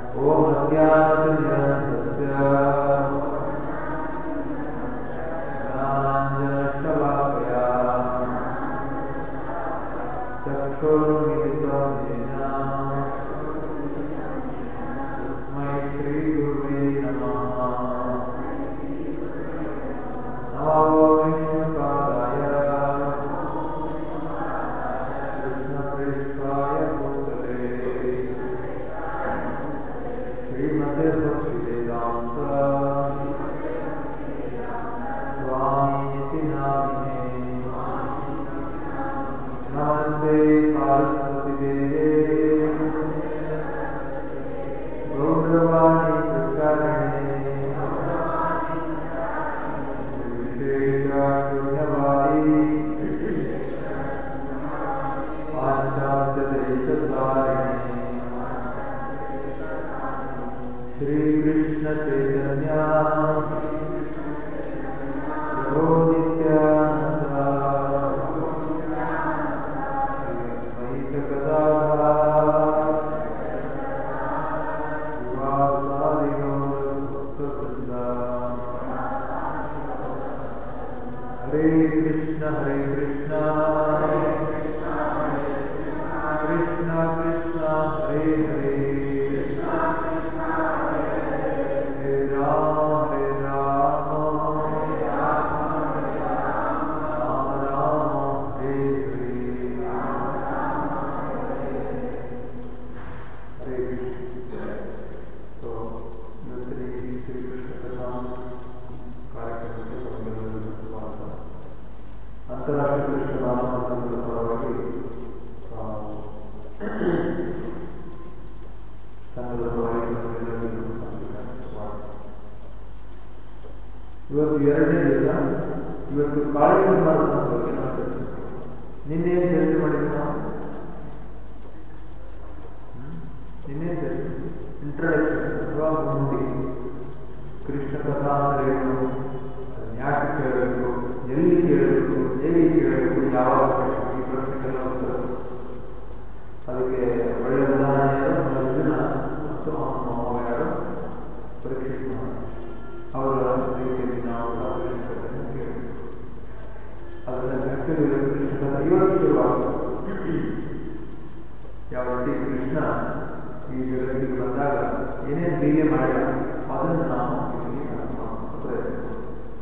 ಓಂ ಅಜ್ಞಾನತಿಮಿರಸ್ಯ ಜ್ಞಾನಾಂಜನಶಲಾಕಯ ಚಕ್ಷುರ್ಮಿಲಿತಂ ಯೇನ ತಸ್ಮೈ ಶ್ರೀಗುರುವೇ ನಮಃ ನಮೋ ವಿಷ್ಣುಪಾದಾಯ कृष्णप्रेष्ठाय भूतले श्रीमते भक्तिवेदान्त स्वामीति नामिने नमस्ते सरस्वतीदेवे गौरवाणी प्रकरणे विशेषशून्यवादी श्रीकृष्ण चैतन्य प्रभो नित्यानन्द श्री अद्वैत गदाधर शिवासादिगौरभक्तवृन्द हरे कृष्ण हरे कृष्ण कृष्ण कृष्ण हरे हरे हरे राम हरे राम राम राम हरे हरे हरे कृष्ण तो ಇವತ್ತಿನ ಈ ಶ್ರೀಕೃಷ್ಣ ಕಥಾ ಕಾರ್ಯಕ್ರಮಕ್ಕೆ ತಮಗೆಲ್ಲರಿಗೂ ಸ್ವಾಗತ ಅಂತಾರಾಷ್ಟ್ರೀಯ ಕೃಷ್ಣ ರಾಮಚಂದ್ರ ಪರವಾಗಿ ನಾವು ಸಂಘದ ಪರವಾಗಿ ತಮಗೆಲ್ಲರಿಗೂ ಸ್ವಾಗತ ಇವತ್ತು ಎರಡನೇ ದಿವಸ ಇವತ್ತು ಕಾರ್ಯಕ್ರಮ ಮಾಡೋದ್ರ ಬಗ್ಗೆ ನಾವು ಚರ್ಚಿಸ್ತೀವಿ ನಿನ್ನೆ ಏನು ಚರ್ಚೆ ಮಾಡಿದ್ವಿ ನಾವು ಹ್ಮ್? ನಿನ್ನೆ ಇಂಟ್ರಡಕ್ಷನ್ ಅಥವಾ ಮುಂದೆ ಕೃಷ್ಣ ಕಥಾ ಅಂದ್ರೆ ಏನು ಅದನ್ನ ಯಾಕೆ ಕೇಳಬೇಕು ಎಲ್ಲಿ ಕೇಳಬೇಕು ಹೇಗೆ ಕೇಳಬೇಕು ಯಾವಾಗ ಕೇಳಬೇಕು ಈ ಪ್ರಶ್ನೆಗೆಲ್ಲ ಉತ್ತರ ಅದಕ್ಕೆ ಒಳ್ಳೆಯ ಉದಾಹರಣೆಯನ್ನು ಅರ್ಜುನ ಮತ್ತು ಅವನ ಮಾವಯ್ಯರು ಪರೀಕ್ಷೆ ಅವರ ರೀತಿಯಲ್ಲಿ ನಾವು ಆ ಕೃಷ್ಣಕಥೆಯನ್ನು ಕೇಳಬೇಕು ಅದನ್ನ ವ್ಯಕ್ತಿಗಳು ಕೃಷ್ಣಕಥೆ ಇವತ್ತು ಶುರುವಾಗುತ್ತೆ ಯಾವ ರೀತಿ ಕೃಷ್ಣ ಈ ಜಗತ್ತಿಗೆ ಬಂದಾಗ ಏನೇನು ಲೀಲೆ ಮಾಡಿದ ಅದನ್ನು ನಾವು ಇಲ್ಲಿ ಅರ್ಥ ಮಾಡ್ಕೊಳ್ಳೋ ಪ್ರಯತ್ನ ಮಾಡ್ತೀವಿ.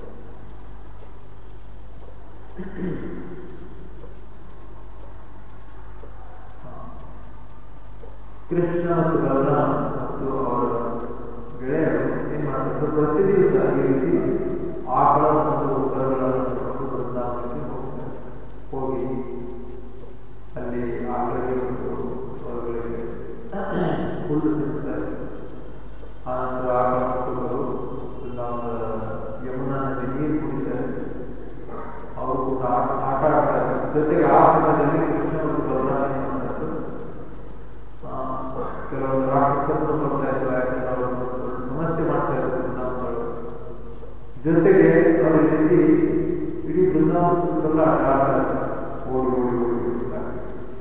ಕೃಷ್ಣ ಮತ್ತು ಬಲರಾಮ ಮತ್ತು ಅವರ ಗೆಳೆಯರು ಏನ್ ಮಾಡ್ತಾರೆ ಪ್ರತಿ ದಿವಸ ಈ ರೀತಿ ಆಕಳ ಮತ್ತು ಕರುಗಳನ್ನು ತಗೊಂಡು ಬೃಂದಾವನಕ್ಕೆ ಹೋಗ್ತಾರೆ ಹೋಗಿ ಅಲ್ಲಿ ಆಕಳಿಗೆ ಮತ್ತು ಕರುಗಳಿಗೆ ಹುಲ್ಲು ತಿಂತಾರೆ ಆನಂತರ ಆಕಳ ಮತ್ತು ಕರು ಬೃಂದಾವನದ ಯಮುನಾ ನದಿ ನೀರು ಕುಡಿತಾರೆ ಅವರು ಕೂಡ ಆಟ ಆಟ ಆಡ್ತಾರೆ ಜೊತೆಗೆ ಆ ಸಮಯದಲ್ಲಿ ಕೃಷ್ಣ ಮತ್ತು ಬಲರಾಮ ಏನ್ ಮಾಡ್ತಾರೆ ಆ, ಕೆಲವೊಂದು ರಾಕ್ಷಸರನ್ನು ಬರ್ತಾ ಇದ್ರು ಯಾಕಂದ್ರೆ ಅವರು ಒಂದು ಸಮಸ್ಯೆ ಮಾಡ್ತಾ ಇದ್ರು ಬೃಂದಾವನಗಳು ಜೊತೆಗೆ ಅವರು ಈ ರೀತಿ ಇಡೀ ಬೃಂದಾವನದಲ್ಲ ಆಟ ಆಡ್ತಾರೆ ಓಡಿ ಓಡಿ ಓಡಿ ಓಡಿ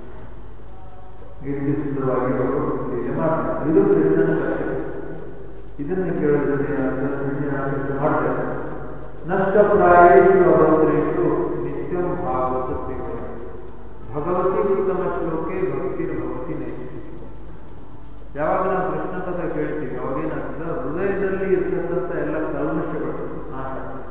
ಈ ರೀತಿ ಸುಂದರವಾಗಿ ಅವರು ಲೀಲೆ ಮಾಡ್ತಾರೆ ಇದು ಕೃಷ್ಣನ ಕಥೆ ಇದನ್ನು ಕೇಳಿದ್ರೆ ಅದನ್ನು ಮಾಡ್ತಾರೆ ನಷ್ಟಪ್ರಾಯೇಷು ಅವತರೇಷು ನಿತ್ಯಂ ಭಾಗವತ ಸೇವೆ ಭಗವತಿ ಉತ್ತಮ ಶ್ಲೋಕೆ ಭಕ್ತಿರ್ಭವತಿ ನೈಷ್ಠಿಕ ಯಾವಾಗ ನಾವು ಕೃಷ್ಣ ಕಥೆ ಕೇಳ್ತೀವಿ ಅವಾಗ ಏನಾಗ್ತದೆ ಹೃದಯದಲ್ಲಿ ಇರ್ತಕ್ಕಂಥ ಎಲ್ಲ ಕಲ್ಮಶಗಳು ನಾಶ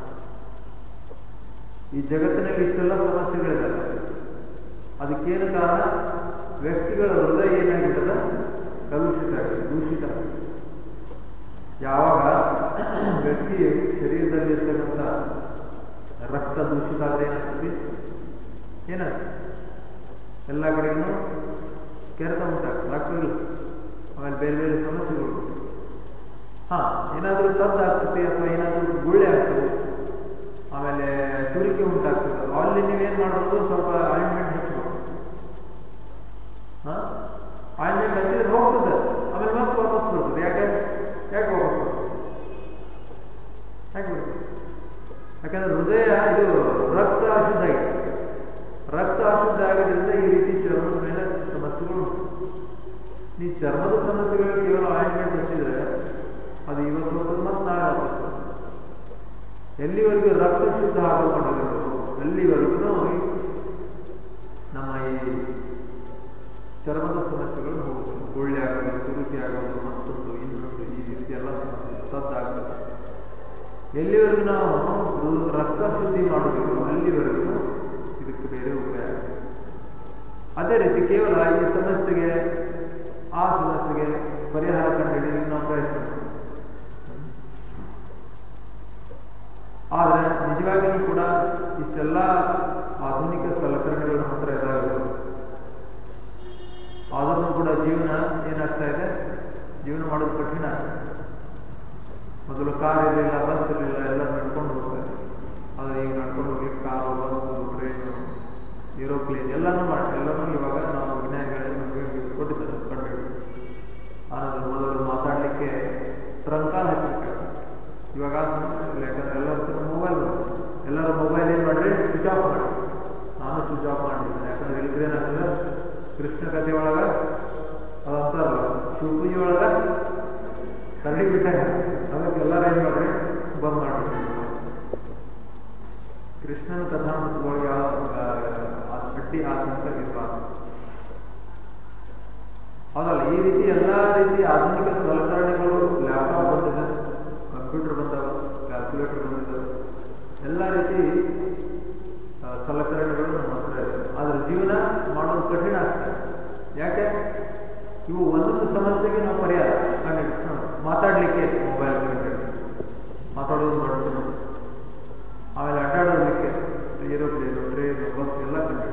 ಈ ಜಗತ್ತಿನಲ್ಲಿ ಇಷ್ಟೆಲ್ಲ ಸಮಸ್ಯೆಗಳಿದ್ದಾವೆ ಅದಕ್ಕೇನು ಕಾರಣ ವ್ಯಕ್ತಿಗಳ ಹೃದಯ ಏನಾಗಿರ್ತದ ಕಲುಷಿತ ಆಗಿದೆ ದೂಷಿತ ಆಗಿದೆ. ಯಾವಾಗ ವ್ಯಕ್ತಿ ಶರೀರದಲ್ಲಿ ಇರ್ತಕ್ಕಂಥ ರಕ್ತ ದೂಷಿತ ಆದ್ರೆ ಏನಾಗ್ತದೆ ಏನಾಗ್ತದೆ ಎಲ್ಲ ಕಡೆಗೂ ಕೆರೆತ ಉಂಟಾಗ್ತದೆ ರಕ್ತಗಳು ಆಮೇಲೆ ಬೇರೆ ಬೇರೆ ಸಮಸ್ಯೆಗಳು ಹಾ ಏನಾದರೂ ತದ್ದು ಆಗ್ತದೆ ಅಥವಾ ಏನಾದರೂ ಗುಳ್ಳೆ ಆಗ್ತದೆ ಆಮೇಲೆ ತುರಿಕೆ ಉಂಟಾಗ್ತದೆ ಅಲ್ಲಿ ನೀವೇನ್ ಮಾಡೋದು ಸ್ವಲ್ಪ ಆಯಿಂಟ್ಮೆಂಟ್ ಹಚ್ಬೇಕು ಹಾ ಆಯಿಂಟ್ಮೆಂಟ್ ಹಚ್ಚಿದ್ರೆ ಹೋಗ್ತದೆ ಆಮೇಲೆ ಮತ್ತೆ ವಾಪಸ್ ಬರ್ತದೆ ಯಾಕೆ ಯಾಕೆ ವಾಪಸ್ ಬರ್ತದೆ ಯಾಕೆ ಬರ್ತದೆ ಯಾಕಂದ್ರೆ ಹೃದಯ ಇದು ರಕ್ತ ಅಶುದ್ಧ ಆಗಿದೆ ರಕ್ತ ಅಶುದ್ಧ ಆಗೋದ್ರಿಂದ ಈ ರೀತಿ ಚರ್ಮದ ಮೇಲೆ ಸಮಸ್ಯೆಗಳು ಉಂಟು. ನೀ ಚರ್ಮ ಚರ್ಮದ ಸಮಸ್ಯೆಗಳಿಗೆ ಕೇವಲ ಆಯಿಂಟ್ಮೆಂಟ್ ಹಚ್ಚಿದ್ರೆ ಅದು ಇವತ್ತು ಹೋಗೋದು ಮತ್ತೆ ನಾಳೆ ಹೋಗುತ್ತೆ ಎಲ್ಲಿವರೆಗೂ ರಕ್ತ ಶುದ್ಧ ಆಗಬೇಕು ಅಲ್ಲಿವರೆಗೂ ನಮ್ಮ ಈ ಚರ್ಮದ ಸಮಸ್ಯೆಗಳು ಹೋಗುತ್ತೆ ಗುಳ್ಳೆ ಆಗೋದು ತುರುಕಿ ಆಗೋದು ಮತ್ತೊಂದು ಇನ್ನೊಂದು ಈ ರೀತಿ ಎಲ್ಲ ಸಮಸ್ಯೆ ತದ್ದಾಗ್ತದೆ ಎಲ್ಲಿವರೆಗೂ ನಾವು ರು- ರಕ್ತ ಶುದ್ಧಿ ಮಾಡೋದಿಲ್ಲ ಅಲ್ಲಿವರೆಗೂ ಇದಕ್ಕೆ ಬೇರೆ ಉಪಾಯ ಅದೇ ರೀತಿ ಕೇವಲ ಈ ಸಮಸ್ಯೆಗೆ ಆ ಸಮಸ್ಯೆಗೆ ಪರಿಹಾರ ಕಂಡುಹಿಡಿಯಲು ನಾವು ಪ್ರಯತ್ನ ಮಾಡ್ತೀವಿ. ಆದರೆ ನಿಜವಾಗಿಯೂ ಕೂಡ ಇಷ್ಟೆಲ್ಲ ಆಧುನಿಕ ಸಲಕರಣೆಗಳು ನಮ್ಮ ಹತ್ರ ಇದಾವೆ ಆದ್ರೂ ಕೂಡ ಜೀವನ ಏನಾಗ್ತಾ ಇದೆ ಜೀವನ ಮಾಡೋದು ಕಠಿಣ ಆಗ್ತದೆ. ಮೊದಲು ಕಾರ್ ಇರಲಿಲ್ಲ ಬಸ್ ಇರಲಿಲ್ಲ ಎಲ್ಲ ನಡ್ಕೊಂಡು ಹೋಗ್ತಾರೆ ಆದರೆ ಈಗ ನಡ್ಕೊಂಡು ಹೋಗ್ಲಿಕ್ಕೆ ಕಾರು ಬಸ್ಸು ಟ್ರೈನು ಏರೋಪ್ಲೇನ್ ಎಲ್ಲನೂ ಮಾಡಿ ಎಲ್ಲನೂ ಇವಾಗ ನಾವು ವಿಜ್ಞಾನಿಗಳೇ ನಮಗೆ ಕೊಟ್ಟಿದ್ದಾರೆ ಕಂಡು ಆನಂತರ ಮೊದಲು ಮಾತಾಡಲಿಕ್ಕೆ ಟ್ರಂಕಾಲ್ ಹಚ್ಚಿರ್ತಾರೆ ಇವಾಗ ಆ ಸಮಸ್ಯೆ ಇಲ್ಲ ಯಾಕಂದ್ರೆ ಎಲ್ಲರ ಹತ್ರ ಮೊಬೈಲ್ ಎಲ್ಲರೂ ಮೊಬೈಲ್ ಏನು ಮಾಡ್ರಿ ಸ್ವಿಚ್ ಆಫ್ ಮಾಡಿ ನಾನು ಸ್ವಿಚ್ ಆಫ್ ಮಾಡಿದ್ದೇನೆ ಯಾಕಂದ್ರೆ ಇಲ್ಲಿದ್ರೆ ಏನಾಗ್ತದೆ ಕೃಷ್ಣ ಕಥೆ ಒಳಗ ಅದಂತಾರಲ್ಲ ಶಿವಪೂಜೆ ಒಳಗ ಕರಡಿ ಬಿಟ್ಟಾಗ ಅದಕ್ಕೆ ಎಲ್ಲರೂ ಏನು ಮಾಡ್ರಿ ಬಂದ್ ಮಾಡ್ರಿ ಕೃಷ್ಣನ ಕಥಾಮೃತದೊಳಗೆ ಯಾವ ಆ ಅಡ್ಡಿ ಆತಂಕ ಇರಬಾರ್ದು ಹೌದಲ್ಲ ಈ ರೀತಿ ಎಲ್ಲ ರೀತಿ ಆಧುನಿಕ ಸಲಕರಣೆಗಳು ಲ್ಯಾಪ್ಟಾಪ್ ಬಂದಿದೆ ಕಂಪ್ಯೂಟರ್ ಬಂದವ ಕ್ಯಾಲ್ಕುಲೇಟರ್ ಬಂದಿದೆ ಎಲ್ಲ ರೀತಿ ಆ, ಸಲಕರಣೆಗಳು ನಮ್ಮ ಹತ್ರ ಇದೆ ಆದ್ರೆ ಜೀವನ ಮಾಡೋದು ಕಠಿಣ ಆಗ್ತದೆ ಯಾಕೆ ಇವು ಒಂದೊಂದು ಸಮಸ್ಯೆಗೆ ನಾವು ಪರಿಹಾರ ಕಂಡು ಮಾತಾಡ್ಲಿಕ್ಕೆ ಮೊಬೈಲ್ ಕಂಡು ಮಾತಾಡೋದು ದೊಡ್ಡ ಸಮಸ್ಯೆ ಆಮೇಲೆ ಅಡ್ಡಾಡೋದಕ್ಕೆ ಏರೋಪ್ಲೇನು ಟ್ರೈನು ಬಸ್ ಎಲ್ಲ ಕಂಡು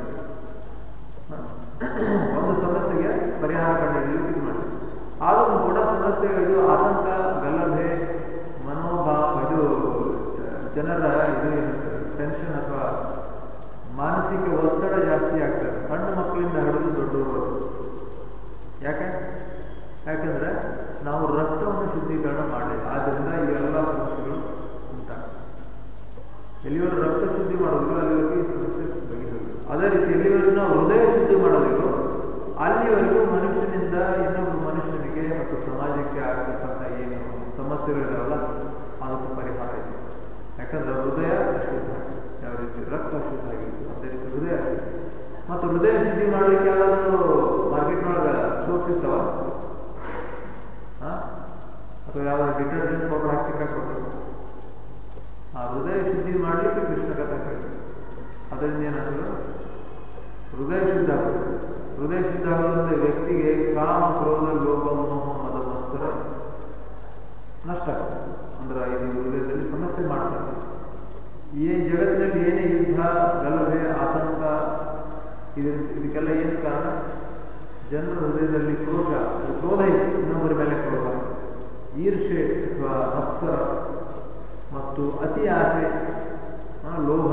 ಒಂದು ಸಮಸ್ಯೆಗೆ ಪರಿಹಾರ ಕಂಡುಹಿಡಿಯಲು ಇದು ಮಾಡಿ ಆದರೂ ಕೂಡ ಸಮಸ್ಯೆ ಇದು ಆತಂಕ ಗಲಭೆ ಮನೋಭಾವ ಇದು ಜನರ ಇದು ಟೆನ್ಷನ್ ಅಥವಾ ಮಾನಸಿಕ ಒತ್ತಡ ಜಾಸ್ತಿ ಆಗ್ತದೆ ಸಣ್ಣ ಮಕ್ಕಳಿಂದ ಹಿಡಿದು ದೊಡ್ಡವರು ಯಾಕೆ ಯಾಕಂದ್ರೆ ನಾವು ರಕ್ತವನ್ನು ಶುದ್ಧೀಕರಣ ಮಾಡಿಲ್ಲ ಆದ್ದರಿಂದ ಇವೆಲ್ಲ ಸಮಸ್ಯೆಗಳು ಉಂಟಾಗ್ತವೆ ಎಲ್ಲಿವರೆಗೂ ರಕ್ತ ಶುದ್ಧಿ ಮಾಡೋದಿಲ್ಲ ಅಲ್ಲಿವರೆಗೂ ಈ ಸಮಸ್ಯೆ ಬಗೆಹರಿಲ್ಲ ಅದೇ ರೀತಿ ಎಲ್ಲಿವರೆಗೂ ನಾವು ಹೃದಯ ಶುದ್ಧಿ ಮಾಡೋದಿಲ್ಲ ಅಲ್ಲಿವರೆಗೂ ಮನುಷ್ಯನಿಂದ ಇನ್ನೊಬ್ಬ ಮನುಷ್ಯನಿಗೆ ಮತ್ತು ಸಮಾಜಕ್ಕೆ ಆಗತಕ್ಕಂಥ ಏನು ಸಮಸ್ಯೆಗಳಿದಾವಲ್ಲ ಅದಕ್ಕೆ ಪರಿಹಾರ ಇದೆ ಯಾಕಂದ್ರೆ ಹೃದಯ ಅಶುದ್ಧ ಯಾವ ರೀತಿ ರಕ್ತ ಅಶುದ್ಧ ಆಗಿರುತ್ತೆ ಅದೇ ರೀತಿ ಹೃದಯ ಅಶುದ್ಧ. ಮತ್ತು ಹೃದಯ ಶುದ್ಧಿ ಮಾಡಲಿಕ್ಕೆ ಯಾವ್ದಾದ್ರು ಮಾರ್ಕೆಟ್ನೊಳಗೆ ಸೋಪ್ ಸಿಗ್ತಾವ ಹಾ? ಅಥವಾ ಯಾವ್ದಾದ್ರು ಡಿಟರ್ಜೆಂಟ್ ಪೌಡರ್ ಹಾಕ್ಲಿಕ್ಕೆ ಕೊಟ್ಟರು ಆ ಹೃದಯ ಶುದ್ಧಿ ಮಾಡಲಿಕ್ಕೆ ಕೃಷ್ಣ ಕಥೆ ಕೇಳಿದ್ರು ಅದರಿಂದ ಏನಾದ್ರು ಹೃದಯ ಶುದ್ಧ ಆಗುತ್ತೆ ಹೃದಯ ಶುದ್ಧ ಆಗೋದ್ರಿಂದ ವ್ಯಕ್ತಿಗೆ ಕಾಮ ಕ್ರೋಧ ಲೋಭ ಮೋಹ ಮದ ಮತ್ಸರ ನಷ್ಟ ಆಗುತ್ತೆ ಅಂದ್ರೆ ಇದು ಹೃದಯದಲ್ಲಿ ಸಮಸ್ಯೆ ಮಾಡ್ತಾರೆ ಈ ಜಗತ್ತಿನಲ್ಲಿ ಏನೇ ಯುದ್ಧ ಗಲಭೆ ಆತಂಕ ಇದು ಇದಕ್ಕೆಲ್ಲ ಏನು ಕಾರಣ ಜನರ ಹೃದಯದಲ್ಲಿ ಕ್ರೋಧ ಕ್ರೋಧ ಇದೆ ಇನ್ನೊಬ್ಬರ ಮೇಲೆ ಕ್ರೋಧ ಈರ್ಷೆ ಅಥವಾ ಮತ್ಸರ ಮತ್ತು ಅತಿ ಆಸೆ ಆ, ಲೋಭ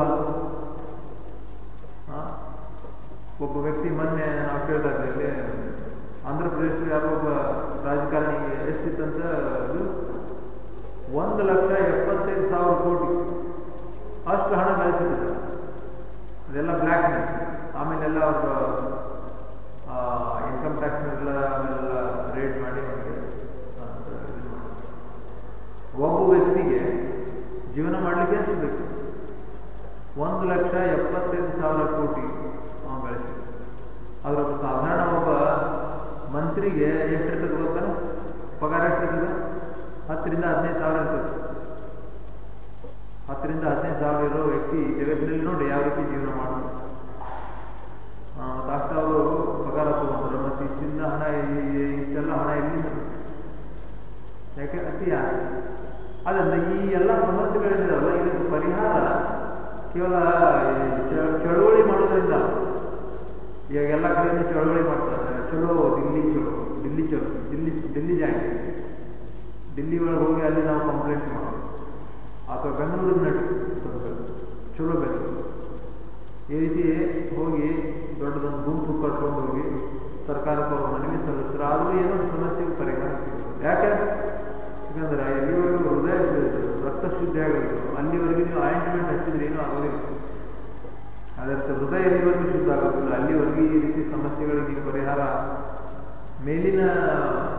ಆ, ಒಬ್ಬ ವ್ಯಕ್ತಿ ಮೊನ್ನೆ ನಾವು ಕೇಳ್ತಾ ಇದ್ದೇವೆ ಆಂಧ್ರ ಪ್ರದೇಶದಲ್ಲಿ ಯಾರೋ ಒಬ್ಬ ರಾಜಕಾರಣಿಗೆ ಎಷ್ಟಿತ್ತಂತ ಅದು ಒಂದು ಲಕ್ಷ ಎಪ್ಪತ್ತೈದು ಸಾವಿರ ಕೋಟಿ ಅಷ್ಟು ಹಣ ಗಳಿಸಿದ್ರು ಅದೆಲ್ಲ ಬ್ಲ್ಯಾಕ್ ಆಮೇಲೆಲ್ಲ ಅವರು ಇನ್ಕಮ್ ಟ್ಯಾಕ್ಸ್ನೆಲ್ಲ ಆಮೇಲೆಲ್ಲ ರೇಟ್ ಮಾಡಿ ಅವನಿಗೆ ಆ, ಇದು ಮಾಡಿ. ಒಬ್ಬ ವ್ಯಕ್ತಿಗೆ ಜೀವನ ಮಾಡಲಿಕ್ಕೆ ಎಷ್ಟು ಬೇಕು ಒಂದು ಲಕ್ಷ ಎಪ್ಪತ್ತೈದು ಸಾವಿರ ಕೋಟಿ ಅವನು ಗಳಿಸಿದ ಆದ್ರೆ ಒಬ್ಬ ಸಾಧಾರಣ ಒಬ್ಬ ಮಂತ್ರಿಗೆ ಎಷ್ಟಿರ್ತದೆ ಗೊತ್ತಾ ಪಗಾರ ಎಷ್ಟಿರ್ತದೆ ಹತ್ತರಿಂದ ಹದಿನೈದು ಸಾವಿರ ಇರ್ತದೆ ಹತ್ತರಿಂದ ಹದಿನೈದು ಸಾವಿರ ಇರೋ ವ್ಯಕ್ತಿ ಜಗತ್ತಿನಲ್ಲಿ ನೋಡಿ ಯಾವ ರೀತಿ ಜೀವನ ಮಾಡ್ತಾರೆ ಆ, ಮತ್ತೆ ಅಷ್ಟು ಅವರು ಪಗಾರ ತಗೊಂಡ್ರು ಮತ್ತೆ ಇಷ್ಟಿಂದ ಹಣ ಈ- ಈ- ಇಷ್ಟೆಲ್ಲ ಹಣ ಎಲ್ಲಿಂದ ಬರುತ್ತೆ? ಯಾಕೆ ಅತಿ ಆಸೆ ಅದರಿಂದ ಈ ಎಲ್ಲ ಸಮಸ್ಯೆಗಳಿಂದಲ್ಲ ಇದಕ್ಕೆ ಪರಿಹಾರ ಕೇವಲ ಈ ಚ- ಚಳುವಳಿ ಮಾಡೋದ್ರಿಂದ ಈಗ ಎಲ್ಲ ಕಡೆಯಿಂದ ಚಳುವಳಿ ಮಾಡ್ತಾರೆ ಚಲೋ ದಿಲ್ಲಿ ಚಲೋ ದಿಲ್ಲಿ ಚಲೋ ದಿಲ್ಲಿ ದಿಲ್ಲಿ ಜಾಗ ದಿಲ್ಲಿ ಒಳಗೆ ಹೋಗಿ ಅಲ್ಲಿ ನಾವು ಕಂಪ್ಲೇಂಟ್ ಮಾಡೋದು ಅಥವಾ ಬೆಂಗಳೂರು ನಡು ಚಲೋ ಬೆಂಗಳೂರು ಈ ರೀತಿ ಹೋಗಿ ದೊಡ್ಡದೊಂದು ಗುಂಪು ಕಟ್ಕೊಂಡು ಹೋಗಿ ಸರ್ಕಾರಕ್ಕೆ ಅವರು ಮನವಿ ಸಲ್ಲಿಸ್ತಾರೆ ಆದರೂ ಏನೋ ಒಂದು ಸಮಸ್ಯೆಗೆ ಪರಿಹಾರ ಸಿಗುತ್ತೆ ಯಾಕೆ ಯಾಕಂದ್ರೆ ಎಲ್ಲಿವರೆಗೂ ಹೃದಯ ರಕ್ತ ಶುದ್ಧಿ ಆಗೋದು ಅಲ್ಲಿವರೆಗೂ ನೀವು ಆಯಿಂಟ್ಮೆಂಟ್ ಹಚ್ಚಿದ್ರೆ ಏನೂ ಆಗೋದಿಲ್ಲ ಅದಕ್ಕೆ ಹೃದಯ ಎಲ್ಲಿವರೆಗೂ ಶುದ್ಧ ಆಗೋದಿಲ್ಲ ಅಲ್ಲಿವರೆಗೂ ಈ ರೀತಿ ಸಮಸ್ಯೆಗಳಿಗೆ ಪರಿಹಾರ ಮೇಲಿನ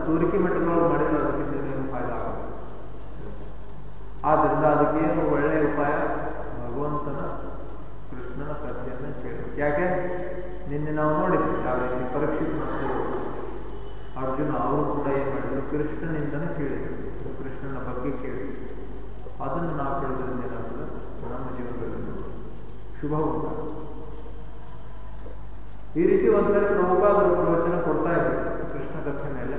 ತೋರಿಕೆ ಮಟ್ಟದೊಳಗೆ ಮಾಡಿದ್ರೆ ಅದಕ್ಕಿಂತ ಏನು ಫಾಯ್ದಾ ಆಗುತ್ತೆ ಆದ್ದರಿಂದ ಅದಕ್ಕೇನು ಒಳ್ಳೆಯ ಉಪಾಯ ಭಗವಂತನ ಕೃಷ್ಣನ ಕಥೆಯನ್ನು ಕೇಳಿ ಯಾಕೆ ನಿನ್ನೆ ನಾವು ನೋಡಿದ್ವಿ ಯಾವ ರೀತಿ ಪರೀಕ್ಷಿತ್ ಮತ್ತು ಅರ್ಜುನ ಅವರು ಕೂಡ ಏನು ಮಾಡಿದ್ರು ಕೃಷ್ಣನಿಂದನೇ ಕೇಳಿದ್ರು ಕೃಷ್ಣನ ಬಗ್ಗೆ ಕೇಳಿದ್ರು ಅದನ್ನು ನಾವು ಕೇಳಿದ್ರಿಂದ ಏನಾಗ್ತದೆ ನಮ್ಮ ಜೀವನದಲ್ಲಿ ಶುಭ ಉಂಟಾಗ್ತದೆ ಈ ರೀತಿ ಒಂದ್ಸರಿ ಪ್ರಭುಪಾದರು ಪ್ರವಚನ ಕೊಡ್ತಾ ಇದ್ರು ಕೃಷ್ಣ ಕಥೆ ಮೇಲೆ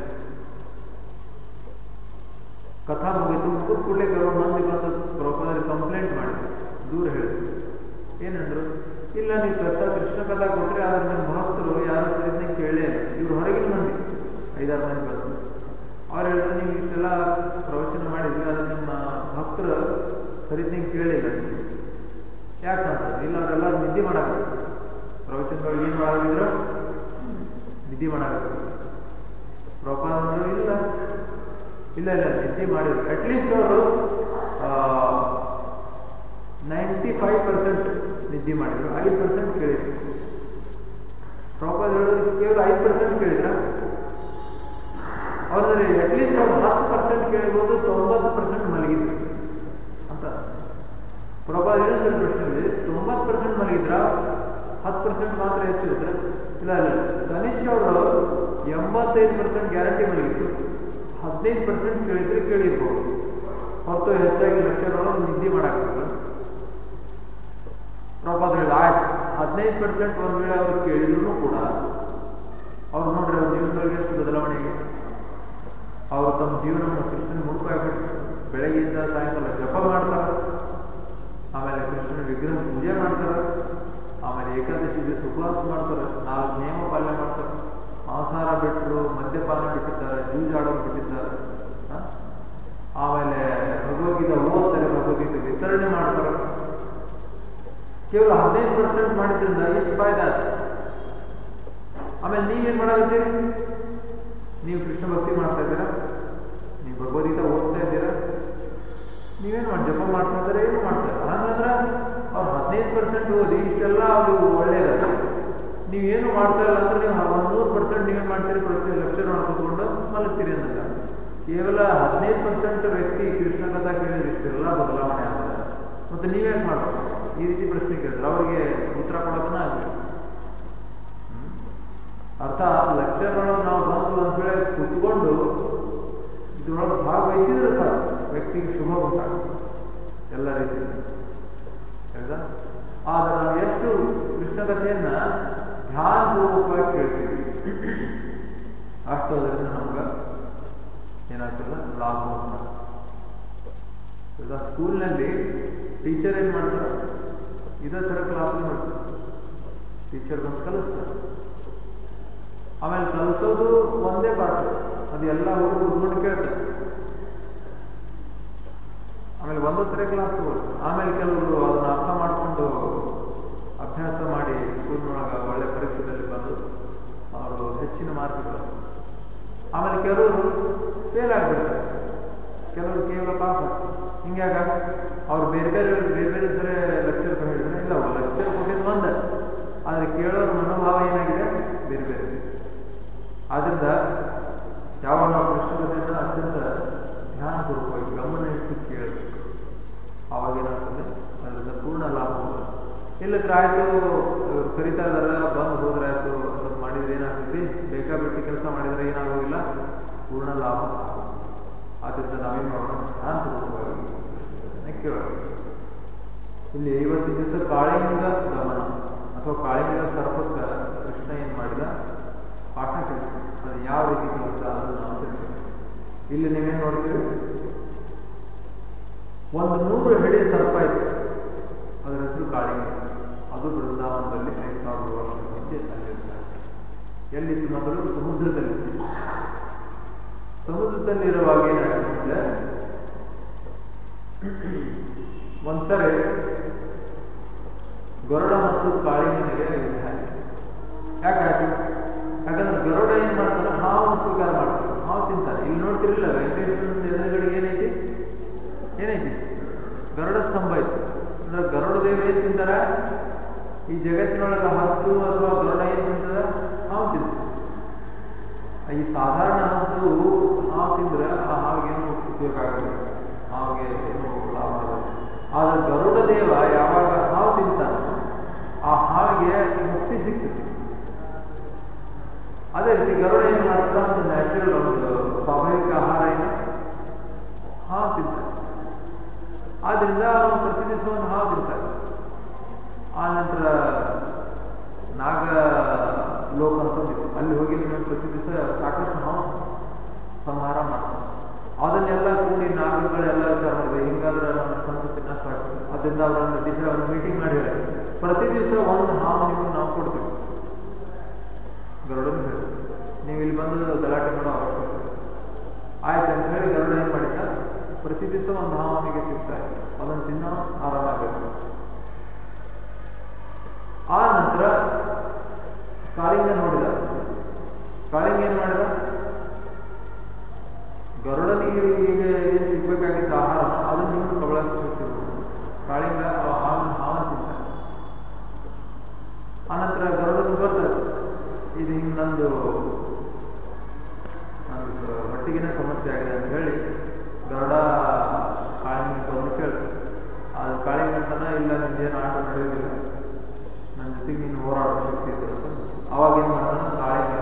ಕಥಾ ಮುಗಿತು ಮುಗಿದ ಕೂಡಲೇ ಕೆಲವು ಮಂದಿ ಬಂದು ಪ್ರಭುಪಾದರಿಗೆ ಕಂಪ್ಲೇಂಟ್ ಮಾಡಿದ್ರು ದೂರ ಹೇಳಿದ್ರು ಏನಂದ್ರು ಇಲ್ಲ ನೀವು ಕಥಾ ಕೃಷ್ಣ ಕಥಾ ಕೊಟ್ರೆ ಆದ್ರೆ ನಿಮ್ಮ ಭಕ್ತರು ಯಾರು ಸರಿದ್ನ ಕೇಳೇ ಇಲ್ಲ ಇವ್ರು ಹೊರಗಿನ ಮಂದಿ ಐದಾರು ಮಂದಿ ಬಂದು ಅವ್ರು ಹೇಳಿದ್ರು ನೀವು ಇಷ್ಟೆಲ್ಲ ಪ್ರವಚನ ಮಾಡಿದ್ವಿ ಆದ್ರೆ ನಿಮ್ಮ ಭಕ್ತರು ಸರಿದ್ನ ಕೇಳಿಲ್ಲ ನೀವು ಯಾಕಂತ ಇಲ್ಲ ಅವರೆಲ್ಲ ನಿದ್ದೆ ಮಾಡಬೇಕು ಪ್ರವಚನದೊಳಗೆ ಏನು ಮಾಡಾಗಿದ್ರು ನಿದ್ದೆ ಮಾಡಬೇಕು ಪ್ರಪಾದಂದ್ರು ಇಲ್ಲ ಇಲ್ಲ ಇಲ್ಲ ನಿದ್ದೆ ಮಾಡಿದ್ರು ಅಟ್ಲೀಸ್ಟ್ ಅವರು ನೈಂಟಿ ಫೈವ್ ಪರ್ಸೆಂಟ್ ನಿದ್ದೆ ಮಾಡಿದ್ರು ಐದು ಪರ್ಸೆಂಟ್ ಕೇಳಿದ್ರು ಪ್ರಪಾದ ಹೇಳಿದ್ರು ಕೇವಲ ಐದು ಪರ್ಸೆಂಟ್ ಕೇಳಿದ್ರ ಅವ್ರಲ್ಲಿ ಅಟ್ಲೀಸ್ಟ್ ಅವ್ರು ಹತ್ತು ಪರ್ಸೆಂಟ್ ಕೇಳಿರ್ಬೋದು ತೊಂಬತ್ತು ಪರ್ಸೆಂಟ್ ಮಲಗಿದ್ರು ಅಂತ ಪ್ರಭಾ ಇನ್ನೊಂದು ಪ್ರಶ್ನೆ ಇದೆ ತೊಂಬತ್ತು ಪರ್ಸೆಂಟ್ ಮಲಗಿದ್ರ ಹತ್ತು ಪರ್ಸೆಂಟ್ ಮಾತ್ರ ಹೆಚ್ಚು ಇದ್ರೆ ಇಲ್ಲ ಇಲ್ಲ ಕನಿಷ್ಠ ಅವರು ಎಂಬತ್ತೈದು ಪರ್ಸೆಂಟ್ ಗ್ಯಾರಂಟಿ ಮಲಗಿದ್ರು ಹದಿನೈದು ಪರ್ಸೆಂಟ್ ಕೇಳಿದ್ರೆ ಕೇಳಿರ್ಬೋದು ಹೊತ್ತು ಹೆಚ್ಚಾಗಿ ಲೆಕ್ಚರ್ ನಿದ್ದೆ ಮಾಡಾಕ್ತಾರೆ ಪ್ರಭಾದ ಹೇಳಿದ ಆಯ್ತು ಹದಿನೈದು ಪರ್ಸೆಂಟ್ ಒಂದು ವೇಳೆ ಅವ್ರು ಕೇಳಿದ್ರು ಕೂಡ ಅವ್ರು ನೋಡ್ರಿ ಅವ್ರ ಜೀವನದೊಳಗೆ ಎಷ್ಟು ಬದಲಾವಣೆ ಆಗಿದೆ ಅವರು ತಮ್ಮ ಜೀವನವನ್ನು ಕೃಷ್ಣನ ಮುಡುಪು ಆಗ್ಬಿಟ್ಟು ಬೆಳಗ್ಗೆಯಿಂದ ಸಾಯಂಕಾಲ ಜಪ ಮಾಡ್ತಾರೆ ಆಮೇಲೆ ಕೃಷ್ಣನ ವಿಗ್ರಹ ಪೂಜೆ ಮಾಡ್ತಾರೆ ಆಮೇಲೆ ಏಕಾದಶಿ ದಿವಸ ಉಪವಾಸ ಮಾಡ್ತಾರೆ ನಾಲ್ಕು ನಿಯಮ ಪಾಲನೆ ಮಾಡ್ತಾರೆ ಮಾಂಸಾಹಾರ ಬಿಟ್ಟರು ಮದ್ಯಪಾನ ಬಿಟ್ಟಿದ್ದಾರೆ ಜೂಜಾಡೋರು ಬಿಟ್ಟಿದ್ದಾರೆ ಹ? ಆಮೇಲೆ ಭಗವದ್ಗೀತೆ ಓದ್ತಾರೆ ಭಗವದ್ಗೀತೆ ವಿತರಣೆ ಮಾಡ್ತಾರೆ ಕೇವಲ ಹದಿನೈದು ಪರ್ಸೆಂಟ್ ಮಾಡಿದ್ರಿಂದ ಎಷ್ಟು ಫಾಯ್ದಾ ಆಯ್ತು ಆಮೇಲೆ ನೀವೇನ್ ಮಾಡಾಗಿದ್ದೀರಿ ನೀವು ಕೃಷ್ಣ ಭಕ್ತಿ ಮಾಡ್ತಾ ಇದ್ದೀರಾ ನೀವು ಭಗವದ್ಗೀತೆ ಓದ್ತಾ ಇದ್ದೀರಾ ನೀವೇನು ಮಾಡಿ ಜಪ ಮಾಡ್ತಾ ಇದ್ದಾರೆ ಏನು ಮಾಡ್ತಾ ಇಲ್ಲ ಹಂಗಂದ್ರೆ ಅವ್ರು ಹದಿನೈದು ಪರ್ಸೆಂಟ್ ಓದಿ ಇಷ್ಟೆಲ್ಲ ಅದು ಒಳ್ಳೇದಲ್ಲ ನೀವೇನು ಮಾಡ್ತಾ ಇಲ್ಲ ಅಂದ್ರೆ ನೀವು ಒಂದು ನೂರು ಪರ್ಸೆಂಟ್ ನೀವೇನು ಮಾಡ್ತೀರಿ ಪ್ರತಿ ಲೆಕ್ಚರ್ ಮಾಡ್ಕೊಂಡು ಮಲಗ್ತೀರಿ ಅನ್ನಲ್ಲ ಕೇವಲ ಹದಿನೈದು ಪರ್ಸೆಂಟ್ ವ್ಯಕ್ತಿ ಕೃಷ್ಣ ಕಥಾ ಕೇಳಿದ್ರೆ ಇಷ್ಟೆಲ್ಲ ಬದಲಾವಣೆ ಆಗ್ತದೆ ಮತ್ತೆ ನೀವ್ಯಾಕೆ ಮಾಡ್ಬೇಕು ಈ ರೀತಿ ಪ್ರಶ್ನೆ ಕೇಳಿದ್ರೆ ಅವ್ರಿಗೆ ಉತ್ತರ ಕೊಡೋದನ್ನ ಆಗಲಿ ಅರ್ಥ ಲೆಕ್ಚರ್ ಒಳಗೆ ನಾವು ಬಂದು ಒಂದು ವೇಳೆ ಕುತ್ಕೊಂಡು ಇದ್ರೊಳಗೆ ಭಾಗವಹಿಸಿದ್ರೆ ಸಾಕು ವ್ಯಕ್ತಿಗೆ ಶುಭ ಉಂಟಾಗುತ್ತೆ ಎಲ್ಲ ರೀತಿಯಲ್ಲಿ ಹೌದಾ ಆದ್ರೆ ನಾವು ಎಷ್ಟು ಕೃಷ್ಣ ಕಥೆಯನ್ನ ಧ್ಯಾನಪೂರ್ವಕವಾಗಿ ಕೇಳ್ತೀವಿ ಅಷ್ಟು ಅದರಿಂದ ನಮ್ಗೆ ಏನಾಗ್ತದ ಲಾಭ ಉಂಟಾಗ್ತದೆ ಹೌದಾ ಸ್ಕೂಲ್ನಲ್ಲಿ ಟೀಚರ್ ಏನು ಮಾಡ್ತಾರೆ ಇದೇ ಥರ ಕ್ಲಾಸ್ ಮಾಡ್ತಾರೆ ಟೀಚರ್ ಬಂದು ಕಲಿಸ್ತಾರೆ ಆಮೇಲೆ ಕಲಿಸೋದು ಒಂದೇ ಪಾಠ ಅದು ಎಲ್ಲ ಹುಡುಗರು ಕುತ್ಕೊಂಡು ಕೇಳ್ತಾರೆ ಆಮೇಲೆ ಒಂದು ಸರಿ ಕ್ಲಾಸ್ ತಗೊಳ್ತಾರೆ ಆಮೇಲೆ ಕೆಲವರು ಅದನ್ನ ಅರ್ಥ ಮಾಡಿಕೊಂಡು ಅಭ್ಯಾಸ ಮಾಡಿ ಸ್ಕೂಲ್ನೊಳಗೆ ಒಳ್ಳೆ ಪರೀಕ್ಷೆಯಲ್ಲಿ ಬಂದು ಅವರು ಹೆಚ್ಚಿನ ಮಾರ್ಕ್ ಗಳಿಸ್ತಾರೆ ಆಮೇಲೆ ಕೆಲವರು ಫೇಲ್ ಆಗಿಬಿಡ್ತಾರೆ ಕೆಲವರು ಕೇವಲ ಪಾಸ್ ಆಗ್ತಾರೆ ಹಿಂಗ್ಯಾಗ ಅವ್ರು ಬೇರೆ ಬೇರೆ ಬೇರೆ ಬೇರೆ ಸರಿ ಲೆಕ್ಚರ್ ಹೇಳಿದ್ರೆ ಇಲ್ಲ ಲೆಕ್ಚರ್ ಕೊಟ್ಟಿದ್ದು ಒಂದೇ ಆದರೆ ಕೇಳೋರ ಮನೋಭಾವ ಏನಾಗಿದೆ ಬೇರೆ ಬೇರೆ ಆದ್ರಿಂದ ಯಾವಾಗ ನಾವು ಕೃಷ್ಣ ಕಥೆಯನ್ನು ಅತ್ಯಂತ ಧ್ಯಾನಪೂರ್ವಕವಾಗಿ ಗಮನ ಇಟ್ಟು ಕೇಳಬೇಕು ಆವಾಗ ಏನಾಗ್ತದೆ ಅದರಿಂದ ಪೂರ್ಣ ಲಾಭ ಹೋಗುತ್ತೆ ಇಲ್ಲದ್ರೆ ಆಯ್ತು ಇವ್ರು ಕರಿತಾ ಇದಾರೆ ಬಂದು ಹೋದ್ರೆ ಆಯ್ತು ಅಂತ ಮಾಡಿದ್ರೆ ಏನಾಗ್ತದೆ ಬೇಕಾಬಿಟ್ಟು ಕೆಲಸ ಮಾಡಿದ್ರೆ ಏನಾಗೋದಿಲ್ಲ ಪೂರ್ಣ ಲಾಭ ಆದ್ರಿಂದ ನಾವೇನು ಮಾಡೋಣ ಧ್ಯಾನಪೂರ್ವಕವಾಗಿ ಕೇಳೋಣ ಇಲ್ಲಿ ಇವತ್ತಿನ ದಿವಸ ಕಾಳಿಂಗ ಗಮನ ಅಥವಾ ಕಾಳಿಂಗ ಸರ್ಪಕ್ಕ ಕೃಷ್ಣ ಏನ್ ಮಾಡಿದ ಪಾಠ ಕಲಿಸಿ ಅದು ಯಾವ ರೀತಿ ಕಲಿಸ್ತ ಅದನ್ನು ನಾವು ತಿಳಿಸ್ತೀವಿ ಇಲ್ಲಿ ನೀವೇನು ನೋಡ್ತೀವಿ ಒಂದು ನೂರು ಹೆಡಿ ಸರ್ಪ ಇತ್ತು ಅದರ ಹೆಸರು ಕಾಳಿಂಗ ಅದು ಬೃಂದಾವನದಲ್ಲಿ ಐದು ಸಾವಿರ ವರ್ಷದ ಹಿಂದೆ ಅಲ್ಲಿರ್ತಾರೆ ಎಲ್ಲಿತ್ತು ಮೊದಲು ಸಮುದ್ರದಲ್ಲಿ ಸಮುದ್ರದಲ್ಲಿರುವಾಗ ಏನಾಗ್ತದೆ ಒಂದ್ಸರಿ ಗರುಡ ಮತ್ತು ಕಾಳಿಂಗನಿಗೆ ಯುದ್ಧ ಆಯ್ತು ಯಾಕಾಯ್ತು ಯಾಕಂದ್ರೆ ಗರುಡ ಏನ್ ಮಾಡ್ತಾನೆ ಹಾವು ಸ್ವೀಕಾರ ಮಾಡ್ತಾನೆ ಹಾವು ತಿಂತಾನೆ ಇಲ್ಲಿ ನೋಡ್ತಿರ್ಲಿಲ್ಲ ವೆಂಕಟೇಶ್ವರನ ಎದುರುಗಡೆ ಏನೈತಿ ಏನೈತಿ ಗರುಡ ಸ್ತಂಭ ಐತಿ ಅಂದ್ರೆ ಗರುಡ ದೇವರು ಏನ್ ತಿಂತಾರ ಈ ಜಗತ್ತಿನೊಳಗೆ ಹತ್ತು ಅಥವಾ ಗರುಡ ಏನ್ ತಿಂತದ ಹಾವು ತಿಂತ ಈ ಸಾಧಾರಣ ಹದ್ದು ಹಾವು ತಿಂದ್ರೆ ಆ ಹಾವಿಗೆ ಏನು ಉಪಯೋಗ ಆಗಲ್ಲ ಹಾವಿಗೆ ಏನು ಲಾಭ ಆಗಲ್ಲ ಆದ್ರೆ ಗರುಡ ದೇವ ಯಾವಾಗ ಹಾವು ತಿಂತಾನೋ ಆ ಹಾವಿಗೆ ಮುಕ್ತಿ ಸಿಗ್ತದೆ ಅದೇ ರೀತಿ ಗರುಡ ಏನು ಮಾಡ್ತಾರೆ ಒಂದು ನ್ಯಾಚುರಲ್ ಒಂದು ಸ್ವಾಭಾವಿಕ ಆಹಾರ ಏನು ಹಾವು ತಿಂತಾರೆ ಆದ್ರಿಂದ ಅವನು ಪ್ರತಿ ದಿವಸ ಒಂದು ಹಾವು ತಿಂತಾರೆ ಆ ನಂತರ ನಾಗ ಲೋಕ ಅಂತಂದಿದೆ ಅಲ್ಲಿ ಹೋಗಿ ನೀವು ಪ್ರತಿ ದಿವಸ ಸಾಕಷ್ಟು ಹಾವು ಸಂಹಾರ ಮಾಡ್ತಾರೆ ಅದನ್ನೆಲ್ಲ ಕೂಡಿ ನಾಗಗಳೆಲ್ಲ ವಿಚಾರ ಮಾಡಿದೆ ಹಿಂಗಾದ್ರೆ ನಮ್ಮ ಸಂಸ್ಕೃತಿ ನಷ್ಟ ಆಗ್ತದೆ ಅದರಿಂದ ಅವರನ್ನು ದಿವಸ ಒಂದು ಮೀಟಿಂಗ್ ಮಾಡಿ ಹೇಳಿ ಪ್ರತಿ ದಿವಸ ಒಂದು ಹಾವು ನಿಮಗೆ ನಾವು ಕೊಡ್ತೀವಿ ಗರುಡನ್ ಹೇಳಿ ನೀವು ಇಲ್ಲಿ ಬಂದು ಗಲಾಟೆ ಮಾಡೋ ಅವಶ್ಯಕತೆ ಆಯ್ತು ಅಂತ ಹೇಳಿ ಗರುಡ ಏನ್ ಮಾಡಿದ್ದ ಪ್ರತಿ ದಿವಸ ಒಂದು ಹಾವು ಅವನಿಗೆ ಸಿಗ್ತಾ ಇತ್ತು ಅದನ್ನು ತಿನ್ನೋ ಆರಾಮಾಗಬೇಕು ಆ ನಂತರ ಕಾಳಿಂಗ ನೋಡಿದ ಕಾಳಿಂಗ ಏನ್ ಮಾಡಿದ ಗರುಡನಿಗೆ ಈಗ ಏನ್ ಸಿಗ್ಬೇಕಾಗಿದ್ದ ಆಹಾರ ಅದನ್ನು ನೀವು ಕಬಳಿಸ್ತಿದ್ರು ಕಾಳಿಂಗ ಹಾವನ್ನ ಹಾವನ್ನ ತಿಂತ ಆನಂತರ ಗರುಡನ ಬರ್ತದೆ ಇದು ಹಿಂಗೆ ನಂದು ನಂದು ಹೊಟ್ಟಿಗೆನೇ ಸಮಸ್ಯೆ ಆಗಿದೆ ಅಂತ ಹೇಳಿ ಗರುಡ ಕಾಳಿಂಗ ಬಂದು ಕೇಳ್ತಾರೆ ಅದು ಕಾಳಿಂಗ ಅಂತಾನ ಇಲ್ಲ ನಿಂದೇನು ಆಟ ನಡೆಯೋದಿಲ್ಲ ನನ್ನ ಜೊತೆಗೆ ನೀನು ಹೋರಾಡೋ ಶಕ್ತಿ ಇರುತ್ತೆ ಅವಾಗ ಏನ್ ಮಾಡ್ತಾನ ಕಾಳಿಂಗ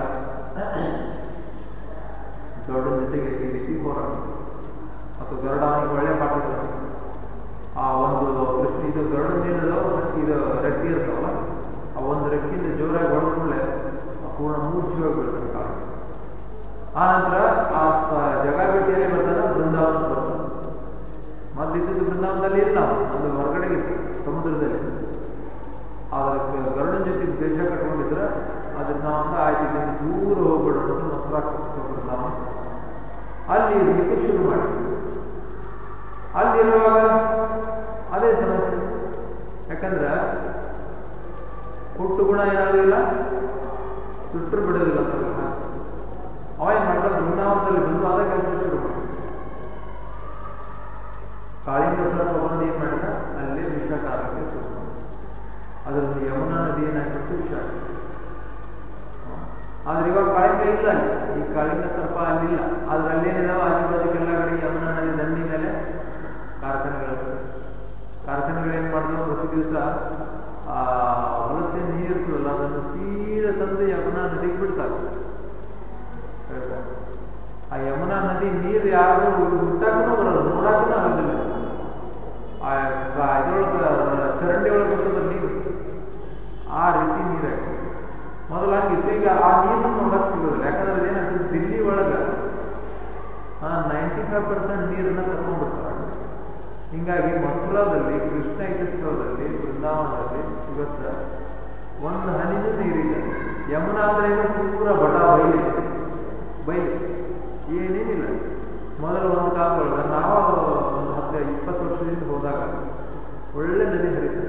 ಗರುಡನ ಜೊತೆಗೆ ಈ ರೀತಿ ಹೋರಾಡ ಅಥವಾ ಗರುಡ ಅವನಿಗೆ ಒಳ್ಳೆ ಪಾಠ ಕಲಿಸ್ತಾನೆ ಆ ಒಂದು ಕೃಷ್ಣ ಇದು ಗರುಡನ ಏನದೋ ಇದು ರೆಕ್ಕೆ ಇರ್ತಾವಲ್ಲ ಆ ಒಂದು ರೆಕ್ಕಿಂದ ಜೋರಾಗಿ ಹೊಡೆದ್ಮೇಲೆ ಪೂರ್ಣ ಮೂರ್ಛವಾಗಿ ಬೀಳ್ತಾನೆ ಕಾಳಿಂಗ ಆ ನಂತರ ಆ ಜಗಾಗಟ್ಟಿಯಲ್ಲಿ ಬರ್ತಾನೆ ಬೃಂದಾವನ ಬರ್ತಾನೆ ಮೊದಲಿದ್ದು ಬೃಂದಾವನದಲ್ಲಿ ಇಲ್ಲ ಅದು ಹೊರಗಡೆ ಇತ್ತು ಸಮುದ್ರದಲ್ಲಿ ಆದ್ರೆ ಗರುಡನ ಜೊತೆ ದೇಶ ಕಟ್ಕೊಂಡಿದ್ರೆ ಅದನ್ನ ಒಂದು ಆಯ್ತು ಇದನ್ನು ದೂರ ಹೋಗ್ಬಿಡೋದು ಮಥುರಾ ಬೃಂದಾವನ ಅಲ್ಲಿ ಇರಲಿಕ್ಕೆ ಶುರು ಮಾಡಿ ಅಲ್ಲಿರುವಾಗ ಅದೇ ಸಮಸ್ಯೆ ಯಾಕಂದ್ರೆ ಹುಟ್ಟು ಗುಣ ಏನಾಗಲಿಲ್ಲ ಸುಟ್ಟರು ಬಿಡೋದಿಲ್ಲ ಅಂತ ಅವ ಏನ್ ಮಾಡ್ದ ಬೃಂದಾವನದಲ್ಲಿ ಬಂದು ಅದ ಕೆಲಸ ಶುರು ಮಾಡಿದ ಕಾಳಿಂಗ ಸರ್ಪ ಬಂದು ಏನ್ ಮಾಡಿದ ಅಲ್ಲಿ ವಿಷಕಾರಕ್ಕೆ ಶುರು ಮಾಡಿದ ಅದರಲ್ಲಿ ಯಮುನಾ ನದಿ ಏನಾಗ್ಬಿಟ್ಟು ವಿಷ ಆಗಿತ್ತು ಆದ್ರೆ ಇವಾಗ ಕಾಳಿಂಗ ಇಲ್ಲ ಅಲ್ಲಿ ಈ ಕಾಳಿಂಗ ಸರ್ಪ ಅಲ್ಲಿಲ್ಲ ಆದ್ರೆ ಅಲ್ಲೇನಿದಾವ ಆಜುಬಾಜುಗೆಲ್ಲ ಕಡೆ ಯಮುನಾ ನದಿ ದಂಡಿ ಮೇಲೆ ಕಾರ್ಖಾನೆಗಳು ಕಾರ್ಖಾನೆಗಳು ಏನ್ ಮಾಡಿದ್ರು ಪ್ರತಿ ದಿವಸ ಆ ಹೊಲಸೆ ನೀರು ಇರ್ತದಲ್ಲ ಅದನ್ನು ಸೀದಾ ತಂದು ಯಮುನಾ ನದಿಗೆ ಬಿಡ್ತಾರೆ ಆ ಯಮುನಾ ನದಿ ನೀರು ಯಾರು ಮುಟ್ಟಾಕೂ ಬರಲ್ಲ ನೋಡಾಕೂ ಆಗೋದಿಲ್ಲ ಆ ಇದ್ರೊಳಗೆ ಚರಂಡಿ ಒಳಗೆ ಬರ್ತದ ನೀರು ಆ ರೀತಿ ನೀರೇ ಮೊದಲು ಹಂಗಿತ್ತು ಈಗ ಆ ನೀರನ್ನು ನೋಡಕ್ ಸಿಗೋದಿಲ್ಲ ಯಾಕಂದ್ರೆ ಅದೇನಾಗ್ತದೆ ದಿಲ್ಲಿ ಒಳಗೆ ನೈಂಟಿ ಫೈವ್ ಪರ್ಸೆಂಟ್ ನೀರನ್ನ ತಗೊಂಡ್ಬಿಡ್ತಾರೆ ಹಿಂಗಾಗಿ ಮಥುರಾದಲ್ಲಿ ಕೃಷ್ಣ ಇದ್ದ ಸ್ಥಳದಲ್ಲಿ ಬೃಂದಾವನದಲ್ಲಿ ಇವತ್ತು ಒಂದು ಹನಿನೂ ನೀರಿಲ್ಲ ಯಮುನಾ ಅಂದ್ರೆ ಏನು ಪೂರ ಬಡ ಬೈಲಿ ಬೈಲಿ ಏನೇನಿಲ್ಲ ಮೊದಲು ಒಂದು ಕಾಲದೊಳಗೆ ನಾವು ಒಂದು ಹತ್ತು ಇಪ್ಪತ್ತು ವರ್ಷದಿಂದ ಹೋದಾಗ ಒಳ್ಳೆ ನದಿ ಹರಿತದೆ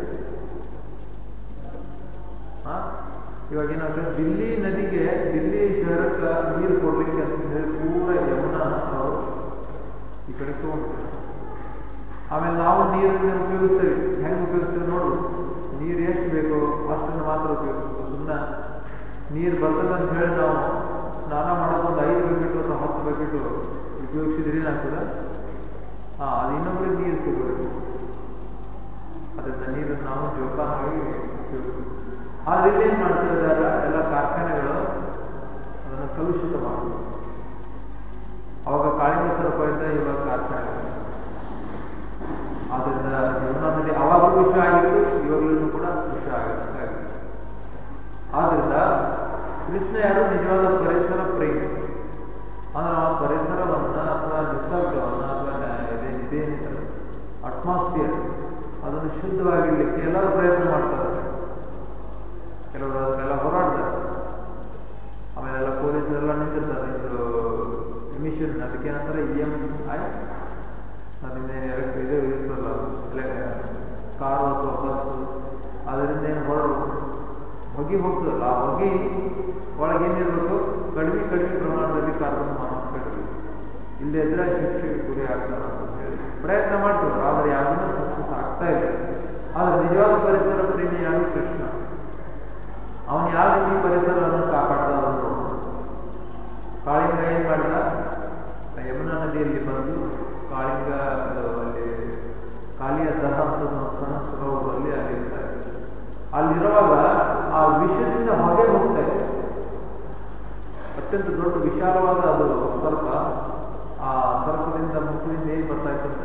ಹಾ ಇವಾಗ ಏನಾಗ್ತದೆ ದಿಲ್ಲಿ ನದಿಗೆ ದಿಲ್ಲಿ ಶಹರಕ್ಕೆ ನೀರು ಕೊಡ್ಲಿಕ್ಕೆ ಅಂತ ಹೇಳಿ ಪೂರ ಯಮುನಾ ಅವರು ಈ ಕಡೆ ತಗೊಂಡ್ರು ಆಮೇಲೆ ನಾವು ನೀರನ್ನು ಉಪಯೋಗಿಸ್ತೇವೆ ಹೆಂಗೆ ಉಪಯೋಗಿಸ್ತೇವೆ ನೋಡು ನೀರು ಎಷ್ಟು ಬೇಕು ಅಷ್ಟನ್ನು ಮಾತ್ರ ಉಪಯೋಗಿಸ್ಬೇಕು ಸುಮ್ಮನೆ ನೀರು ಬರ್ತದೆ ಅಂತ ಹೇಳಿ ನಾವು ಸ್ನಾನ ಮಾಡೋದು ಒಂದು ಐದು ಬಕೆಟ್ ಅಥವಾ ಹತ್ತು ಬಕೆಟ್ ಉಪಯೋಗಿಸಿದ್ರೆ ಏನಾಗ್ತದೆ ಹಾ ಅದು ಇನ್ನೊಬ್ಬರಿಗೆ ನೀರು ಸಿಗೋದು ಅದರಿಂದ ನೀರನ್ನು ನಾವು ಜೋಪಾನವಾಗಿ ಉಪಯೋಗಿಸ್ಬೇಕು ಆದ್ರೆ ಇಲ್ಲಿ ಏನ್ ಮಾಡ್ತಾ ಇದ್ದಾರೆ ಎಲ್ಲ ಕಾರ್ಖಾನೆಗಳು ಅದನ್ನು ಕಲುಷಿತ ಮಾಡುದು ಅವಾಗ ಕಾಳಿಂಗ ಸರ್ಪ ಇದ್ದ ಇವಾಗ ಕಾರ್ಖಾನೆಗಳು ಆದ್ರಿಂದ ಯಮುನಾ ನದಿ ಅವಾಗೂ ವಿಷಯ ಆಗಿತ್ತು ಇವಾಗಲೂ ಕೂಡ ವಿಷಯ ಆಗುತ್ತೆ ಆದ್ರಿಂದ ಕೃಷ್ಣ ಯಾರು ನಿಜವಾದ ಪರಿಸರ ಪ್ರೇಮಿ ಅಂದ್ರೆ ಆ ಪರಿಸರವನ್ನ ಅಥವಾ ನಿಸರ್ಗವನ್ನ ಅಥವಾ ಇದೇನಿದೆ ಅಟ್ಮಾಸ್ಫಿಯರ್ ಅದನ್ನು ಶುದ್ಧವಾಗಿರ್ಲಿಕ್ಕೆ ಎಲ್ಲರೂ ಪ್ರಯತ್ನ ಮಾಡ್ತಾರೆ ಕೆಲವರು ಅದನ್ನೆಲ್ಲ ಹೋರಾಡ್ತಾರೆ ಆಮೇಲೆಲ್ಲ ಪೊಲೀಸರೆಲ್ಲ ನಿಂತಿರ್ತಾರೆ ಇದು ಎಮಿಷನ್ ಅದಕ್ಕೆ ಏನಂತಾರೆ ಇ ಎಂ ಐ ಅದರಿಂದ ಇದು ಇರ್ತಲ್ಲ ಕಾರು ಅಥವಾ ಬಸ್ಸು ಅದರಿಂದ ಏನು ಹೊರಡು ಹೊಗೆ ಹೋಗ್ತದಲ್ಲ ಆ ಹೊಗೆ ಒಳಗೆ ಏನಿರಬೇಕು ಕಡಿಮೆ ಕಡಿಮೆ ಪ್ರಮಾಣದಲ್ಲಿ ಕಾರ್ಬನ್ ಮಾನಾಕ್ಸೈಡ್ ಇರಬೇಕು ಇಲ್ಲದೆ ಇದ್ರೆ ಶಿಕ್ಷೆಗೆ ಗುರಿ ಆಗ್ತಾರೆ ಅಂತ ಹೇಳಿ ಪ್ರಯತ್ನ ಮಾಡ್ತಾರೆ ಆದರೆ ಯಾವುದೂ ಸಕ್ಸಸ್ ಆಗ್ತಾ ಇಲ್ಲ ಆದ್ರೆ ನಿಜವಾದ ಪರಿಸರ ಪ್ರೇಮಿ ಯಾರು ಕೃಷ್ಣ ಅವನು ಯಾವ ರೀತಿ ಪರಿಸರವನ್ನು ಕಾಪಾಡ್ತಾ ಕಾಳಿಂಗ ಏನ್ ಮಾಡಿದ ಆ ಯಮುನಾ ನದಿಯಲ್ಲಿ ಬಂದು ಕಾಳಿಂಗ ಅದು ಅಲ್ಲಿ ಕಾಲಿಯ ದಹ ಅಂತ ಒಂದು ಸಣ್ಣ ಸರೋವರದಲ್ಲಿ ಅಲ್ಲಿ ಇರ್ತಾರೆ ಅಲ್ಲಿರುವಾಗ ಆ ವಿಷದಿಂದ ಹೊಗೆ ಹೋಗ್ತಾ ಇತ್ತು ಅತ್ಯಂತ ದೊಡ್ಡ ವಿಶಾಲವಾದ ಅದು ಸರ್ಪ ಆ ಸರ್ಪದಿಂದ ಮುಖದಿಂದ ಏನ್ ಬರ್ತಾ ಇತ್ತಂತ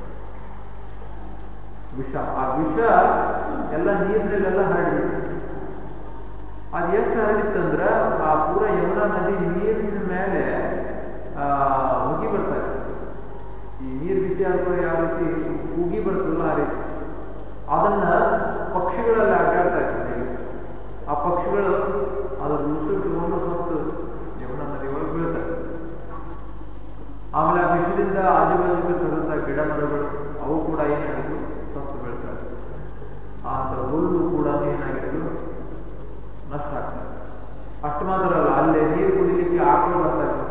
ವಿಷ ಆ ವಿಷ ಎಲ್ಲ ನೀರಿನಲ್ಲೆಲ್ಲ ಹರಡಿತ್ತು ಅದು ಎಷ್ಟು ಹರಡಿತ್ತಂದ್ರ ಆ ಪೂರ ಯಮುನಾ ನದಿ ನೀರಿನ ಮೇಲೆ ಆ ಉಗಿ ಬರ್ತಾ ಇತ್ತು ಈ ನೀರು ಬಿಸಿ ಆದ್ರೂ ಯಾವ ರೀತಿ ಉಗಿ ಬರ್ತದಲ್ಲ ಆ ರೀತಿ ಅದನ್ನ ಪಕ್ಷಿಗಳೆಲ್ಲ ಅಡ್ಡಾಡ್ತಾ ಇತ್ತು ಮೇಲೆ ಆ ಪಕ್ಷಿಗಳು ಅದರ ಉಸಿರುಕೊಂಡು ಸತ್ತು ಯಮುನಾ ನದಿ ಒಳಗೆ ಬೀಳ್ತಾರೆ ಆಮೇಲೆ ಆ ವಿಷಯದಿಂದ ಆಜುಬಾಜು ತರಂತ ಗಿಡ ಮರಗಳು ಅವು ಕೂಡ ಏನಾಗಿದ್ದು ಸತ್ತು ಬೀಳ್ತಾರೆ ಆ ಹುಲ್ಲು ಕೂಡ ಏನಾಗಿದ್ದು ನಷ್ಟ ಆಗ್ತದೆ ಅಷ್ಟು ಮಾತ್ರ ಅಲ್ಲ ಅಲ್ಲೇ ನೀರು ಕುಡಿಲಿಕ್ಕೆ ಆಕಳು ಬರ್ತಾ ಇತ್ತು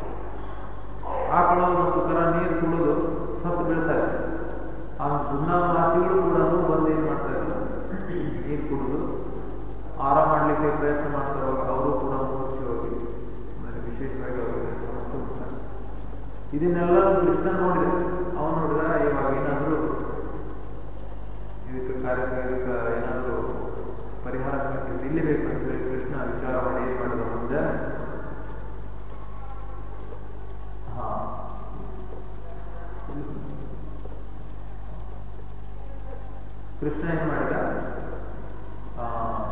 ಆಕಳು ಮತ್ತು ಕರ ನೀರು ಕುಡಿದು ಸತ್ತು ಬೀಳ್ತಾರೆ ಆ ದುನ್ನಾವಾಸಿಗಳು ಕೂಡ ಬಂದು ಏನ್ ಮಾಡ್ತಾ ಇದ್ರು ನೀರು ಕುಡಿದು ಆರಾಮ ಮಾಡ್ಲಿಕ್ಕೆ ಪ್ರಯತ್ನ ಮಾಡ್ತಾರೆ ಅವರು ಕೂಡ ಮೂರ್ಛೆ ಹೋಗಿ ಆಮೇಲೆ ವಿಶೇಷವಾಗಿ ಅವರಿಗೆ ಸಮಸ್ಯೆ ಉಂಟಾಗ ಇದನ್ನೆಲ್ಲ ಕೃಷ್ಣ ನೋಡಿದ ಅವನು ನೋಡಿದ ಇವಾಗ ಏನಾದ್ರು ಇದಕ್ಕೆ ಕಾರ್ಯಕ್ಕೆ ಇದಕ್ಕೆ ಏನಾದ್ರು ಪರಿಹಾರ ನಿಲ್ಲಬೇಕು ಅಂತ ಹೇಳಿ ಕೃಷ್ಣ ವಿಚಾರ ಮಾಡಿ ಏನ್ ಮಾಡಿದ ಮುಂದೆ ಹಾ ಕೃಷ್ಣ ಏನ್ ಮಾಡಿದ ಆ,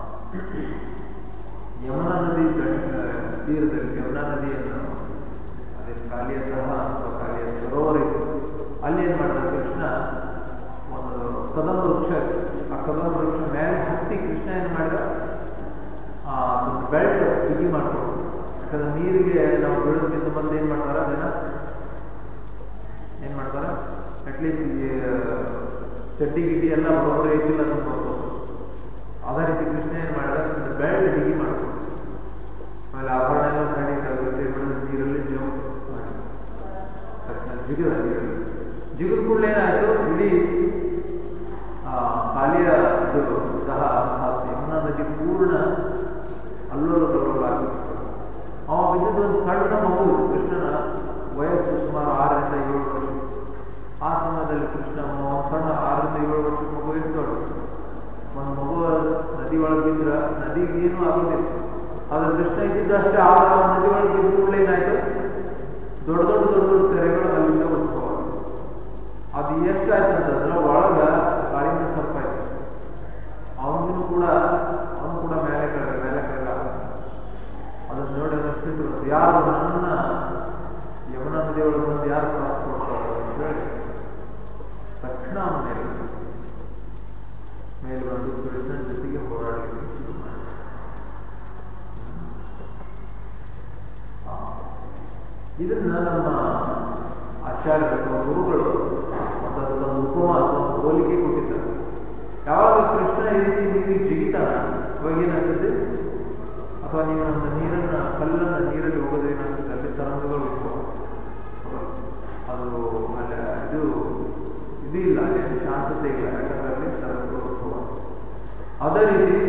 ಯಮುನಾ ನದಿ ತಟ- ತೀರದಲ್ಲಿ ಯಮುನಾ ನದಿಯನ್ನು ಅದೇ ಕಾಲಿಯ ದಹ ಅಥವಾ ಕಾಲಿಯ ಸರೋವರ ಇತ್ತು ಅಲ್ಲಿ ಏನ್ ಮಾಡಿದ ಕೃಷ್ಣ ಒಂದು ಕದಂಬ ವೃಕ್ಷ ಇತ್ತು ಆ ಕದಂಬ ವೃಕ್ಷ ಮೇಲೆ ಹತ್ತಿ ಕೃಷ್ಣ ಏನ್ ಮಾಡಿದ ಆ ಒಂದು ಬೆಲ್ಟ್ ಬಿಗಿ ಮಾಡ್ಕೊಂಡು ಯಾಕಂದ್ರೆ ನೀರಿಗೆ ನಾವು ಬೀಳೋದ್ರಿಂದ ಬಂದು ಏನ್ ಮಾಡ್ತಾರ ಅದನ್ನ ಏನ್ ಮಾಡ್ತಾರ ಅಟ್ಲೀಸ್ಟ್ ಈ ಚಡ್ಡಿ ಗಿಡ್ಡಿ ಎಲ್ಲ ಬರೋಬ್ಬರಿ ಐತಿಲ್ಲ ಅಂತ ನೋಡ್ಬೋದು ಅದೇ ರೀತಿ ಕೃಷ್ಣ ಏನ್ ಮಾಡಿದ ಬೆಲ್ಟ್ ಬಿಗಿ ಮಾಡ್ಕೊಂಡು ಆಮೇಲೆ ಆಭರಣ ಎಲ್ಲ ಸಣ್ಣ ಆಗುತ್ತೆ ನೀರಲ್ಲಿ ಜೀವ ಮಾಡಿ ತಕ್ಷಣ ಜಿಗಿದ ನೀರಲ್ಲಿ ಜಿಗಿದ ಕೂಡಲೇ ಏನಾಯ್ತು ಇಡೀ ಆ ಕಾಲಿಯ ಇದು ದಹ ಆ ಯಮುನಾ ನದಿ ಪೂರ್ಣ ಅಲ್ಲೋಲ ಕಲ್ಲೋಲಾಗಿತ್ತು ಅವ ಬಿದ್ದಿದ್ದು ಒಂದು ಸಣ್ಣ ಮಗು ಕೃಷ್ಣನ ವಯಸ್ಸು ಸುಮಾರು ಆರರಿಂದ ಏಳು ವರ್ಷ ಆ ಸಮಯದಲ್ಲಿ ಕೃಷ್ಣ ಒಂದು ಸಣ್ಣ ಆರರಿಂದ ಏಳು ವರ್ಷ ಮಗು ಎಷ್ಟು ದೊಡ್ಡ ಒಂದು ಮಗು ನದಿ ಒಳಗೆ ಬಿದ್ರ ನದಿಗೆ ಏನೂ ಆಗೋದಿಲ್ಲ ಆದ್ರೆ ಕೃಷ್ಣ ಇದ್ದಿದ್ದಷ್ಟೇ ಆ ನದಿ ಒಳಗೆ ಬಿದ್ದ ಕೂಡಲೇ ಏನಾಯ್ತು ದೊಡ್ಡ ದೊಡ್ಡ ದೊಡ್ಡ ದೊಡ್ಡ ತೆರೆಗಳು ಅಲ್ಲಿಂದ ಉದ್ಭವ ಆದವು. ಅದು ಎಷ್ಟಾಯ್ತು ಅಂತಂದ್ರೆ ಒಳಗ ಕಾಳಿಂಗ ಸರ್ಪ ಇತ್ತು ಅವನಿಗೂ ಕೂಡ ಅವನು ಕೂಡ ಮೇಲೆ ಕೆಳಗೆ ಮೇಲೆ ಕೆಳಗೆ ಆದ. ಅದನ್ನ ನೋಡಿ ಅನಿಸ್ತಿದ್ರು ಯಾರು ನನ್ನ ಯಮುನಾ ನದಿ ಒಳಗೆ ಬಂದು ಯಾರು ಕ್ರಾಸ್ ಕೊಡ್ತಾರೆ ಅಂತ ಹೇಳಿ ತಕ್ಷಣ ಅವನ ಮೇಲೆ ಮೇಲೆ ಬಂದು ಕೃಷ್ಣನ ಜೊತೆಗೆ ಹೋರಾಡಲಿಕ್ಕೆ ಶುರು ಮಾಡಿದ ಆ, ಇದನ್ನ ನಮ್ಮ ಆಚಾರ್ಯರು ಅಥವಾ ಗುರುಗಳು ಮತ್ತು ಅದಕ್ಕೊಂದು ಉಪಮ ಅಥವಾ ಒಂದು ಹೋಲಿಕೆ ಕೊಟ್ಟಿದ್ದಾರೆ ಯಾವಾಗ ಕೃಷ್ಣ ಈ ರೀತಿ ನೀವು ಜಿಗಿತಾನ ಅವಾಗ ಏನಾಗ್ತದೆ ಅಥವಾ ನೀವು ಒಂದು ನೀರನ್ನ ಕಲ್ಲನ್ನ ನೀರಲ್ಲಿ ಹೋಗೋದು ಏನಾಗ್ತದೆ ಅಲ್ಲಿ ತರಂಗಗಳು ಉದ್ಭವ ಅದು ಅಲ್ಲ ಇದು ಇದು ಇಲ್ಲ ಅಲ್ಲಿ ಶಾಂತತೆ ಇಲ್ಲ ಯಾಕಂದ್ರೆ ಅಲ್ಲಿ ತರಂಗಗಳು ಉದ್ಭವ ಅದೇ ರೀತಿ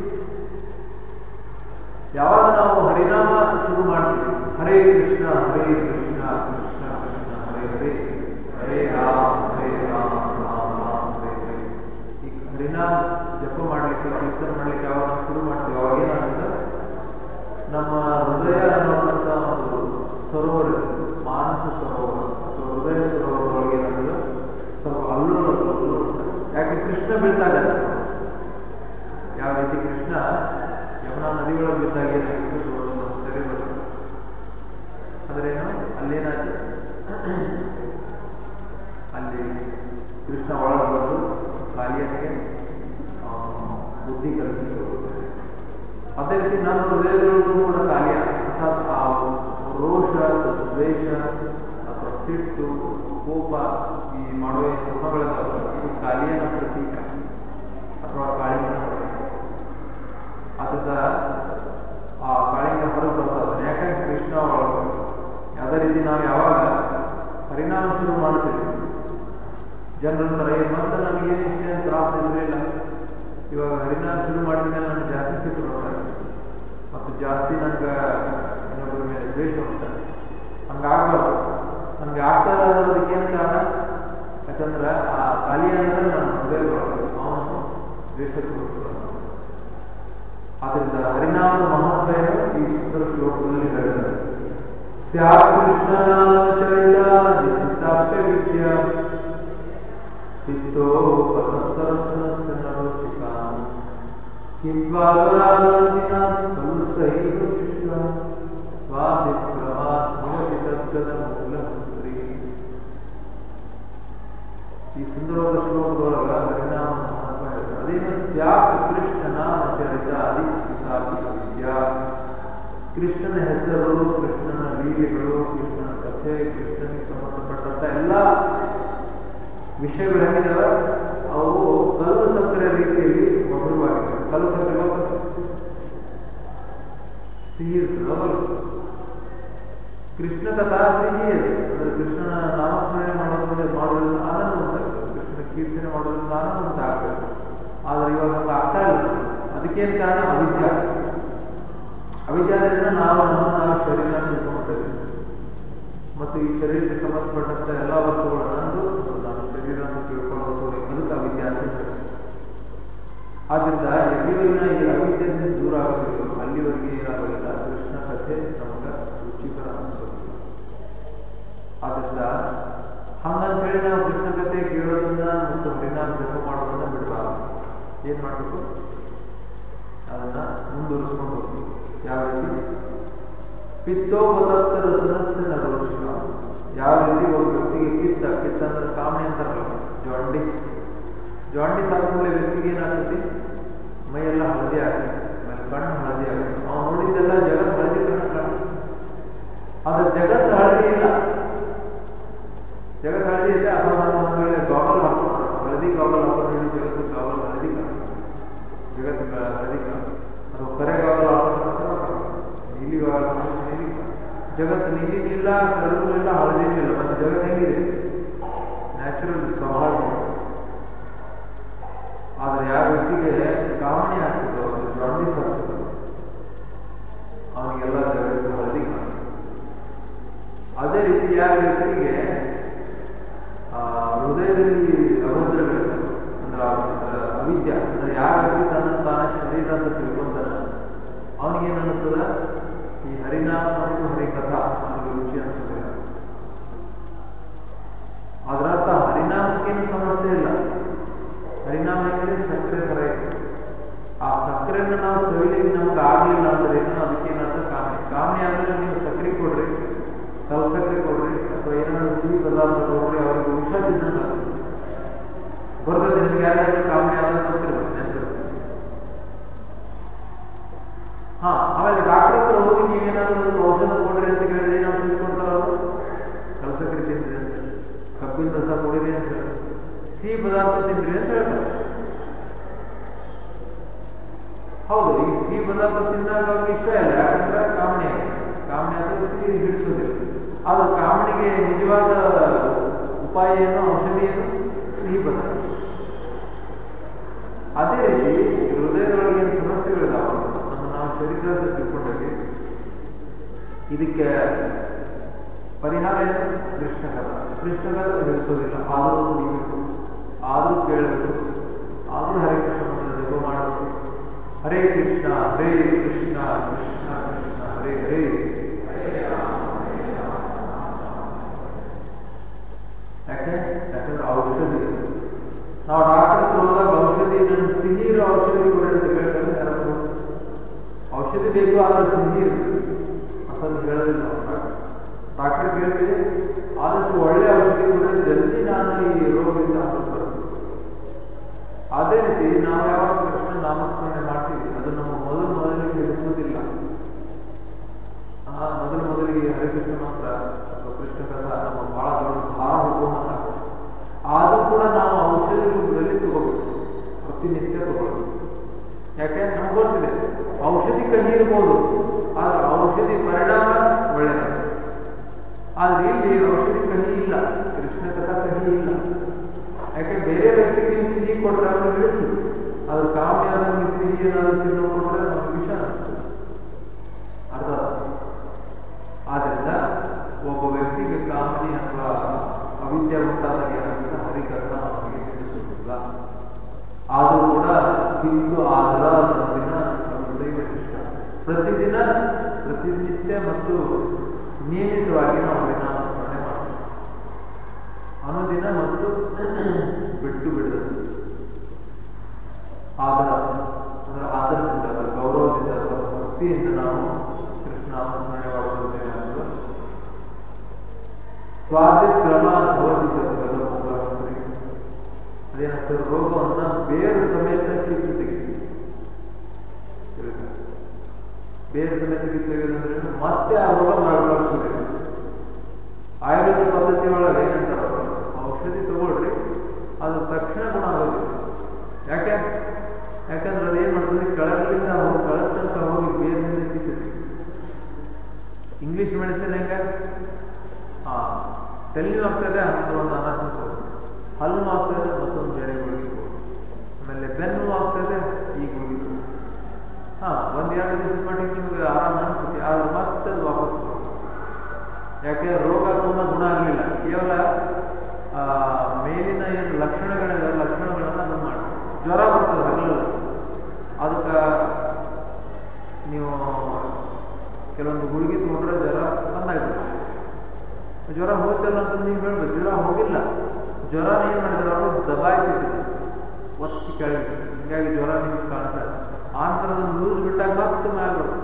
ಯಾವಾಗ ನಾವು ಹರಿನಾಮ ಶುರು ಮಾಡ್ತೀವಿ ಹರೇ ಕೃಷ್ಣ ಹರೇ ಕೃಷ್ಣ ಕೃಷ್ಣ ಕೃಷ್ಣ ಹರೇ ಹರೇ ಹರೇ ರಾಮ ಹರೇ ರಾಮ ರಾಮ ರಾಮ ಹರೇ ಹರೇ ಈ ಹರಿನಾಮ ಜಪ ಮಾಡ್ಲಿಕ್ಕೆ ಕೀರ್ತನೆ ಮಾಡ್ಲಿಕ್ಕೆ ಯಾವಾಗ ನಾವು ಶುರು ಮಾಡ್ತೀವಿ ಅವಾಗ ಏನಾಗುತ್ತೆ ನಮ್ಮ ಹೃದಯ ಅನ್ನುವಂಥ ಒಂದು ಸರೋವರ ಇದೆ. ಮಾನಸ ಸರೋವರ ಅಥವಾ ಹೃದಯ ಸರೋವರ ಒಳಗೆ ಏನಾಗುತ್ತೆ ಸ್ವಲ್ಪ ಅಲ್ಲೋಲ ಕಲ್ಲೋಲ ಉಂಟಾಗುತ್ತೆ. ಯಾಕೆ ಕೃಷ್ಣ ಬೀಳ್ತಾಗ ಯಾವ ರೀತಿ ಕೃಷ್ಣ ಯಮುನಾ ನದಿ ಒಳಗೆ ಬಿದ್ದಾಗ ಏನಾಗಿತ್ತು ದೊಡ್ಡ ತೆರೆ ಬರ್ತದೆ ಆದ್ರೇನು ಅಲ್ಲೇನಾಯ್ತು ಅಲ್ಲಿ ಕೃಷ್ಣ ಒಳಗೆ ಬಂದು ಕಾಲಿಯನಿಗೆ ಆ, ಬುದ್ಧಿ ಕಲಿಸಲಿಕ್ಕೆ ಹೋಗ್ತಾರೆ ಅದೇ ರೀತಿ ನನ್ನ ಹೃದಯದೊಳಗೂ ಕೂಡ ಕಾರ್ಯ ಅರ್ಥಾತ್ ಆ ರೋಷ ಅಥವಾ ದ್ವೇಷ ಅಥವಾ ಸಿಟ್ಟು ಕೋಪ ಈ ಮಾಡುವ ಈ ಗುಣಗಳಿದಾವೆ ಇದು ಕಾಲಿಯನ ಪ್ರತೀಕ ಅಥವಾ ಕಾಳಿಂಗನ ಪ್ರತೀಕ ಅದರಿಂದ ಆ ಕಾಳಿಂಗ ಹೊರಗೆ ಬರ್ತದೆ ಯಾಕಂದ್ರೆ ಕೃಷ್ಣ ಒಳಗೆ ಅದೇ ರೀತಿ ನಾವು ಯಾವಾಗ ಪರಿಣಾಮ ಶುರು ಮಾಡ್ತೀವಿ ಜನರಂತಾರೆ ಮತ್ತೆ ನನಗೇನು ಇಷ್ಟೇನು ತ್ರಾಸ ಇರಲಿಲ್ಲ ಇವಾಗ ಹರಿನಾಮ ಶುರು ಮಾಡಿದ ಮೇಲೆ ನನಗೆ ಜಾಸ್ತಿ ಸಿಟ್ಟು ಬರ್ತಾರೆ ಮತ್ತು ಜಾಸ್ತಿ ನನಗೆ ಏನದು ದೇವರ ಮೇಲೆ ದ್ವೇಷ ಉಂಟಾಗ ಹಂಗಾಗಬಾರ್ದು ನಮ್ಗೆ ಆಗ್ತದೆ ಅನ್ನೋದಕ್ಕೆ ಏನು ಕಾರಣ ಯಾಕಂದ್ರೆ ಆ ಕಲಿ ಅಂದ್ರೆ ನನ್ನ ಹೃದಯದೊಳಗೆ ಅವನು ದ್ವೇಷ ತೋರಿಸುವ ಆದ್ರಿಂದ ಹರಿನಾಮದ ಮಹತ್ವ ಏನು ಈ ಸುಂದರ ಶ್ಲೋಕದಲ್ಲಿ ಹೇಳಿದ್ದಾರೆ ಸ್ಯಾತ್ ಕೃಷ್ಣನಾಮಚರ್ಯ ಸಿದ್ಧಾರ್ಥ ವಿದ್ಯಾ ಚಿತ್ತೋ ಪರಂತರಸ್ಯ ನರೋಚಿಕ ಕಿಂವಾಗರಾಧಿನ ಖಲು ಸೈವ ಕೃಷ್ಣ ಸ್ವಾಭಿಪ್ರಮಾತ್ ಭವತಿ ತದ್ಗತ ಮೂಲಮಂತ್ರಿ ಈ ಸುಂದರವಾದ ಶ್ಲೋಕದೊಳಗ ಹರಿನಾಮ ಮಹತ್ವ ಹೇಳ್ತಾರೆ ಅದೇನು ಸ್ಯಾತ್ ಕೃಷ್ಣನಾಮ ಚರಿತ ಅದಿ ಸಿದ್ಧಾರ್ಥ ವಿದ್ಯಾ ಕೃಷ್ಣನ ಹೆಸರು ಕೃಷ್ಣನ ಲೀಲೆಗಳು ಕೃಷ್ಣನ ಕಥೆ ಕೃಷ್ಣನಿಗೆ ಸಂಬಂಧಪಟ್ಟಂತ ಎಲ್ಲ ವಿಷಯಗಳು ಹೇಗಿದಾವೆ ಅವು ಕಲ್ಲು ಸಕ್ಕರೆ ರೀತಿಯಲ್ಲಿ ಮಧುರವಾಗಿವೆ ಕಲ್ಲು ಸಕ್ಕರೆ ಸಿಹಿ ಇರ್ತದೆ ಕೃಷ್ಣ ಕಥಾ ಸಿಹಿ ಇದೆ ಅಂದ್ರೆ ಕೃಷ್ಣನ ನಾಮಸ್ಮರಣೆ ಮಾಡೋದ್ರಿಂದ ಮಾಡೋದ್ರಿಂದ ಆನಂದ ಉಂಟಾಗ್ತದೆ ಕೃಷ್ಣನ ಕೀರ್ತನೆ ಮಾಡೋದ್ರಿಂದ ಆನಂದ ಉಂಟಾಗಬೇಕು ಆದ್ರೆ ಇವಾಗ ಹಂಗ ಆಗ್ತಾ ಇಲ್ಲ ಅದಕ್ಕೇನು ಕಾರಣ ಅವಿದ್ಯ ಅವಿದ್ಯಾದಿಂದ ನಾವು ನಮ್ಮ ನಾವು ಶರೀರ ತಿಳ್ಕೊಂಡ್ತೇವೆ ಮತ್ತು ಈ ಶರೀರಕ್ಕೆ ಸಂಬಂಧಪಟ್ಟಂತ ಎಲ್ಲ ವಸ್ತುಗಳು ನಂದು ನಾನು ಶರೀರ ಅಂತ ತಿಳ್ಕೊಳ್ಳೋದು ಅದಕ್ಕೆ ಅವಿದ್ಯೆ ಅಂತ ಹೇಳ್ತಾರೆ. ಆದ್ರಿಂದ ಎಲ್ಲಿವರೆಗಿನ ಈ ಅವಿದ್ಯೆಯಿಂದ ದೂರ ಆಗಬೇಕು ಅಲ್ಲಿವರೆಗೆ ಏನಾಗೋದಿಲ್ಲ ಕೃಷ್ಣ ಕಥೆ ನಮಗೆ ರುಚಿಕರ ಅನಿಸೋದಿಲ್ಲ ಆದ್ರಿಂದ ಹಂಗಂತ ಹೇಳಿ ನಾವು ಕೃಷ್ಣ ಕಥೆ ಕೇಳೋದನ್ನ ಮತ್ತು ಹರಿನಾಮ ಜಪ ಮಾಡೋದನ್ನ ಬಿಡಬಾರ್ದು ಏನ್ ಮಾಡಬೇಕು ಅದನ್ನ ಮುಂದುವರಿಸ್ಕೊಂಡು ಹೋಗ್ಬೇಕು ಯಾವ ರೀತಿ ಪಿತ್ತೋಪದತ್ತರ ಸದಸ್ಯನ ರೋಚಿಕ ಯಾವ ರೀತಿ ಒಬ್ಬ ವ್ಯಕ್ತಿಗೆ ಪಿತ್ತ ಪಿತ್ತ ಅಂದ್ರೆ ಕಾಮೆ ಅಂತಾರಲ್ಲ ಜಾಂಡಿಸ್ ಜಾಂಡಿಸ್ ಆದ್ಮೇಲೆ ವ್ಯಕ್ತಿಗೆ ಏನಾಗ್ತದೆ ಮೈಯೆಲ್ಲ ಹಳದಿ ಆಗುತ್ತೆ ಆಮೇಲೆ ಕಣ್ಣು ಹಳದಿ ಆಗುತ್ತೆ ಅವ್ನು ನೋಡಿದ್ದೆಲ್ಲ ಜಗತ್ ಹಳದಿ ಕಣ್ಣು ಕಾಣಿಸ್ತದೆ ಆದ್ರೆ ಜಗತ್ತು ಹಳದಿ ಇಲ್ಲ ಜಗತ್ ಹಳದಿ ಇದೆ ಅಥವಾ ನಾನು ಒಂದು ವೇಳೆ ಗಾಗಲ್ ಹಾಕೊಂಡು ಹಳದಿ ಗಾಗಲ್ ಹಾಕೊಂಡು ಹೇಳಿ ಜಗತ್ತು ಗಾಗಲ್ ಹಳದಿ ಕಾಣಿಸ್ತದೆ ಜಗತ್ತು ಹಳದಿ ಕಾಣಿಸ್ತದೆ ಅಥವಾ ಕರೆ ಗಾಗಲ್ ಹಾಕೊಂಡು ನೀಲಿ ಗಾಗಲ್ ಹಾಕೊಂಡು ನೀಲಿ ಜಗತ್ತು ನೀಲಿ ಇಲ್ಲ ಕರಗೂ ಇಲ್ಲ ಹಳದಿ ಇಲ್ಲ ಮತ್ತೆ ಜಗತ್ತು ಹೆಂಗಿದೆ ನ್ಯಾಚುರಲ್ ಸ್ವಾಭಾವಿಕ ಆದ್ರೆ ಯಾವ ವ್ಯಕ್ತಿಗೆ ಕಾಮಣಿ ಆಗ್ತದೋ ಅದು ಜಾಂಡಿಸ್ ಆಗ್ತದೋ ಅವನಿಗೆಲ್ಲ ಜಗತ್ತು ಹಳದಿ ಕಾಣ್ತದೆ ಅದೇ ರೀತಿ ಯಾವ ವ್ಯಕ್ತಿಗೆ ಆ ಹೃದಯದಲ್ಲಿ ಅಭದ್ರಗಳಿರ್ತವೆ ಅಂದ್ರೆ ಆ ಅವಿದ್ಯ ಅಂದ್ರೆ ಯಾವ ವ್ಯಕ್ತಿ ತನ್ನ ತಾನ ಶರೀರ ಅಂತ ತಿಳ್ಕೊಂತಾನ ಅವನಿಗೇನು ಅನಿಸ್ತದ ಈ ಹರಿನಾಮ ಮತ್ತು ಹರಿಕಥಾ ನನಗೆ ರುಚಿ ಅನಿಸೋದಿಲ್ಲ ಅದರರ್ಥ ಹರಿನಾಮಕ್ಕೇನು ಸಮಸ್ಯೆ ಇಲ್ಲ ಹರಿನಾಮ ಏನಿದೆ ಸಕ್ಕರೆ ತರ ಇದೆ ಆ ಸಕ್ಕರೆಯನ್ನು ನಾವು ಸವಿಲಿಕ್ಕೆ ನಮ್ಗೆ ಆಗಲಿಲ್ಲ ಅಂದ್ರೆ ಏನೋ ಅದಕ್ಕೇನಾದ್ರೆ ಕಾಮೆ ಕಾಮೆ ಆದ್ರೆ ನೀವು ಸಕ್ಕರೆ ಕೊಡ್ರಿ ಕಲ್ ಸಕ್ಕರೆ ಕೊಡ್ರಿ ಅಥವಾ ಏನಾದ್ರು ಸಿಹಿ ಪದಾರ್ಥ ಕೊಡ್ರಿ ಅವ್ರಿಗೆ ಹುಷಾರಿದ್ದಂಗ ಬರ್ತದೆ ನಿಮ್ಗೆ ಯಾರಾದ್ರೂ ಕಾಮೆ ಆದ್ರೆ ಗೊತ್ತಿರ್ಬೇಕು ನೆನಪಿರ್ಬೇಕು ಹಾ ಆಮೇಲೆ ಡಾಕ್ಟರ್ ಹತ್ರ ಹೋಗಿ ನೀವೇನಾದ್ರೂ ಒಂದು ಔಷಧ ಕೊಡ್ರಿ ಅಂತ ಕೇಳಿದ್ರೆ ಏನು ಔಷಧಿ ಕೊಡ್ತಾರ ಅವರು ಕಲ್ ಸಕ್ಕರೆ ತಿಂದ್ರಿ ಅಂತ ಕಬ್ಬಿನ ರಸ ಕೊಡಿರಿ ಅಂತ ಹೇಳ್ತಾರೆ ಸಿಹಿ ಪದಾರ್ಥ ತಿಂದ್ರಿ ಅಂತ ಹೇಳ್ತಾರೆ ಹೌದು ಈ ಸಿಹಿ ಪದಾರ್ಥ ತಿಂದಾಗ ಅವ್ರಿಗೆ ಇಷ್ಟ ಇಲ್ಲ ಯಾಕಂದ್ರೆ ಕಾಮಣಿ ಕಾಮಣಿ ಅಥವಾ ಸಿಹಿ ಹಿಡಿಸೋದಿಲ್ಲ ಆದ್ರೆ ಕಾಮಣಿಗೆ ನಿಜವಾದ ಉಪಾಯ ಏನು ಔಷಧಿ ಏನು ಸಿಹಿ ಪದಾರ್ಥ ಅದೇ ರೀತಿ ಹೃದಯದೊಳಗೆ ಏನು ಸಮಸ್ಯೆಗಳಿದಾವ ನಮ್ಮ ನಾವು ಶರೀರ ಅಂತ ತಿಳ್ಕೊಂಡಾಗೆ ಇದಕ್ಕೆ ಪರಿಹಾರ ಏನು ಕೃಷ್ಣಕರ ಕೃಷ್ಣಕರ ಹಿಡಿಸೋದಿಲ್ಲ ಆದರೂ ಕುಡಿಬೇಕು ಆದರೂ ಕೇಳಬೇಕು ಆದರೂ ಹರೇ ಕೃಷ್ಣ ಮಂತ್ರ ಜಪ ಮಾಡಬೇಕು ಹರೇ ಕೃಷ್ಣ ಹರೇ ಕೃಷ್ಣ ಕೃಷ್ಣ ಕೃಷ್ಣ ಹರೇ ಹರೇ ಯಾಕೆ ಯಾಕಂದ್ರೆ ಔಷಧಿ ನಾವು ಡಾಕ್ಟರ್ ಹತ್ರ ಹೋದಾಗ ಔಷಧಿ ನನ್ನ ಸಿಹಿ ಇರೋ ಔಷಧಿ ಕೊಡಿ ಅಂತ ಕೇಳ್ತಾರೆ ಯಾರು ಔಷಧಿ ಬೇಕು ಆದ್ರೆ ಸಿಹಿ ಇருக்கு ಅಂತ ಹೇಳೋದಿಲ್ಲ ಡಾಕ್ಟರ್ ಕೇಳ್ತೀವಿ ಆದಷ್ಟು ಒಳ್ಳೆ ಔಷಧಿ ಕೊಟ್ಟರೆ ಜಲ್ದಿ ನಾನು ಈ ರೋಗದಿಂದ ಹೊರಬರ್ತೀನಿ ಅದೇ ರೀತಿ ನಾವು ಯಾವಾಗ ಕೃಷ್ಣ ನಾಮಸ್ಮರಣೆ ಮಾಡ್ತೀವಿ ಅದು ನಮ್ಮ ಮೊದಲು ಮೊದಲಿಗೆ ಹಿಡಿಸೋದಿಲ್ಲ ಆ ಮೊದಲು ಮೊದಲಿಗೆ ಹರಿಕೃಷ್ಣ ಮಾತ್ರ ಅಥವಾ ಕೃಷ್ಣ ಕಥಾ ನಮ್ಮ ಬಹಳ ದೊಡ್ಡ ಭಾರ ಹೋಗೋಣ ಆದರೂ ಕೂಡ ನಾವು ಔಷಧಿ ರೂಪದಲ್ಲಿ ತಗೋಬೇಕು ಪ್ರತಿನಿತ್ಯ ತಗೊಳ್ಬೇಕು ಯಾಕೆ ನಮ್ಗೆ ಗೊತ್ತಿದೆ ಔಷಧಿ ಕಹಿ ಇರ್ಬೋದು ಆದ್ರೆ ಔಷಧಿ ಪರಿಣಾಮ ಒಳ್ಳೆಯದು ಆದ್ರೆ ಇಲ್ಲಿ ಔಷಧಿ ಕಹಿ ಇಲ್ಲ ಕೃಷ್ಣ ಕಥಾ ಕಹಿ ಇಲ್ಲ ಯಾಕೆ ಬೇರೆ ವ್ಯಕ್ತಿಗೆ ನೀವು ಸಿಹಿ ಕೊಟ್ರೆ ಅವ್ರು ಇಳಿಸ್ತೀವಿ ಅದ್ರ ಕಾವ್ಯ ನಮಗೆ ಸಿಹಿ ಏನಾದ್ರು ತಿನ್ನೋ ಕೊಟ್ರೆ ನಮ್ಗೆ ವಿಷ ಅನಿಸ್ತದೆ ಅರ್ಥ ಮತ್ತು ನಿಯಮಿತವಾಗಿ ನಾವು ಹರಿನಾಮ ಸ್ಮರಣೆ ಮಾಡ್ತೀವಿ ಅನುದಿನ ಮತ್ತು ಬಿಟ್ಟು ಬಿಡದು ಆದರ ಅಂದ್ರೆ ಆದರದಿಂದ ಅಥವಾ ಗೌರವದಿಂದ ಅಥವಾ ಭಕ್ತಿಯಿಂದ ನಾವು ಕೃಷ್ಣನಾಮ ಸ್ಮರಣೆ ಮಾಡುವುದೇನೆ ಅನ್ನೋದು ಸ್ವಾದಿಕ್ರಮ ಭವತಿದ್ದಲ್ಲ ಅದೇನಾಗ್ತದೆ ರೋಗವನ್ನ ಬೇರು ಸಮೇತ ಕಿತ್ತು ತೆಗಿತೀವಿ ಬೇರೆ ಸಮೇತ ಕಿತ್ತು ತೆಗೆದಂದ್ರೆ ಮತ್ತೆ ಆ ರೋಗ ಮರಳಿಸುವುದಿಲ್ಲ ಆಯುರ್ವೇದ ಪದ್ಧತಿ ಒಳಗೆ ಏನಂತಾರೆ ಔಷಧಿ ತಗೊಳ್ರಿ ಅದು ತಕ್ಷಣ ಗುಣ ಆಗೋದಿಲ್ಲ ಯಾಕೆ ಯಾಕಂದ್ರೆ ಅದೇನ್ ಮಾಡ್ತದೆ ಕೆಳಗಿಂದ ಹೋಗಿ ಕೆಳಗ ತನಕ ಹೋಗಿ ಬೇರಿನಿಂದ ಕಿತ್ತದೆ ಇಂಗ್ಲಿಷ್ ಮೆಡಿಸಿನ್ ಹೆಂಗ ಹಾ ತಲೆ ಆಗ್ತದೆ ಅಂತ ಒಂದು ಅನಾಸನ ಹಲ್ಲು ಆಗ್ತದೆ ಮತ್ತೊಂದು ಬೇರೆ ಗುಳಿಗೆ ಆಮೇಲೆ ಬೆನ್ನು ಆಗ್ತದೆ ಈ ಗುಳಿಗೆ ಹಾ ಒಂದ್ ಎರಡು ದಿವಸ ಮಟ್ಟಿಗೆ ನಿಮ್ಗೆ ಆರಾಮ ಅನಿಸುತ್ತೆ ಆದ್ರೆ ಮತ್ತೆ ಅದು ವಾಪಸ್ ಬರುತ್ತೆ ಯಾಕೆ ರೋಗ ತುಂಬ ಗುಣ ಆಗಲಿಲ್ಲ ಕೇವಲ ಮೇಲಿನ ಏನು ಲಕ್ಷಣಗಳಿದೆ ಲಕ್ಷಣಗಳನ್ನ ಅದು ಮಾಡಿ ಜ್ವರ ಬರ್ತದೆ ಹಗಲಲ್ಲ ಅದಕ್ಕೆ ನೀವು ಕೆಲವೊಂದು ಗುಳಿಗೆ ತಗೊಂಡ್ರೆ ಜ್ವರ ಬಂದಾಗ್ತದೆ ಜ್ವರ ಹೋಗ್ತಿಲ್ಲ ಅಂತ ನೀವು ಹೇಳ್ಬೇಕು ಜ್ವರ ಹೋಗಿಲ್ಲ ಜ್ವರ ಏನ್ ಮಾಡಿದ್ರೆ ಅವರು ದಬಾಯಿಸಿದ್ರು ಒತ್ತಿ ಕೆಳಗೆ ಹಿಂಗಾಗಿ ಜ್ವರ ನಿಮ್ಗೆ ಕಾಣಿಸ್ತಾರೆ ಆ ನಂತರ ಅದನ್ನು ಲೂಸ್ ಬಿಟ್ಟಾಗ ಮತ್ತೆ ಮೇಲೆ ಬರ್ತದೆ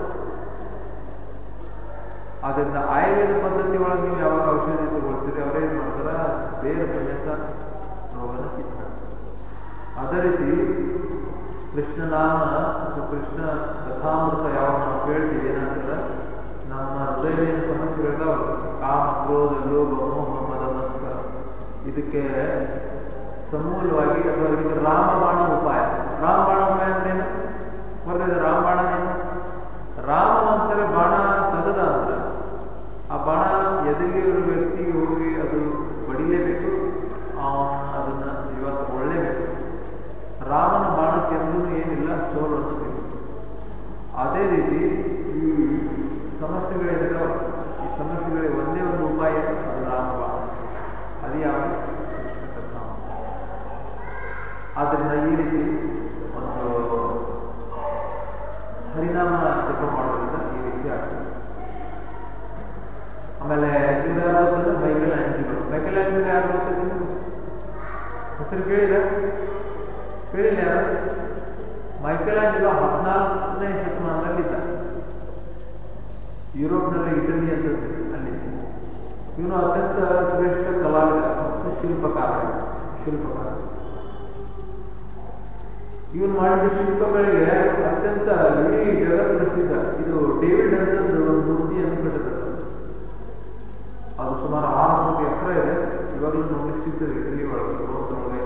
ಆದ್ದರಿಂದ ಆಯುರ್ವೇದ ಪದ್ಧತಿ ಒಳಗೆ ನೀವು ಯಾವಾಗ ಔಷಧಿ ತಗೊಳ್ತೀರಿ ಅವರೇ ಏನ್ ಮಾಡ್ತಾರ ಬೇರೆ ಸಮೇತ ರೋಗನ ಕಿತ್ತಾರೆ ಅದೇ ರೀತಿ ಕೃಷ್ಣನಾಮ ಅಥವಾ ಕೃಷ್ಣ ಕಥಾಮೃತ ಯಾವಾಗ ನಾವು ಕೇಳ್ತೀವಿ ಏನಂದ್ರೆ ನಮ್ಮ ಹೃದಯದ ಸಮಸ್ಯೆಗಳಿದಾವ ಕಾಮ ಕ್ರೋಧ ಲೋಭ ಮೋಹ ಮದ ಮತ್ಸರ ಇದಕ್ಕೆ ಸಮೂಲವಾಗಿ ಅಥವಾ ಇದಕ್ಕೆ ರಾಮಬಾಣ ಉಪಾಯ ರಾಮಬಾಣ ಉಪಾಯ ಅಂದ್ರೆ ಏನು ಬರ್ತಿದೆ ರಾಮಬಾಣ ಏನು ರಾಮ ಒಂದ್ಸರಿ ಬಾಣ ತೆಗೆದ ಅಂದ್ರೆ ಆ ಬಾಣ ಎದೆಗೆ ಇರೋ ವ್ಯಕ್ತಿಗೆ ಹೋಗಿ ಅದು ಬಡಿಲೇಬೇಕು ಅವನ ಅದನ್ನ ಇವತ್ತು ಒಳ್ಳೇಬೇಕು ರಾಮನ ಬಾಣಕ್ಕೆ ಎಂದೂ ಏನಿಲ್ಲ ಸೋಲು ಅನ್ನೋದಿಲ್ಲ ಅದೇ ರೀತಿ ಈ ಸಮಸ್ಯೆಗಳಿದ್ದಾವೆ ಈ ಸಮಸ್ಯೆಗಳಿಗೆ ಒಂದೇ ಒಂದು ಉಪಾಯ ಅದು ರಾಮಬಾಣ ಅದು ಯಾವುದು ಕೃಷ್ಣ ಕಥಾ ಆದ್ದರಿಂದ ಈ ರೀತಿ ಒಂದು ಹರಿನಾಮ ಜಪ ಮಾಡೋದ್ರಿಂದ ಈ ರೀತಿ ಆಗ್ತದೆ ಆಮೇಲೆ ಇವ್ರು ಯಾರು ಗೊತ್ತಂದ್ರೆ ಮೈಕಲ್ ಆಂಜಿಗಳು ಮೈಕಲ್ ಆಂಜಿಗಳು ಯಾರು ಗೊತ್ತಿದೆ ಹೆಸರು ಕೇಳಿದ ಕೇಳಿಲ್ಲ ಯಾರು ಮೈಕಲ್ ಆಂಜಿಗಳು ಹದಿನಾಲ್ಕನೇ ಶತಮಾನದಲ್ಲಿದ್ದ ಯುರೋಪ್ನಲ್ಲಿ ಇಟಲಿ ಅಂತ ಅಲ್ಲಿ ಇವನು ಅತ್ಯಂತ ಶ್ರೇಷ್ಠ ಕಲಾವಿದ ಮತ್ತು ಶಿಲ್ಪಕಾರ ಶಿಲ್ಪಕಾರ ಇವನು ಮಾಡಿದ ಶಿಲ್ಪಗಳಿಗೆ ಅತ್ಯಂತ ಇಡೀ ಜಗತ್ ಪ್ರಸಿದ್ಧ ಇದು ಡೇವಿಡ್ ಹನ್ಸನ್ ಒಂದು ಮೂರ್ತಿಯನ್ನು ಕಟ್ಟಿದ್ದಾರೆ ಅದು ಸುಮಾರು ಆರು ಕೋಟಿ ಎಕರೆ ಇದೆ ಇವಾಗಲೂ ನೋಡ್ಲಿಕ್ಕೆ ಸಿಗ್ತದೆ ಇಟಲಿ ಒಳಗೆ ಒಳಗೆ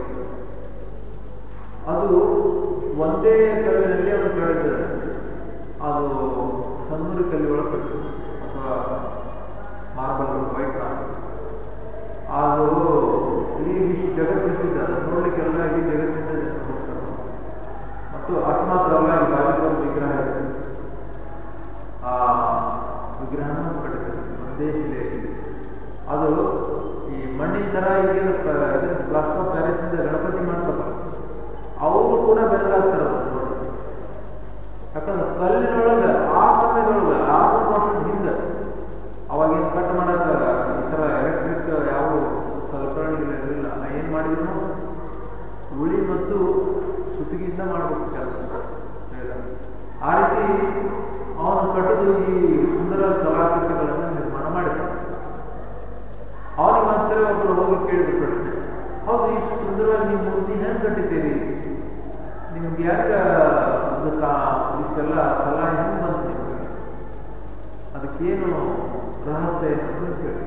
ಅದು ಒಂದೇ ಕಲ್ಲಿನಲ್ಲಿ ಅವರು ಕೇಳಿದ್ದಾರೆ ಅದು ಸನ್ನೂರು ಕಲ್ಲಿ ಒಳಗೆ ಕಟ್ಟಿದ್ರು ಅಥವಾ ಮಾರ್ಬಲ್ ವೈಟ್ ಅದು ಇಡೀ ವಿಶ್ವ ಜಗತ್ ಪ್ರಸಿದ್ಧ ಅದನ್ನು ನೋಡ್ಲಿಕ್ಕೆಲ್ಲ ಇಡೀ ಜಗತ್ತಿಂದ ಜನ ಹೋಗ್ತಾರೆ ಮತ್ತು ಅಷ್ಟು ಮಾತ್ರ ಅಲ್ಲ ಈ ಬಾಜಿಪುರ ವಿಗ್ರಹ ಇದೆ ಆ ವಿಗ್ರಹನೂ ಕಟ್ಟಿದ್ದಾರೆ ಒಂದೇ ಶಿಲೆಯಲ್ಲಿ ಅದು ಈ ಮಣ್ಣಿನ ತರ ಈಗಿನ ಪ್ಲಾಸ್ಟರ್ ಪ್ಯಾರಿಸ್ ಇಂದ ಗಣಪತಿ ಮಾಡ್ತಾರೆ ಅವರು ಕೂಡ ಬೆರಗಾಗ್ತಾರೆ ಯಾಕಂದ್ರೆ ಕಲ್ಲಿನೊಳಗೆ ಆ ಸಮಯದೊಳಗೆ ಆರು ವರ್ಷದ ಹಿಂದೆ ಅವಾಗ ಏನು ಕಟ್ ಮಾಡಕ ಈ ತರ ಎಲೆಕ್ಟ್ರಿಕ್ ಯಾವ ಸಲಕರಣೆಗಳಿರಲಿಲ್ಲ ಏನ್ ಮಾಡಿದ್ರು ಉಳಿ ಮತ್ತು ಸುತ್ತಿಗೆಯಿಂದ ಮಾಡಬೇಕು ಕೆಲಸ ಆ ರೀತಿ ಅವನು ಕಟ್ಟದು ಈ ಸುಂದರ ಕಲಾಕೃತಿಗಳನ್ನು ನಿರ್ಮಾಣ ಮಾಡಿದ ಅವನಿಗೆ ಒಂದ್ಸರಿ ಒಬ್ಬರು ಹೋಗಿ ಕೇಳಿದ ಪ್ರಶ್ನೆ ಹೌದು ಇಷ್ಟು ಸುಂದರವಾಗಿ ನೀವು ಮೂರ್ತಿ ಹೆಂಗ್ ಕಟ್ಟಿದ್ದೀರಿ ನಿಮ್ಗೆ ಯಾಕ ಅದಕ್ಕ ಇಷ್ಟೆಲ್ಲ ಕಲಾ ಹೆಂಗ್ ಬಂತು ನಿಮ್ಗೆ ಅದಕ್ಕೇನು ರಹಸ್ಯ ಅಂತ ಕೇಳಿ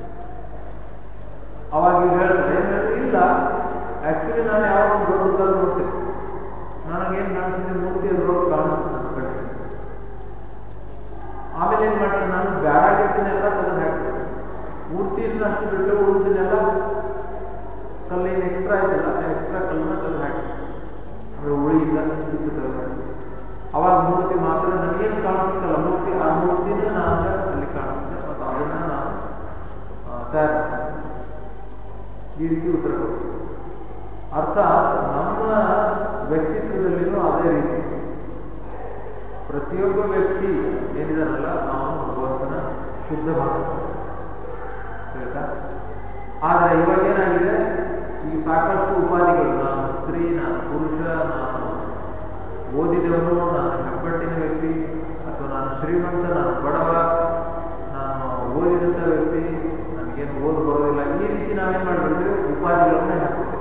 ಅವಾಗ ಇವ್ರು ಹೇಳ್ತಾರೆ ಏನ್ ಹೇಳಿದ್ರೆ, ಇಲ್ಲ ಆಕ್ಚುಲಿ ನಾನು ಯಾವಾಗ ಒಂದು ದೊಡ್ಡ ಕಲ್ಲು ನೋಡ್ತೇನೆ ನನಗೇನು ಕಾಣಿಸಿದ್ರೆ ಮೂರ್ತಿ ಅದ್ರೊಳಗೆ ಕಾಣಿಸ್ತದೆ ನನ್ನ ಕಣ್ಣಿಗೆ ಆಮೇಲೆ ಏನ್ ಮಾಡ್ತೇನೆ ನಾನು ಬ್ಯಾಡಾಗಿರ್ತೀನೆಲ್ಲ ತೆಗೆದು ಹಾಕ್ತೇನೆ ಮೂರ್ತಿಯಿಂದ ಅಷ್ಟು ಬಿಟ್ಟು ಉಳಿದಿನೆಲ್ಲ ಕಲ್ಲೇನು ಎಕ್ಸ್ಟ್ರಾ ಆಯ್ತಲ್ಲ ಎಕ್ಸ್ಟ್ರಾ ಕಲ್ಲನ್ನ ತೆಗೆದು ಹಾಕ್ತೇನೆ ಅಂದ್ರೆ ಉಳಿಯಿಂದ ಇದ್ದು ತೆಗೆದು ಹಾಕ್ತೇನೆ ಅವಾಗ ಮೂರ್ತಿ ಮಾತ್ರ ನನಗೇನು ಕಾಣಿಸ್ತಲ್ಲ ಮೂರ್ತಿ ಆ ಮೂರ್ತಿನ ನಾನು ಅಲ್ಲಿ ಕಾಣಿಸ್ತದೆ ಮತ್ತು ಅದನ್ನ ನಾನು ಆ, ತಯಾರು ಮಾಡ್ತೇನೆ. ಈ ರೀತಿ ಉತ್ತರ ಕೊಡ್ತೀನಿ ಅರ್ಥಾತ್ ನಮ್ಮ ವ್ಯಕ್ತಿತ್ವದಲ್ಲಿನೂ ಅದೇ ರೀತಿ ಪ್ರತಿಯೊಬ್ಬ ವ್ಯಕ್ತಿ ಏನಿದಾರಲ್ಲ ಅವನು ಭಗವಂತನ ಶುದ್ಧ ಭಕ್ತ ಹೇಳ್ತಾ ಆದರೆ ಇವಾಗ ಏನಾಗಿದೆ ಈ ಸಾಕಷ್ಟು ಉಪಾಧಿಗಳು ನಾನು ಸ್ತ್ರೀ ನಾನು ಪುರುಷ ನಾನು ಓದಿದವನು ನಾನು ಹೆಬ್ಬಟ್ಟಿನ ವ್ಯಕ್ತಿ ಅಥವಾ ನಾನು ಶ್ರೀಮಂತ ನಾನು ಬಡವ ನಾನು ಓದಿದಂಥ ವ್ಯಕ್ತಿ ನನಗೇನು ಓದು ಬರೋದಿಲ್ಲ ಈ ರೀತಿ ನಾವೇನು ಮಾಡಿಬಿಡ್ತೀವಿ ಉಪಾಧಿಗಳನ್ನ ಹಾಕ್ಬಿಡ್ತೀವಿ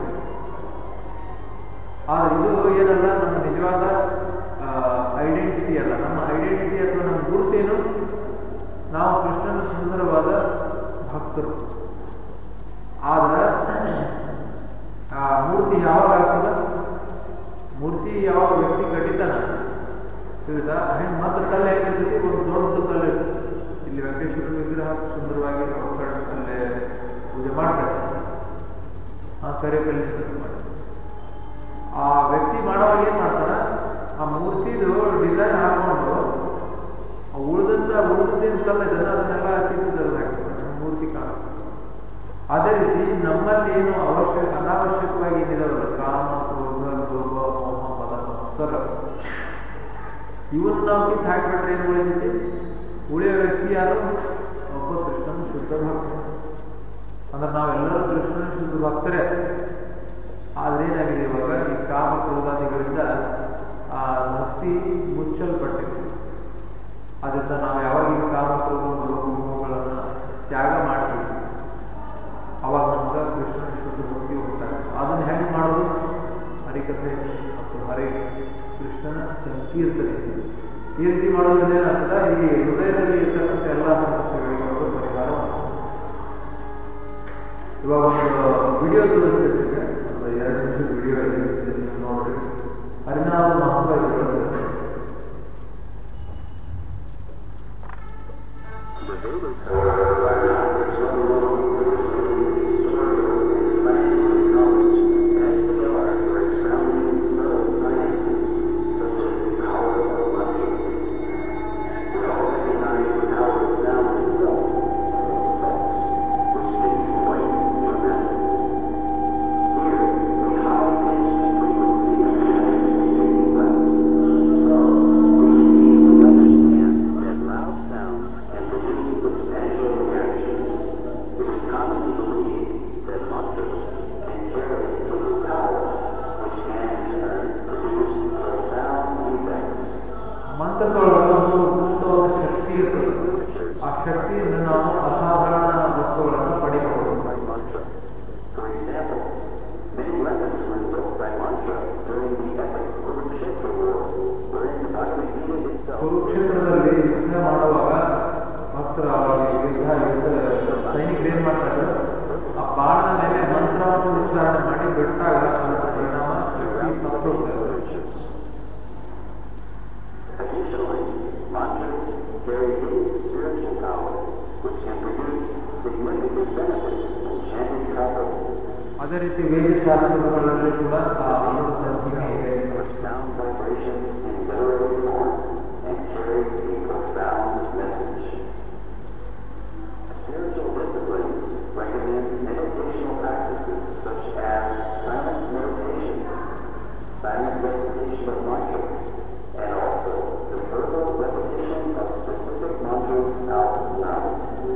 ಆದರೆ ಇದು ಏನಲ್ಲ ನಮ್ಮ ನಿಜವಾದ ಐಡೆಂಟಿಟಿ ಅಲ್ಲ ನಮ್ಮ ಐಡೆಂಟಿಟಿ ಅಥವಾ ನಮ್ಮ ಗುರುತೇನು ನಾವು ಕೃಷ್ಣನ ಸುಂದರವಾದ ಭಕ್ತರು ಆದ್ರೆ ಆ ಮೂರ್ತಿ ಯಾವಾಗ ಆಗ್ತದ ಮೂರ್ತಿ ಯಾವ ವ್ಯಕ್ತಿ ಕಟ್ಟಿತಾನ ತಿಳಿದ ಹೆಣ್ಣು ಮತ್ತೆ ಕಲ್ಲು ಹೇಗಿರ್ತೈತಿ ಒಂದು ದೊಡ್ಡ ಕಲ್ಲು ಇರ್ತದೆ ಇಲ್ಲಿ ವೆಂಕಟೇಶ್ವರ ವಿಗ್ರಹ ಸುಂದರವಾಗಿ ಅವ್ರ ಕಡೆ ಅಲ್ಲೇ ಪೂಜೆ ಮಾಡ್ತಾರೆ ಆ ಕರೆ ಕಲ್ಲಿನ ಮಾಡಿ ಆ ವ್ಯಕ್ತಿ ಮಾಡೋವಾಗ ಏನ್ ಮಾಡ್ತಾನ ಆ ಮೂರ್ತಿದು ಡಿಸೈನ್ ಹಾಕೊಂಡು ಉಳಿದಂತ ಉಳಿದೇನು ಕಲ್ಲ ಇದನ್ನ ಅದನ್ನೆಲ್ಲ ಕಿತ್ತದಲ್ಲಿ ಹಾಕ್ತಾರೆ ಮೂರ್ತಿ ಕಾಣಿಸ್ತದೆ ಅದೇ ರೀತಿ ನಮ್ಮಲ್ಲಿ ಏನು ಅವಶ್ಯ ಅನಾವಶ್ಯಕವಾಗಿ ಏನಿದಾವಲ್ಲ ಕಾಮ ಕ್ರೋಧ ಲೋಭ ಮೋಹ ಮದ ಮತ್ಸರ ಇವನ್ನ ನಾವು ಕಿತ್ತು ಹಾಕಿಬಿಟ್ರೆ ಏನು ಉಳಿದೈತಿ ಉಳಿಯೋ ವ್ಯಕ್ತಿ ಯಾರು ಒಬ್ಬ ಕೃಷ್ಣನ ಶುದ್ಧ ಭಕ್ತ ಅಂದ್ರೆ ನಾವೆಲ್ಲರೂ ಕೃಷ್ಣನ ಶುದ್ಧ ಭಕ್ತರೇ ಆದ್ರೆ ಏನಾಗಿದೆ ಇವಾಗ ಈ ಕಾಮ ಕ್ರೋಧಾದಿಗಳಿಂದ ಆ ಭಕ್ತಿ ಮುಚ್ಚಲ್ಪಟ್ಟಿದೆ ಅದರಿಂದ ನಾವು ಯಾವಾಗ ಈ ಕಾಮ ಕ್ರೋಧ ಲೋಭಗಳನ್ನು ತ್ಯಾಗ ಮಾಡ್ತೀವಿ ಅವಾಗ ನಮ್ಗೆ ಕೃಷ್ಣನ ಶುದ್ಧ ಭಕ್ತಿ ಹೋಗ್ತಾರೆ ಅದನ್ನು ಹೆಂಗೆ ಮಾಡೋದು ಹರಿಕಥೆ ಮತ್ತು ಹರಿ ಕೃಷ್ಣನ ಸಂಕೀರ್ತನೆ ಈ ರೀತಿ ಮಾಡೋದ್ರಿಂದ ಏನಾಗ್ತದೆ ಈ ಹೃದಯದಲ್ಲಿ ಇರ್ತಕ್ಕಂಥ ಎಲ್ಲ ಸಮಸ್ಯೆಗಳಿಗೆ ಅವರು ಪರಿಹಾರ ಇವಾಗ ಒಂದು ವಿಡಿಯೋ ತೋರಿಸ್ತಿರ್ತೀವಿ ಒಂದು ಎರಡು ನಿಮಿಷದ ವಿಡಿಯೋ ಇದೆ ನೀವು ನೋಡ್ರಿ ಹರಿನಾಮ ಮಹಾಭಾವಿಗಳು The Vedas are not as well known for presenting historical and scientific knowledge as they are for expounding subtle sciences such as the power of mantras. We all recognize the power of sound itself and its effects, which may be quite dramatic. Here, the high-pitched frequency of energy taking breaths. So, we can easily understand that loud sounds can produce substantial reactions. It is commonly believed that mantras can carry little power, which can in turn produce profound effects. ಮಂತ್ರದೊಳಗೆ ಒಂದು ಅದ್ಭುತವಾದ ಶಕ್ತಿ ಇರ್ತದೆ ಆ ಶಕ್ತಿಯಿಂದ ನಾವು ಅಸಾಧಾರಣ ವಸ್ತುಗಳನ್ನು ಪಡೆಯಬಹುದು by mantra. For example, many weapons were built by mantra during the epic Kurukshetra war, wherein the Bhagavad Gita itself ಕುರುಕ್ಷೇತ್ರದಲ್ಲಿ ಯುದ್ಧ ಮಾಡುವಾಗ ಭಕ್ತರ ಯುದ್ಧ ಯುದ್ಧ ಸೈನಿಕರು ಏನ್ ಮಾಡ್ತಾರೆ ಆ ಬಾಣದ ಮೇಲೆ ಮಂತ್ರವನ್ನು ಉಚ್ಚಾರಣೆ ಮಾಡಿ ಬಿಟ್ಟಾಗ ಅದರ ಪರಿಣಾಮ ಶಕ್ತಿ ಸತ್ತು ಹೋಗ್ತದೆ virtues. Additionally, mantras carry hidden spiritual power, which can produce significant benefits when chanted properly. ಅದೇ ರೀತಿ ವೇದಶಾಸ್ತ್ರಗಳಲ್ಲಿ ಕೂಡ ಆ ಅನುಸಂಧಿಕೆ ಇದೆ Or sound vibrations in literary form and carry a profound message. Spiritual disciplines recommend meditational practices such as silent meditation, silent recitation of mantras, and also the verbal repetition of specific mantras out loud.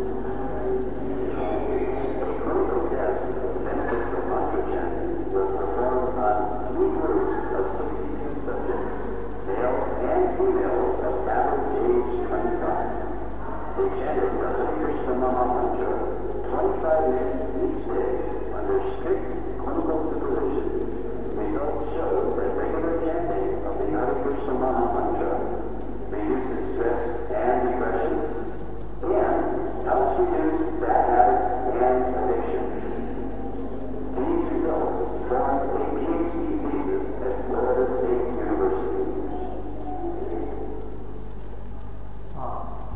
A clinical test of the benefits of mantra chanting was performed on three groups of 62 subjects, males and females of average age 25. They chanted the Hare Krishna Maha Mantra 25 minutes each day under strict clinical supervision. Results showed that regular chanting of the Hare Krishna Maha Mantra reduces stress and depression and helps reduce bad habits and addictions. These results formed a PhD thesis at Florida State University. ಹಾ.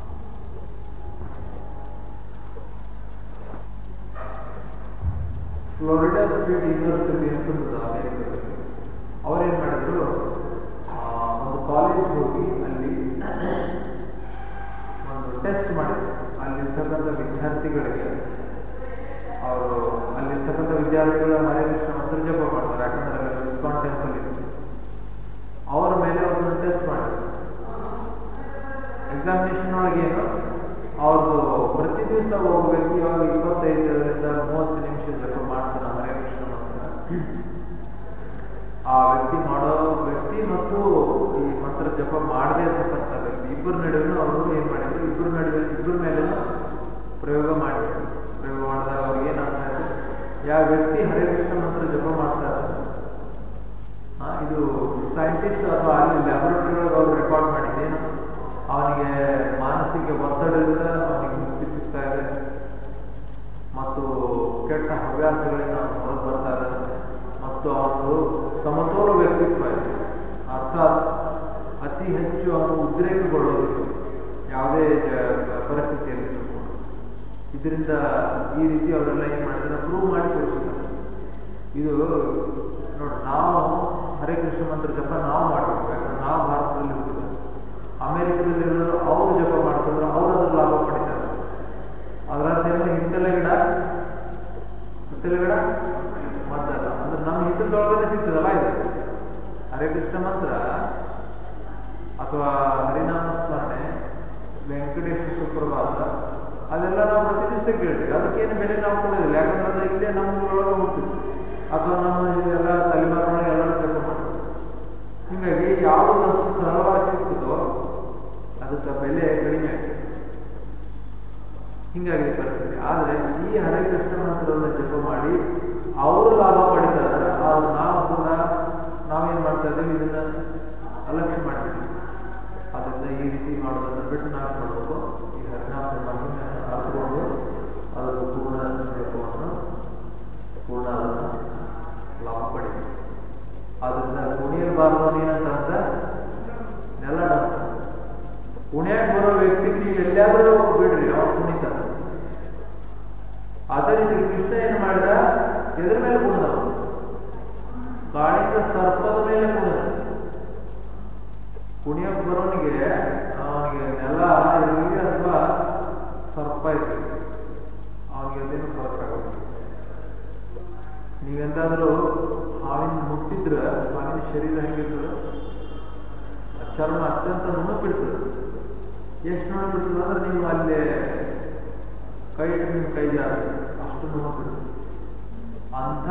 Florida State University ಅಂತ ಒಂದು ಅಮೆರಿಕದಲ್ಲಿ ಅವ್ರೇನ್ ಮಾಡಿದ್ರು ಆ, ಒಂದು college ಹೋಗಿ ಅಲ್ಲಿ ಒಂದು ಟೆಸ್ಟ್ ಮಾಡಿದ್ರು ಅಲ್ಲಿರ್ತಕ್ಕಂಥ ವಿದ್ಯಾರ್ಥಿಗಳಿಗೆ ಅವರು ಅಲ್ಲಿರ್ತಕ್ಕಂಥ ವಿದ್ಯಾರ್ಥಿಗಳ ಹರೇ ಕೃಷ್ಣ ಮಂತ್ರ ಜಪ ಮಾಡ್ತಾರೆ ಯಾಕಂದ್ರೆ ಅಲ್ಲಿ ಇಸ್ಕಾನ್ ಟೆಂಪಲ್ ಇದೆ ಅವರ ಮೇಲೆ ಅವ್ರನ್ನ ಟೆಸ್ಟ್ ಮಾಡಿದ್ರು ಎಕ್ಸಾಮಿನೇಷನ್ ಒಳಗೆ ಏನು ಅವ್ರದ್ದು ಪ್ರತಿ ದಿವಸ ಒಬ್ಬ ವ್ಯಕ್ತಿ ಇವಾಗ ಇಪ್ಪತ್ತೈದರಿಂದ ಮೂವತ್ತು ನಿಮಿಷ ಜಪ ಮಾಡ್ತಾನೆ ಹರೇ ಕೃಷ್ಣ ಮಂತ್ರ ಆ ವ್ಯಕ್ತಿ ಮಾಡೋ ವ್ಯಕ್ತಿ ಮತ್ತು ಈ ಮಂತ್ರ ಜಪ ಮಾಡದೇ ಇರ್ತಕ್ಕಂಥ ವ್ಯಕ್ತಿ ಇಬ್ಬರ ನಡುವೆ ಅವರು ಏನ್ ಮಾಡಿದ್ರು ಇಬ್ಬರ ನಡುವೆ ಇಬ್ಬರ ಮೇಲೆ ಪ್ರಯೋಗ ಮಾಡಿದ್ರು ಪ್ರಯೋಗ ಮಾಡಿದಾಗ ಅವ್ರಿಗೆ ಏನಾಗ್ತಾ ಇದೆ ಯಾವ ವ್ಯಕ್ತಿ ಹರೇ ಕೃಷ್ಣ ಮಂತ್ರ ಜಪ ಮಾಡ್ತಾರೆ ಆ, ಇದು ಸೈಂಟಿಸ್ಟ್ ಅಥವಾ ಅಲ್ಲಿ ಲ್ಯಾಬೊರೇಟರಿ ಒಳಗೆ ಅವ್ರು ರೆಕಾರ್ಡ್ ಮಾಡಿದ್ದೇನು ಅವನಿಗೆ ಮಾನಸಿಕ ಒತ್ತಡದಿಂದ ಅವನಿಗೆ ಮುಕ್ತಿ ಸಿಗ್ತಾ ಇದೆ ಮತ್ತು ಕೆಟ್ಟ ಹವ್ಯಾಸಗಳಿಂದ ಅವನು ಹೊರಗೆ ಬರ್ತಾ ಇದ್ದಾನೆ ಮತ್ತು ಅವನು ಸಮತೋಲ ವ್ಯಕ್ತಿತ್ವ ಇದೆ ಅರ್ಥಾತ್ ಅತಿ ಹೆಚ್ಚು ಅವನು ಉದ್ರೇಕಗೊಳ್ಳೋದಿಲ್ಲ ಯಾವುದೇ ಜ- ಪರಿಸ್ಥಿತಿಯಲ್ಲಿ ಇದರಿಂದ ಈ ರೀತಿ ಅವರೆಲ್ಲ ಏನು ಮಾಡಿದ್ದಾರೆ ಪ್ರೂವ್ ಮಾಡಿ ತೋರಿಸಿದ್ದಾರೆ ಇದು ನೋಡಿ ನಾವು ಹರೇ ಕೃಷ್ಣ ಮಂತ್ರ ಜಪ ನಾವು ಮಾಡಬೇಕು ಯಾಕಂದ್ರೆ ನಾವು ಭಾರತದಲ್ಲಿ ಹುಟ್ಟಿದ ಅಮೆರಿಕದಲ್ಲಿರೋರು ಅವರು ಜಪ ಮಾಡ್ತಿದ್ರು ಅವರು ಅದ್ರ ಲಾಭ ಪಡಿತಾರೆ ಅದರ ಏನು ಹಿತ್ತಲ ಗಿಡ ಹಿತ್ತಲ ಗಿಡ ಮದ್ದಲ್ಲ ಅಂದ್ರೆ ನಮ್ಮ ಹಿತ್ತಲದೊಳಗಡೆ ಸಿಗ್ತದಲ್ಲ ಇದು ಹರೇ ಕೃಷ್ಣ ಮಂತ್ರ ಅಥವಾ ಹರಿನಾಮ ಸ್ಮರಣೆ ವೆಂಕಟೇಶ ಸುಪ್ರಭಾತ ಅದೆಲ್ಲ ನಾವು ಪ್ರತಿ ದಿವಸ ಕೇಳ್ತೀವಿ ಅದಕ್ಕೇನು ಬೆಲೆ ನಾವು ಕೊಡೋದಿಲ್ಲ ಯಾಕಂದ್ರೆ ಅದು ಇಲ್ಲೇ ನಮ್ಮ ಒಳಗೆ ಹೋಗ್ತಿತ್ತು ಅಥವಾ ನಮ್ಮ ಎಲ್ಲ ತಲೆಮಾರಿನೊಳಗೆ ಎಲ್ಲರೂ ಜಪ ಮಾಡ್ತಾರೆ ಹೀಗಾಗಿ ಯಾವ ವಸ್ತು ಸರಳವಾಗಿ ಸಿಗ್ತದೋ ಅದಕ್ಕೆ ಬೆಲೆ ಕಡಿಮೆ ಆಗ್ತದೆ ಹಿಂಗಾಗಿ ಪರಿಸ್ಥಿತಿ ಆದರೆ ಈ ಹರೇ ಕೃಷ್ಣ ಮಂತ್ರವನ್ನು ಜಪ ಮಾಡಿ ಅವರು ಲಾಭ ಪಡಿತಾರೆ ಆದ್ರೆ ನಾವು ಕೂಡ ನಾವೇನ್ ಮಾಡ್ತಾ ಇದ್ದೀವಿ ಇದನ್ನ ಅಲಕ್ಷ್ಯ ಮಾಡ್ತೀವಿ ಅದರಿಂದ ಈ ರೀತಿ ಮಾಡೋದನ್ನ ಬಿಟ್ಟು ನಾವು ಮಾಡಬೇಕು ಈ ಹರಿನಾಮ ಮಹಿಮೆಯನ್ನು ಅರ್ಥಕೊಂಡು ಅದರ ಪೂರ್ಣ ಜಪವನ್ನು ಪೂರ್ಣ ಅದನ್ನು ಲಾಭ ಪಡಿತೀವಿ ಅದರಿಂದ ಕುಣಿಯಬಾರದು ಏನಂತಂದ್ರೆ ನೆಲ ಡಂಪ ಕುಣಿಯಾಗ ಬರೋ ವ್ಯಕ್ತಿಗೆ ನೀವು ಎಲ್ಲಾದ್ರೂ ಬಿಡ್ರಿ ಅವ್ರು ಕುಣಿತಾರೆ ಅದೇ ರೀತಿ ಕೃಷ್ಣ ಏನ್ ಮಾಡಿದ ಎದ್ರ ಮೇಲೆ ಕುಣಿದ ಕಾಳಿಂಗ ಸರ್ಪದ ಮೇಲೆ ಕುಣಿದ ಕುಣಿಯಕ್ ಬರೋನಿಗೆ ಅವನಿಗೆ ನೆಲ ಇರಲಿ ಅಥವಾ ಸರ್ಪ ಇರಲಿ ಅವನಿಗೆ ಅದೇನು ಫರಕ್ ಆಗುತ್ತೆ ನೀವೆಂದಾದ್ರೂ ಹಾವಿನ ಮುಟ್ಟಿದ್ರೆ ಹಾವಿನ ಶರೀರ ಹೆಂಗಿರ್ತದೆ ಆ ಚರ್ಮ ಅತ್ಯಂತ ನುಣುಪಿಡ್ತದೆ ಎಷ್ಟು ನುಣುಪಿಡ್ತದೆ ಅಂದ್ರೆ ನೀವು ಅಲ್ಲಿ ಕೈ ನಿಮ್ಮ ಕೈ ಜಾರ ಅಷ್ಟು ನುಣುಪಿಡ್ತದೆ ಅಂಥ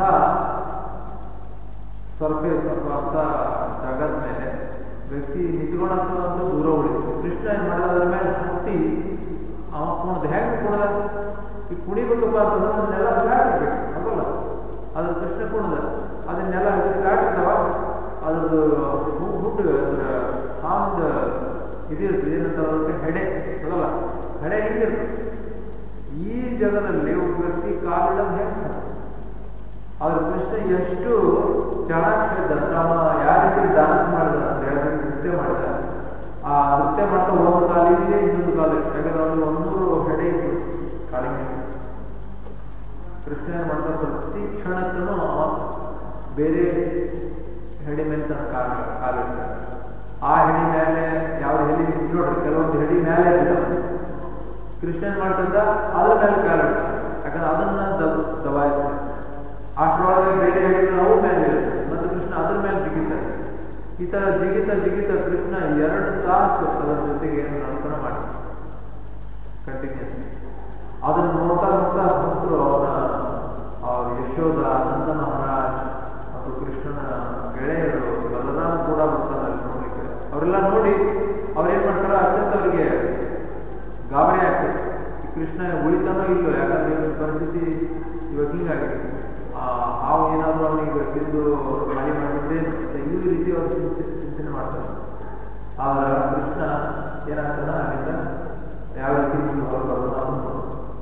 ಸರ್ಫೇಸ್ ಅಥವಾ ಅಂಥ ಜಾಗದ ಮೇಲೆ ವ್ಯಕ್ತಿ ನಿಂತ್ಕೊಂಡಂತ ದೂರ ಉಳಿತು ಕೃಷ್ಣ ಏನ್ ಮಾಡಿದ ಅದ್ರ ಮೇಲೆ ಹತ್ತಿ ಅವ ಕುಣದ ಹೆಂಗೆ ಕುಣದ ಈ ಕುಣಿಬೇಕಪ್ಪ ಅಂತಂದ್ರೆ ನೆಲ ಫ್ಲಾಟ್ ಇರ್ಬೇಕು ಹೌದಲ್ಲ ಅದ್ರ ಕೃಷ್ಣ ಕುಣದ ಅದನ್ನೆಲ್ಲ ಫ್ಲಾಟ್ ಇರ್ತಾವ ಅದ್ರದ್ದು ಹು- ಹುಟ್ಟು ಅದ್ರ ಹಾಂದ ಇದಿರ್ತದೆ ಏನಂತ ಅದಕ್ಕೆ ಹೆಡೆ ಹೌದಲ್ಲ ಹೆಡೆ ಹೆಂಗಿರ್ತದೆ ಈ ಜಗದಲ್ಲಿ ಒಬ್ಬ ವ್ಯಕ್ತಿ ಕಾಲಿಡೋದು ಹೆಂಗೆ ಸಾಧ್ಯ ಆದ್ರೆ ಕೃಷ್ಣ ಎಷ್ಟು ಚಾಣಾಕ್ಷ ನಾವು ಯಾವ ರೀತಿ ಡಾನ್ಸ್ ಮಾಡಿದ ಅಂದ್ರೆ ಯಾವ ರೀತಿ ನೃತ್ಯ ಮಾಡಿದ ಆ ನೃತ್ಯ ಮಾಡ್ತಾ ಒಂದು ಕಾಲಿಗೆ ಇನ್ನೊಂದು ಕಾಲು ಯಾಕಂದ್ರೆ ಅವ್ನು ಒಂದೂರು ಹೆಡೆ ಇತ್ತು ಕಾಲಿಗೆ ಕೃಷ್ಣ ಏನ್ ಮಾಡ್ತಾ ಪ್ರತಿ ಕ್ಷಣಕ್ಕೂ ಅವ ಬೇರೆ ಹೆಡಿ ಮೇಲೆ ತನ್ನ ಕಾಲ ಕಾಲಿಡ್ತಾನೆ ಆ ಹೆಡಿ ಮೇಲೆ ಯಾವ ಹೆಡಿ ನೋಡ್ರಿ ಕೆಲವೊಂದು ಹೆಡಿ ಮೇಲೆ ಇರ್ತಾವೆ ಕೃಷ್ಣ ಏನ್ ಮಾಡ್ತಂದ ಅದ್ರ ಮೇಲೆ ಕಾಲಿಡ್ತಾನೆ ಯಾಕಂದ್ರೆ ಅದನ್ನ ದಬ ದಬಾಯಿಸ್ತಾನೆ ಅಷ್ಟರೊಳಗೆ ಬೇರೆ ಹೆಡಿಗಳು ಅವು ಮೇಲೆ ಇರುತ್ತೆ ಮತ್ತು ಕೃಷ್ಣ ಅದ್ರ ಮೇಲೆ ಜಿಗಿತಾನೆ ಈ ತರ ಜಿಗಿತ ಜಿಗಿತ ಕೃಷ್ಣ ಎರಡು ತಾಸು ಅದರ ಜೊತೆಗೆ ನರ್ತನ ಮಾಡ್ತಾನೆ ಕಂಟಿನ್ಯೂಸ್ಲಿ ಅದನ್ನು ನೋಡ್ತಾ ನೋಡ್ತಾ ಭಕ್ತರು ಅವನ ಅವ್ರ ಯಶೋಧ ನಂದ ಮಹಾರಾಜ್ ಮತ್ತು ಕೃಷ್ಣನ ಗೆಳೆಯರು ಬಲರಾಮ ಕೂಡ ಬರ್ತಾರೆ ಅಲ್ಲಿ ನೋಡ್ಲಿಕ್ಕೆ ಅವರೆಲ್ಲ ನೋಡಿ ಅವ್ರೇನ್ ಮಾಡ್ತಾರೆ ಅತ್ಯಂತ ಅವರಿಗೆ ಗಾಬರಿ ಆಗ್ತದೆ ಈ ಕೃಷ್ಣ ಉಳಿತಾನೋ ಇಲ್ಲೋ ಯಾಕಂದ್ರೆ ಇವನ ಪರಿಸ್ಥಿತಿ ಇವಾಗ ಹಿಂಗಾಗಿದೆ ಆ ಹಾವು ಏನಾದ್ರು ಅವನಿಗೆ ತಿಂದು ಮನೆ ಮಾಡಿದ್ರೆ ಈ ರೀತಿ ಅವರು ಚಿಂತೆ ಚಿಂತನೆ ಮಾಡ್ತಾರೆ ಆದ್ರೆ ಕೃಷ್ಣ ಏನಾಗ್ತಾನ ಅಲ್ಲಿಂದ ಯಾವ ರೀತಿ ಮುಂದೆ ಹೊರಬರೋದು ಅದನ್ನು ನೋಡೋದು.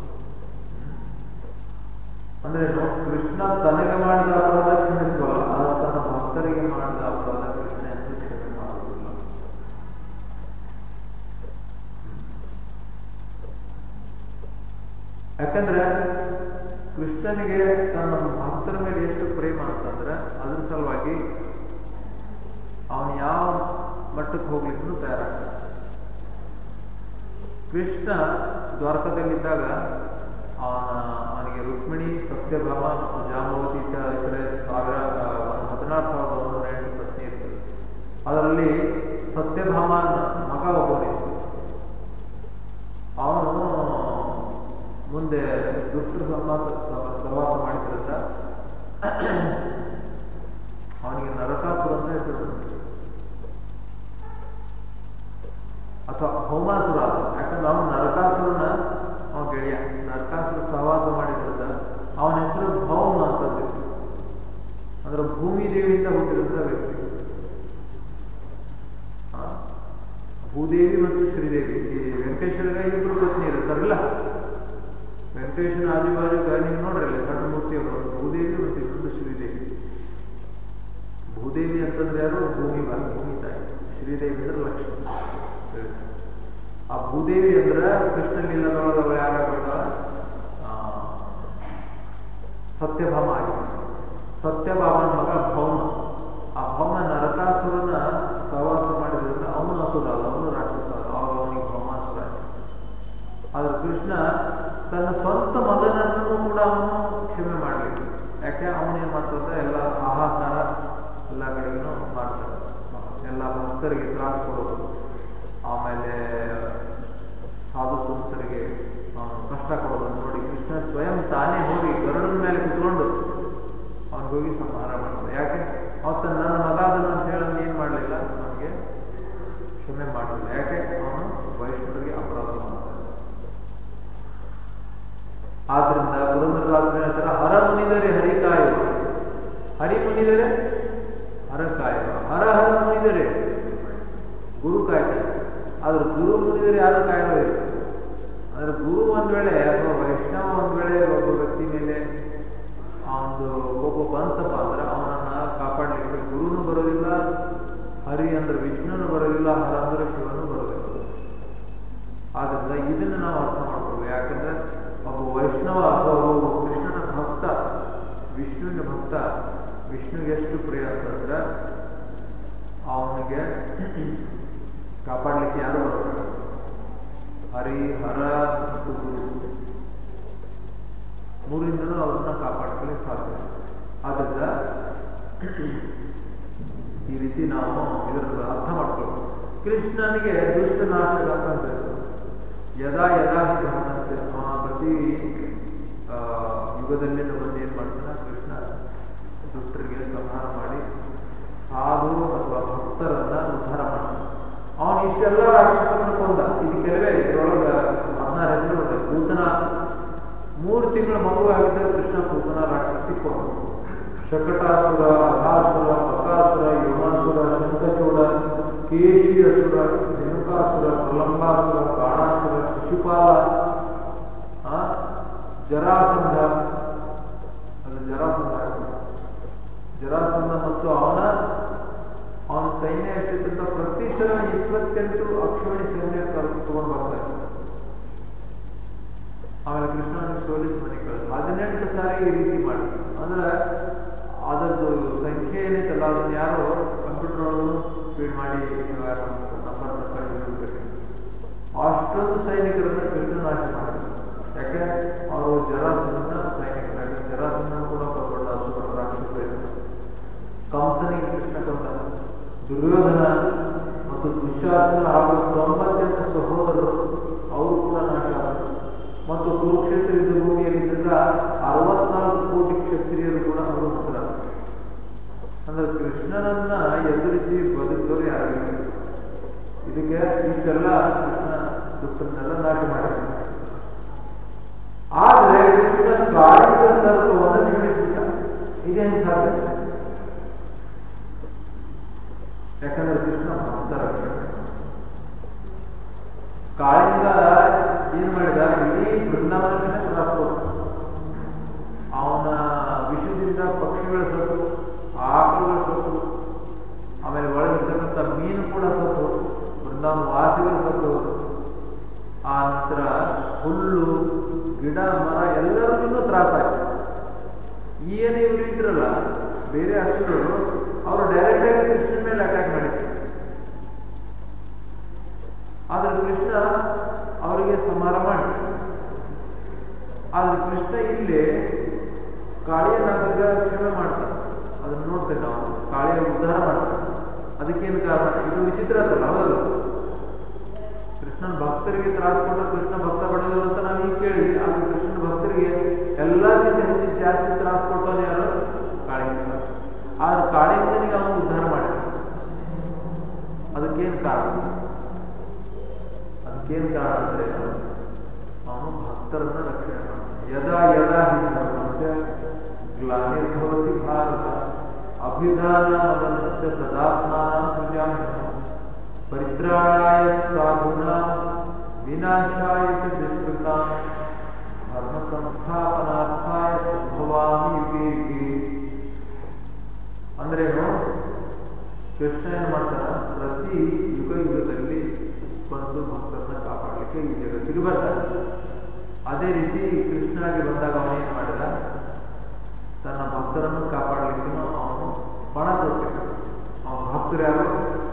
ಅಂದ್ರೆ ಏನು? ಕೃಷ್ಣ ತನಗೆ ಮಾಡಿದ ಅಪರಾಧ ಕ್ಷಮಿಸಬಲ್ಲ ಆದ್ರೆ ತನ್ನ ಭಕ್ತರಿಗೆ ಮಾಡಿದ ಅಪರಾಧ ಕೃಷ್ಣ ಎಂದು ಕ್ಷಮೆ ಮಾಡುವುದಿಲ್ಲ ಯಾಕಂದ್ರೆ ಕೃಷ್ಣನಿಗೆ ತನ್ನ ಭಕ್ತರ ಮೇಲೆ ಎಷ್ಟು ಪ್ರೇಮ ಅಂತಂದ್ರೆ ಅದ್ರ ಸಲುವಾಗಿ ಅವನು ಯಾವ ಮಟ್ಟಕ್ಕೆ ಹೋಗ್ಲಿಕ್ಕೂ ತಯಾರಾಗ್ತಾನೆ ಕೃಷ್ಣ ದ್ವಾರಕದಲ್ಲಿದ್ದಾಗ ಅವನ ಅವನಿಗೆ ರುಕ್ಮಿಣಿ ಸತ್ಯಭಾಮ ಮತ್ತು ಜಾಂಬವತಿ ಇತರ ಇತರೆ ಸಾವಿರ ಆ, ಒಂದು ಹದಿನಾರು ಸಾವಿರದ ಒಂದೂರ ಎಂಟು ಪತ್ನಿ ಇರ್ತದೆ ಅದರಲ್ಲಿ ಸತ್ಯಭಾಮನ ಮಗ ಒಬ್ಬನಿತ್ತು ಅವನು ಮುಂದೆ ದುಷ್ಟರು ಸಮಾಸ ಸಹ- ಸಹವಾಸ ಮಾಡಿದ್ರಿಂದ ಅವನಿಗೆ ನರಕಾಸುರ ಅಂತ ಹೆಸರು ಬಂತು. ಅಥವಾ ಹೋಮಾಸುರ ಆದ. ಯಾಕಂದ್ರೆ ಅವನು ನರಕಾಸುರನ ಅವ ಗೆಳೆಯ ನರಕಾಸುರ ಸಹವಾಸ ಮಾಡಿದ್ರಿಂದ ಅವನ ಹೆಸರು ಭೌಮ ಅಂತಂದಿತ್ತು ಅಂದ್ರೆ ಭೂಮಿ ದೇವಿಯಿಂದ ಹುಟ್ಟಿದಂತ ವ್ಯಕ್ತಿ ಆ, ಭೂದೇವಿ ಮತ್ತು ಶ್ರೀದೇವಿ ಈ ವೆಂಕಟೇಶ್ವರಗ ಇಬ್ಬರು ಪತ್ನಿ ಇರುತ್ತಾರಲ್ಲ ವೆಂಕಟೇಶ್ವರ ಆಜುಬಾಜುಗ ನೀವು ನೋಡ್ರಲ್ಲ ಸಣ್ಣ ಮೂರ್ತಿ ಅವರು ಒಂದು ಭೂದೇವಿ ಮತ್ತು ಇನ್ನೊಂದು ಶ್ರೀದೇವಿ ಭೂದೇವಿ ಅಂತಂದ್ರೆ ಯಾರು ಭೂಮಿ ಬಾ ಭೂಮಿ ತಾಯಿ ಶ್ರೀದೇವಿ ಅಂದ್ರೆ ಲಕ್ಷ್ಮಿ ಆ ಭೂದೇವಿ ಅಂದ್ರೆ ಕೃಷ್ಣ ಲೀಲದೊಳಗೆ ಅವಳು ಯಾರಾಗ್ಬಿಟ್ಟಾಳ ಸತ್ಯಭಾಮ ಆಗಿದೆ ಸತ್ಯಭಾಮನ ಮಗ ಭೌಮ ಆ ಭೌಮ ನರಕಾಸುರನ ಸಹವಾಸ ಮಾಡಿದ್ರಿಂದ ಅವನು ಅಸುರ ಅಲ್ಲ ಅವನು ರಾಕ್ಷಸ ಅಲ್ಲ ಆವಾಗ ಅವನಿಗೆ ಭೌಮಾಸುರ ಆಯ್ತು ಆದ್ರೆ ಕೃಷ್ಣ ತನ್ನ ಸ್ವಂತ ಮಗನನ್ನು ಕೂಡ ಅವನು ಕ್ಷಮೆ ಮಾಡಲಿಲ್ಲ ಯಾಕೆ ಅವನೇನ್ ಮಾಡ್ತಾರೆ ಎಲ್ಲ ಹಾಹಾಕಾರ ಎಲ್ಲ ಕಡೆಗೂ ಮಾಡ್ತಾರೆ ಎಲ್ಲ ಭಕ್ತರಿಗೆ ತ್ರಾಸ ಕೊಡೋದು ಆಮೇಲೆ ಸಾಧು ಸಂತರಿಗೆ ಆ, ಕಷ್ಟ ಕೊಡೋದನ್ನು ನೋಡಿ ಕೃಷ್ಣ ಸ್ವಯಂ ತಾನೇ ಹೋಗಿ ಗರುಡನ ಮೇಲೆ ಕುತ್ಕೊಂಡು ಅವನಿಗೆ ಹೋಗಿ ಸಂಹಾರ ಮಾಡ್ತಾರೆ ಯಾಕೆ ಅವತ್ತು ನನ್ನ ಮಗ ಅದನ್ನು ಅಂತ ಹೇಳಿ ಅವ್ನು ಏನ್ ಮಾಡಲಿಲ್ಲ ಅವನಿಗೆ ಕ್ಷಮೆ ಮಾಡಲಿಲ್ಲ ಯಾಕೆ ಅವನು ವೈಷ್ಣವರಿಗೆ ಅಪರಾಧ ಮಾಡ್ತಾನೆ ಆದ್ರಿಂದ ಪುರಂದರದಾಸರು ಹೇಳ್ತಾರೆ ಹರ ಮುನಿದರೆ ಹರಿ ಕಾಯುವ ಹರಿ ಮುನಿದರೆ ಹರ ಕಾಯುವ ಹರ ಹರ ಮುನಿದರೆ ಗುರು ಕಾಯ್ತಾರೆ ಆದ್ರೆ ಗುರು ಮುನಿದರೆ ಯಾರು ಕಾಯೋದಿಲ್ಲ ಆದ್ರೆ ಗುರು ಒಂದ್ ವೇಳೆ ಅಥವಾ ವೈಷ್ಣವ ಒಂದ್ ವೇಳೆ ಒಬ್ಬ ವ್ಯಕ್ತಿ ಮೇಲೆ ಆ ಒಂದು ಕೋಪ ಬಂತಪ್ಪ ಅಂದ್ರೆ ಅವನನ್ನ ಕಾಪಾಡಲಿಕ್ಕೆ ಗುರುನು ಬರೋದಿಲ್ಲ ಹರಿ ಅಂದ್ರೆ ವಿಷ್ಣುನು ಬರೋದಿಲ್ಲ ಹರ ಅಂದ್ರೆ ಶಿವನು ಬರೋದಿಲ್ಲ ಆದ್ರಿಂದ ಇದನ್ನು ನಾವು ಅರ್ಥ ಮಾಡ್ಕೊಳ್ಬೇಕು ಯಾಕಂದ್ರೆ ಒಬ್ಬ ವೈಷ್ಣವ ಅಥವಾ ಒಬ್ಬ ಕೃಷ್ಣನ ಭಕ್ತ ವಿಷ್ಣುವಿನ ಭಕ್ತ ವಿಷ್ಣುವಿಗೆ ಎಷ್ಟು ಪ್ರಿಯ ಅಂತಂದ್ರೆ ಅವನಿಗೆ ಕಾಪಾಡಲಿಕ್ಕೆ ಯಾರು ಬರೋದಿಲ್ಲ ಹರಿ ಹರ ಮತ್ತು ಗುರು ಮೂರಿಂದಲೂ ಅವ್ರನ್ನ ಕಾಪಾಡ್ಕೊಳ್ಳಿ ಸಾಧ್ಯ ಆದ್ರಿಂದ ಈ ರೀತಿ ನಾವು ಇದರ ಅರ್ಥ ಮಾಡ್ಕೊಳ್ಬೇಕು ಕೃಷ್ಣನಿಗೆ ದುಷ್ಟ ನಾಶಕ ಅಂತ ಹೇಳ್ತಾರೆ ಯದಾ ಯದಾ ಹಿ ಧರ್ಮಸ್ಯ ಅವನ ಪ್ರತಿ ಆ, ಯುಗದಲ್ಲಿ ಬಂದು ಏನ್ ಮಾಡ್ತಾನೆ ಕೃಷ್ಣ ದುಷ್ಟರಿಗೆ ಸಂಹಾರ ಮಾಡಿ ಸಾಧು ಅಥವಾ ಭಕ್ತರನ್ನ ಉದ್ಧಾರ ಮಾಡ್ತಾನೆ ಅವನು ಇಷ್ಟೆಲ್ಲ ರಾಕ್ಷಸರನ್ನು ಕೊಂದ ಇದು ಕೆಲವೇ ಇದರೊಳಗ ಹದಿನಾರು ಹೆಸರು ಬರ್ತದೆ ಭೂತನ ಮೂರು ತಿಂಗಳ ಮಗುವಾಗಿದ್ದರೆ ಕೃಷ್ಣ ಭೂತನ ರಾಕ್ಷಸಿ ಕೊಂದ ಶಕಟಾಸುರ ಅಘಾಸುರ ಬಕಾಸುರ ಯೋಮಾಸುರ ಶಂಖಚೂಡ ಕೇಶಿ ಅಸುರ ಧನುಕಾಸುರ ಪ್ರಲಂಬಾಸುರ ಬಾಣಾಸುರ ಶಿಶುಪಾಲ ಆ, ಜರಾಸಂಧ ಅದು ಜರಾಸಂಧ ಜರಾಸಂಧ ಮತ್ತು ಅವನ ಅವನ ಸೈನ್ಯ ಎಷ್ಟಿದ್ದಂತ ಪ್ರತಿ ಸಲ ಇಪ್ಪತ್ತೆಂಟು ಅಕ್ಷೋಣಿ ಸೈನ್ಯ ತಗೊಂಡು ಬರ್ತಾರೆ ಆಮೇಲೆ ಕೃಷ್ಣನಿಗೆ ಸೋಲಿಸಿ ಮನೆ ಕಳೆದು ಹದಿನೆಂಟು ಸಾರಿ ಈ ರೀತಿ ಮಾಡಿ ಅಂದ್ರೆ ಅದರದ್ದು ಸಂಖ್ಯೆ ಏನೈತಲ್ಲ ಅದನ್ನ ಯಾರು ಕಂಪ್ಯೂಟರ್ ಒಳಗೂ ಫೀಡ್ ಮಾಡಿ ನಂಬರ್ ಕಳಿಸ್ಬೇಕು ಅಷ್ಟೊಂದು ಸೈನಿಕರನ್ನ ಕೃಷ್ಣ ನಾಶ ಮಾಡಿದ್ರು ಯಾಕೆ ಅವರು ಜರಾಸಂಧ ಸೈನಿಕರಾಗಿ ಜರಾಸಂಧ ಕೂಡ ಒಬ್ಬ ದೊಡ್ಡ ಅಸುರ ರಾಕ್ಷಸ ಇದ್ದ ಕಂಸನಿಗೆ ಕೃಷ್ಣ ಕೊಂದ ದುರ್ಯೋಧನ ಮತ್ತು ದುಶ್ಯಾಸನ ಹಾಗೂ ತೊಂಬತ್ತೆಂಟು ಸಹೋದರರು ಅವರು ಕೂಡ ನಾಶ ಆದರು ಮತ್ತು ಕುರುಕ್ಷೇತ್ರ ಯುದ್ಧ ಭೂಮಿಯಲ್ಲಿದ್ದ ಅರವತ್ನಾಲ್ಕು ಕೋಟಿ ಕ್ಷತ್ರಿಯರು ಕೂಡ ಅವರು ಹತರಾದರು ಅಂದ್ರೆ ಕೃಷ್ಣನನ್ನ ಎದುರಿಸಿ ಬದುಕಿದವರು ಯಾರಿಲ್ಲ ಇದಕ್ಕೆ ಇಷ್ಟೆಲ್ಲ ಕೃಷ್ಣ ದುಷ್ಟನ್ನೆಲ್ಲ ನಾಶ ಮಾಡಿದ ಆದ್ರೆ ಕೃಷ್ಣ ಕಾಳಿಂಗ ಸರ್ಪವನ್ನು ಕ್ಷಮಿಸಿಬಿಟ್ಟ ಇದೇನು ಸಾಧ್ಯ ಯಾಕಂದ್ರೆ ಕೃಷ್ಣ ಭಕ್ತರ ಕಾಳಿಂಗ ಏನ್ ಮಾಡಿದ ಇಡೀ ಬೃಂದಾವನಕ್ಕೆ ತ್ರಾಸ್ಬೋದು ಅವನ ವಿಷದಿಂದ ಪಕ್ಷಿಗಳ ಸತ್ತು ಆಕಳುಗಳ ಸತ್ತು ಆಮೇಲೆ ಒಳಗಿರ್ತಕ್ಕಂಥ ಮೀನು ಕೂಡ ಸತ್ತು ಬೃಂದಾವನ ವಾಸಿಗಳು ಸತ್ತು ಆ ನಂತರ ಹುಲ್ಲು ಗಿಡ ಮರ ಎಲ್ಲರಿಗೂ ತ್ರಾಸಾಯ್ತು ಏನು ಇವರು ಇದ್ರಲ್ಲ ಬೇರೆ ಹಸುಗಳು ಅವರು ಡೈರೆಕ್ಟ್ ಆಗಿ ಕೃಷ್ಣನ ಮೇಲೆ ಅಟ್ಯಾಕ್ ಮಾಡಿದ್ರು ಆದ್ರೆ ಕೃಷ್ಣ ಅವರಿಗೆ ಸಂಹಾರ ಮಾಡಿ ಆದ್ರೆ ಕೃಷ್ಣ ಇಲ್ಲಿ ಕಾಳಿಯನಾಗ ಕ್ಷಮೆ ಮಾಡ್ತಾನೆ ಅದನ್ನ ನೋಡ್ತೇವೆ ನಾವು ಕಾಳಿಯ ಉದ್ಧಾರ ಮಾಡ್ತಾನೆ ಅದಕ್ಕೇನು ಕಾರಣ ಇದು ವಿಚಿತ್ರ ಅದಲ್ಲ ಹೌದಲ್ಲ ಕೃಷ್ಣನ ಭಕ್ತರಿಗೆ ತ್ರಾಸ ಕೊಟ್ಟ ಕೃಷ್ಣ ಭಕ್ತ ಪಡೆದಿಲ್ಲ ಅಂತ ನಾವು ಈಗ ಕೇಳಿ ಆದ್ರೆ ಕೃಷ್ಣನ ಎಲ್ಲರಿಗಿಂತ ಹೆಚ್ಚು ಜಾಸ್ತಿ ತ್ರಾಸ ಕೊಟ್ಟವನು ಯಾರು ಕಾಳಿಂಗ ಸರ್ ಆದ್ರೆ ಕಾಳಿಂಗನಿಗೆ ಅವನು ಉದ್ಧಾರ ಮಾಡಿದ ಅದಕ್ಕೇನು ಕಾರಣ ಅದಕ್ಕೇನು ಕಾರಣ ಅಂದ್ರೆ ಅವನು ಭಕ್ತರನ್ನ ರಕ್ಷಣೆ ಮಾಡ್ತಾನೆ ಯದಾ ಯದಾ ಹಿ ಧರ್ಮಸ್ಯ ಗ್ಲಾನಿರ್ಭವತಿ ಭಾರತ ಅಭಿಧಾನ ಮದನಸ್ಯ ತದಾತ್ಮಾನಂ ಸೃಜಾಮ್ಯಹಂ ಪರಿತ್ರಾಣಾಯ ಸಾಧುನಾ ವಿನಾಶಾಯ ಚ ದುಷ್ಕೃತಾಂ ಧರ್ಮ ಸಂಸ್ಥಾಪನಾರ್ಥಾಯ ಸಂಭವಾಮಿ ಯುಗೆ ಯುಗೆ ಅಂದ್ರೇನು ಕೃಷ್ಣ ಏನ್ ಮಾಡ್ತಾನ ಪ್ರತಿ ಯುಗ ಯುಗದಲ್ಲಿ ಬಂದು ಭಕ್ತರನ್ನ ಕಾಪಾಡಲಿಕ್ಕೆ ಈ ಜಗತ್ತಿಗೆ ಬರ್ತಾನೆ ಅದೇ ರೀತಿ ಕೃಷ್ಣಗೆ ಬಂದಾಗ ಅವನು ಏನ್ ಮಾಡಿದ ತನ್ನ ಭಕ್ತರನ್ನು ಕಾಪಾಡಲಿಕ್ಕೆ ಅವನು ಪಣ ಕೊಟ್ಟಿದ್ದ ಅವನ ಭಕ್ತರು ಯಾರು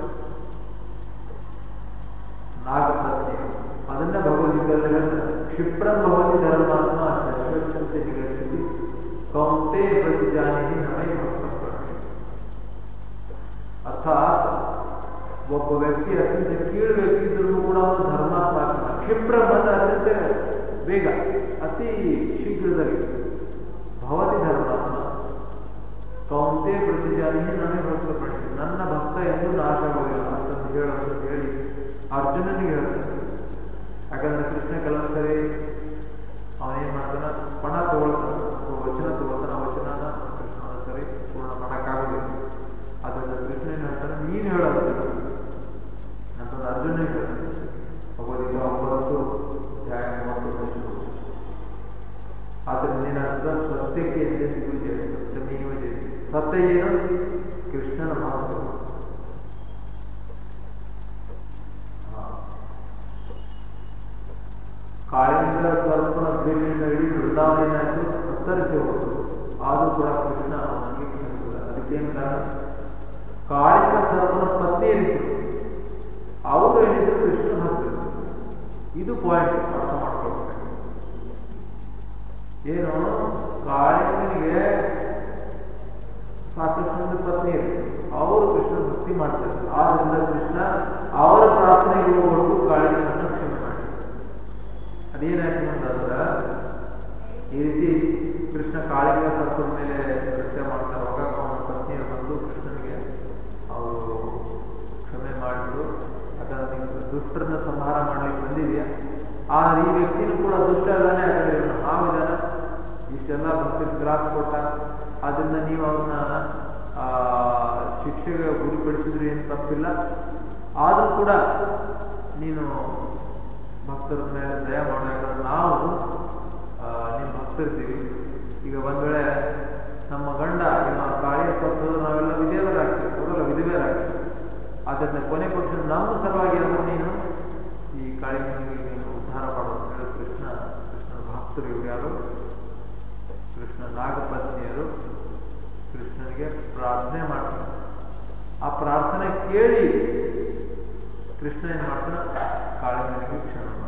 ನಾಗಪ್ರತ್ಯ ಅದನ್ನ ಭಗವದ್ಗೀತೆಯಲ್ಲಿ ಹೇಳ್ತಾರೆ ಕ್ಷಿಪ್ರಂ ಭವತಿ ಧರ್ಮಾತ್ಮ ಶಶ್ವಕ್ಷಂತೆ ನಿಗದಿಸಿ ಕೌಂತೆ ಪ್ರತಿಜಾನಿ ನಮೈ ಭಕ್ತ ಅರ್ಥಾತ್ ಒಬ್ಬ ವ್ಯಕ್ತಿ ಅತ್ಯಂತ ಕೀಳು ವ್ಯಕ್ತಿ ಇದ್ರೂ ಕೂಡ ಅವನು ಧರ್ಮಾತ್ಮ ಆಗ್ತಾನೆ ಕ್ಷಿಪ್ರ ಅಂದ್ರೆ ಅತ್ಯಂತ ಬೇಗ ಅತಿ ಶೀಘ್ರದಲ್ಲಿ ಭವತಿ ಧರ್ಮಾತ್ಮ ಕೌಂತೆ ಪ್ರತಿಜಾನಿ ನಮಗೆ ಭಕ್ತಪಡಿಸಿ ನನ್ನ ಭಕ್ತ ಎಂದು ನಾಶವಾಗಲಿಲ್ಲ ಅಂತಂದು ಹೇಳೋದು ಹೇಳಿ ಅರ್ಜುನನಿಗೆ ಹೇಳ್ತಾನೆ ಯಾಕಂದ್ರೆ ಕೃಷ್ಣ ಕೆಲವೊಂದು ಸರಿ ಅವನೇನ್ ಮಾಡ್ತಾನ ಪಣ ತಗೊಳ್ತಾನ ಅಥವಾ ವಚನ ತಗೊಳ್ತಾನ ವಚನನ ಕೃಷ್ಣ ಒಂದೊಂದ್ ಸರಿ ಪೂರ್ಣ ಮಾಡಕ್ಕಾಗೋದಿಲ್ಲ ಅದರಿಂದ ಕೃಷ್ಣ ಏನ್ ಹೇಳ್ತಾನೆ ನೀನ್ ಹೇಳೋ ಅರ್ಜುನ ಅಂತಂದು ಅರ್ಜುನಿಗೆ ಹೇಳ್ತಾನೆ ಭಗವದ್ಗೀತೆ ಒಂಬತ್ತು ಅಧ್ಯಾಯ ಮೂವತ್ತೊಂದು ಶ್ಲೋಕ ಆದ್ದರಿಂದ ಏನಾಗ್ತದ ಸತ್ಯಕ್ಕೆ ಎಂದೆಂದಿಗೂ ಜಯ ಸತ್ಯಮೇವ ಜಯ ಸತ್ಯ ಏನು ಕೃಷ್ಣನ ಮಹತ್ವ ಕಾಳಿಂಗ ಸರ್ಪನ ದ್ವೇಷದಿಂದ ಇಡೀ ವೃಂದಾವನ ಏನಾಯ್ತು ಕತ್ತರಿಸಿ ಹೋಯಿತು ಆದರೂ ಕೂಡ ಕೃಷ್ಣ ಅವನಿಗೆ ಕ್ಷಮಿಸಿದ ಅದಕ್ಕೇನು ಕಾರಣ ಕಾಳಿಂಗ ಸರ್ಪನ ಪತ್ನಿ ಏನಿತ್ತು ಅವರು ಏನಿದ್ರು ಕೃಷ್ಣ ಭಕ್ತರು ಇದು ಪಾಯಿಂಟ್ ಅರ್ಥ ಮಾಡ್ಕೊಳ್ಬೇಕು ಏನು ಕಾಳಿಂಗನಿಗೆ ಸಾಕಷ್ಟು ಮಂದಿ ಪತ್ನಿ ಇರುತ್ತೆ ಅವರು ಕೃಷ್ಣ ಭಕ್ತಿ ಮಾಡ್ತಾರೆ ಆದ್ರಿಂದ ಕೃಷ್ಣ ಅವರ ಪ್ರಾರ್ಥನೆಗೆ ಹೋಗ್ಬಿಟ್ಟು ಕಾಳಿಂಗನನ್ನು ಕ್ಷಮೆ ಮಾಡಿ ಅದೇನಾಯ್ತು ಅಂತಂದ್ರ ಈ ರೀತಿ ಕೃಷ್ಣ ಕಾಳಿಂಗ ಸರ್ಪದ ಮೇಲೆ ನೃತ್ಯ ಮಾಡ್ತಾರುವಾಗ ಅವನ ಪತ್ನಿಯರು ಬಂದು ಕೃಷ್ಣನಿಗೆ ಅವರು ಕ್ಷಮೆ ಮಾಡಿದ್ರು ಯಾಕಂದ್ರೆ ನೀವು ದುಷ್ಟರನ್ನ ಸಂಹಾರ ಮಾಡ್ಲಿಕ್ಕೆ ಬಂದಿದೆಯಾ ಆದ್ರೆ ಈ ವ್ಯಕ್ತಿನೂ ಕೂಡ ದುಷ್ಟ ಅಲ್ಲನೇ ಯಾಕಂದ್ರೆ ಇವನು ಹಾವಿದಾನ ಇಷ್ಟೆಲ್ಲ ಭಕ್ತರಿಗೆ ತ್ರಾಸ ಕೊಟ್ಟ ಅದರಿಂದ ನೀವು ಅವನ್ನ ಆ ಶಿಕ್ಷೆಗೆ ಗುರಿಪಡಿಸಿದ್ರೆ ಏನು ತಪ್ಪಿಲ್ಲ ಆದ್ರೂ ಕೂಡ ನೀನು ಭಕ್ತರ ಮೇಲೆ ದಯ ಮಾಡೋ ಯಾಕಂದ್ರೆ ನಾವು ಆ, ನಿಮ್ಮ ಭಕ್ತರಿದ್ದೀವಿ ಈಗ ಒಂದ್ ವೇಳೆ ನಮ್ಮ ಗಂಡ ನಿಮ್ಮ ಕಾಳಿಯ ಸತ್ತು ನಾವೆಲ್ಲ ವಿಧೇಯರಾಗ್ತೀವಿ ಅವರೆಲ್ಲ ವಿಧವೆಯರಾಗ್ತೀವಿ ಅದರಿಂದ ಕೊನೆ ಪಕ್ಷ ನಮ್ಮ ಸಲುವಾಗಿ ಆದರೂ ನೀನು ಈ ಕಾಳಿಂಗನಿಗೆ ನೀನು ಉದ್ಧಾರ ಮಾಡೋದು ಹೇಳಿ ಕೃಷ್ಣ ಕೃಷ್ಣನ ಭಕ್ತರು ಇವ್ರು ಯಾರು ಕೃಷ್ಣ ನಾಗಪತ್ನಿಯರು ಕೃಷ್ಣನಿಗೆ ಪ್ರಾರ್ಥನೆ ಮಾಡ್ತಾರೆ ಆ ಪ್ರಾರ್ಥನೆ ಕೇಳಿ ಕೃಷ್ಣ ಏನ್ ಮಾಡ್ತಾನೆ ಕಾಳಿಂಗನಿಗೆ ಕ್ಷಮೆ ಮಾಡ್ತಾನೆ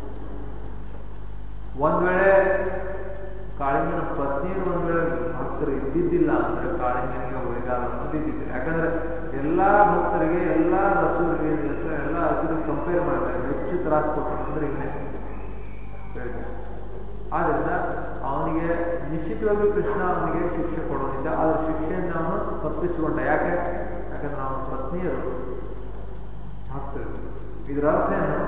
ಒಂದ್ ವೇಳೆ ಕಾಳಿಂಗನ ಪತ್ನಿಯರು ಒಂದ್ ವೇಳೆ ಭಕ್ತರು ಇದ್ದಿದ್ದಿಲ್ಲ ಅಂದ್ರೆ ಕಾಳಿಂಗನಿಗೆ ಉಳಿಗಾಲ ಅನ್ನೋದು ಇದ್ದಿದ್ದಿಲ್ಲ ಯಾಕಂದ್ರೆ ಎಲ್ಲಾ ಭಕ್ತರಿಗೆ ಎಲ್ಲಾ ಹಸುರಿಗೆ ಎಲ್ಲ ಹಸುರಿಗೆ ಕಂಪೇರ್ ಮಾಡಿದಾಗ ಹೆಚ್ಚು ತ್ರಾಸ ಕೊಟ್ಟಂದ್ರೆ ಇವನೇ ಹೇಳ್ತಾರೆ ಆದ್ರಿಂದ ಅವನಿಗೆ ನಿಶ್ಚಿತವಾಗಿ ಕೃಷ್ಣ ಅವನಿಗೆ ಶಿಕ್ಷೆ ಕೊಡೋದಿಲ್ಲ ಆದ್ರೆ ಶಿಕ್ಷೆಯನ್ನು ಅವನು ತಪ್ಪಿಸಿಕೊಂಡ ಯಾಕೆ ಯಾಕಂದ್ರೆ ಅವನ ಪತ್ನಿಯರು ಭಕ್ತರು ಇದರ ಅರ್ಥ ಏನು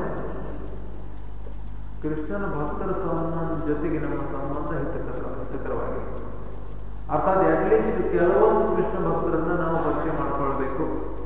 ಕೃಷ್ಣನ ಭಕ್ತರ ಸಂಬಂಧ ಜೊತೆಗೆ ನಮ್ಮ ಸಂಬಂಧ ಹಿತಕರ ಹಿತಕರವಾಗಿದೆ ಅರ್ಥಾತ್ ಅಟ್ಲೀಸ್ಟ್ ಕೆಲವೊಂದು ಕೃಷ್ಣ ಭಕ್ತರನ್ನ ನಾವು ಪರಿಚಯ ಮಾಡ್ಕೊಳ್ಬೇಕು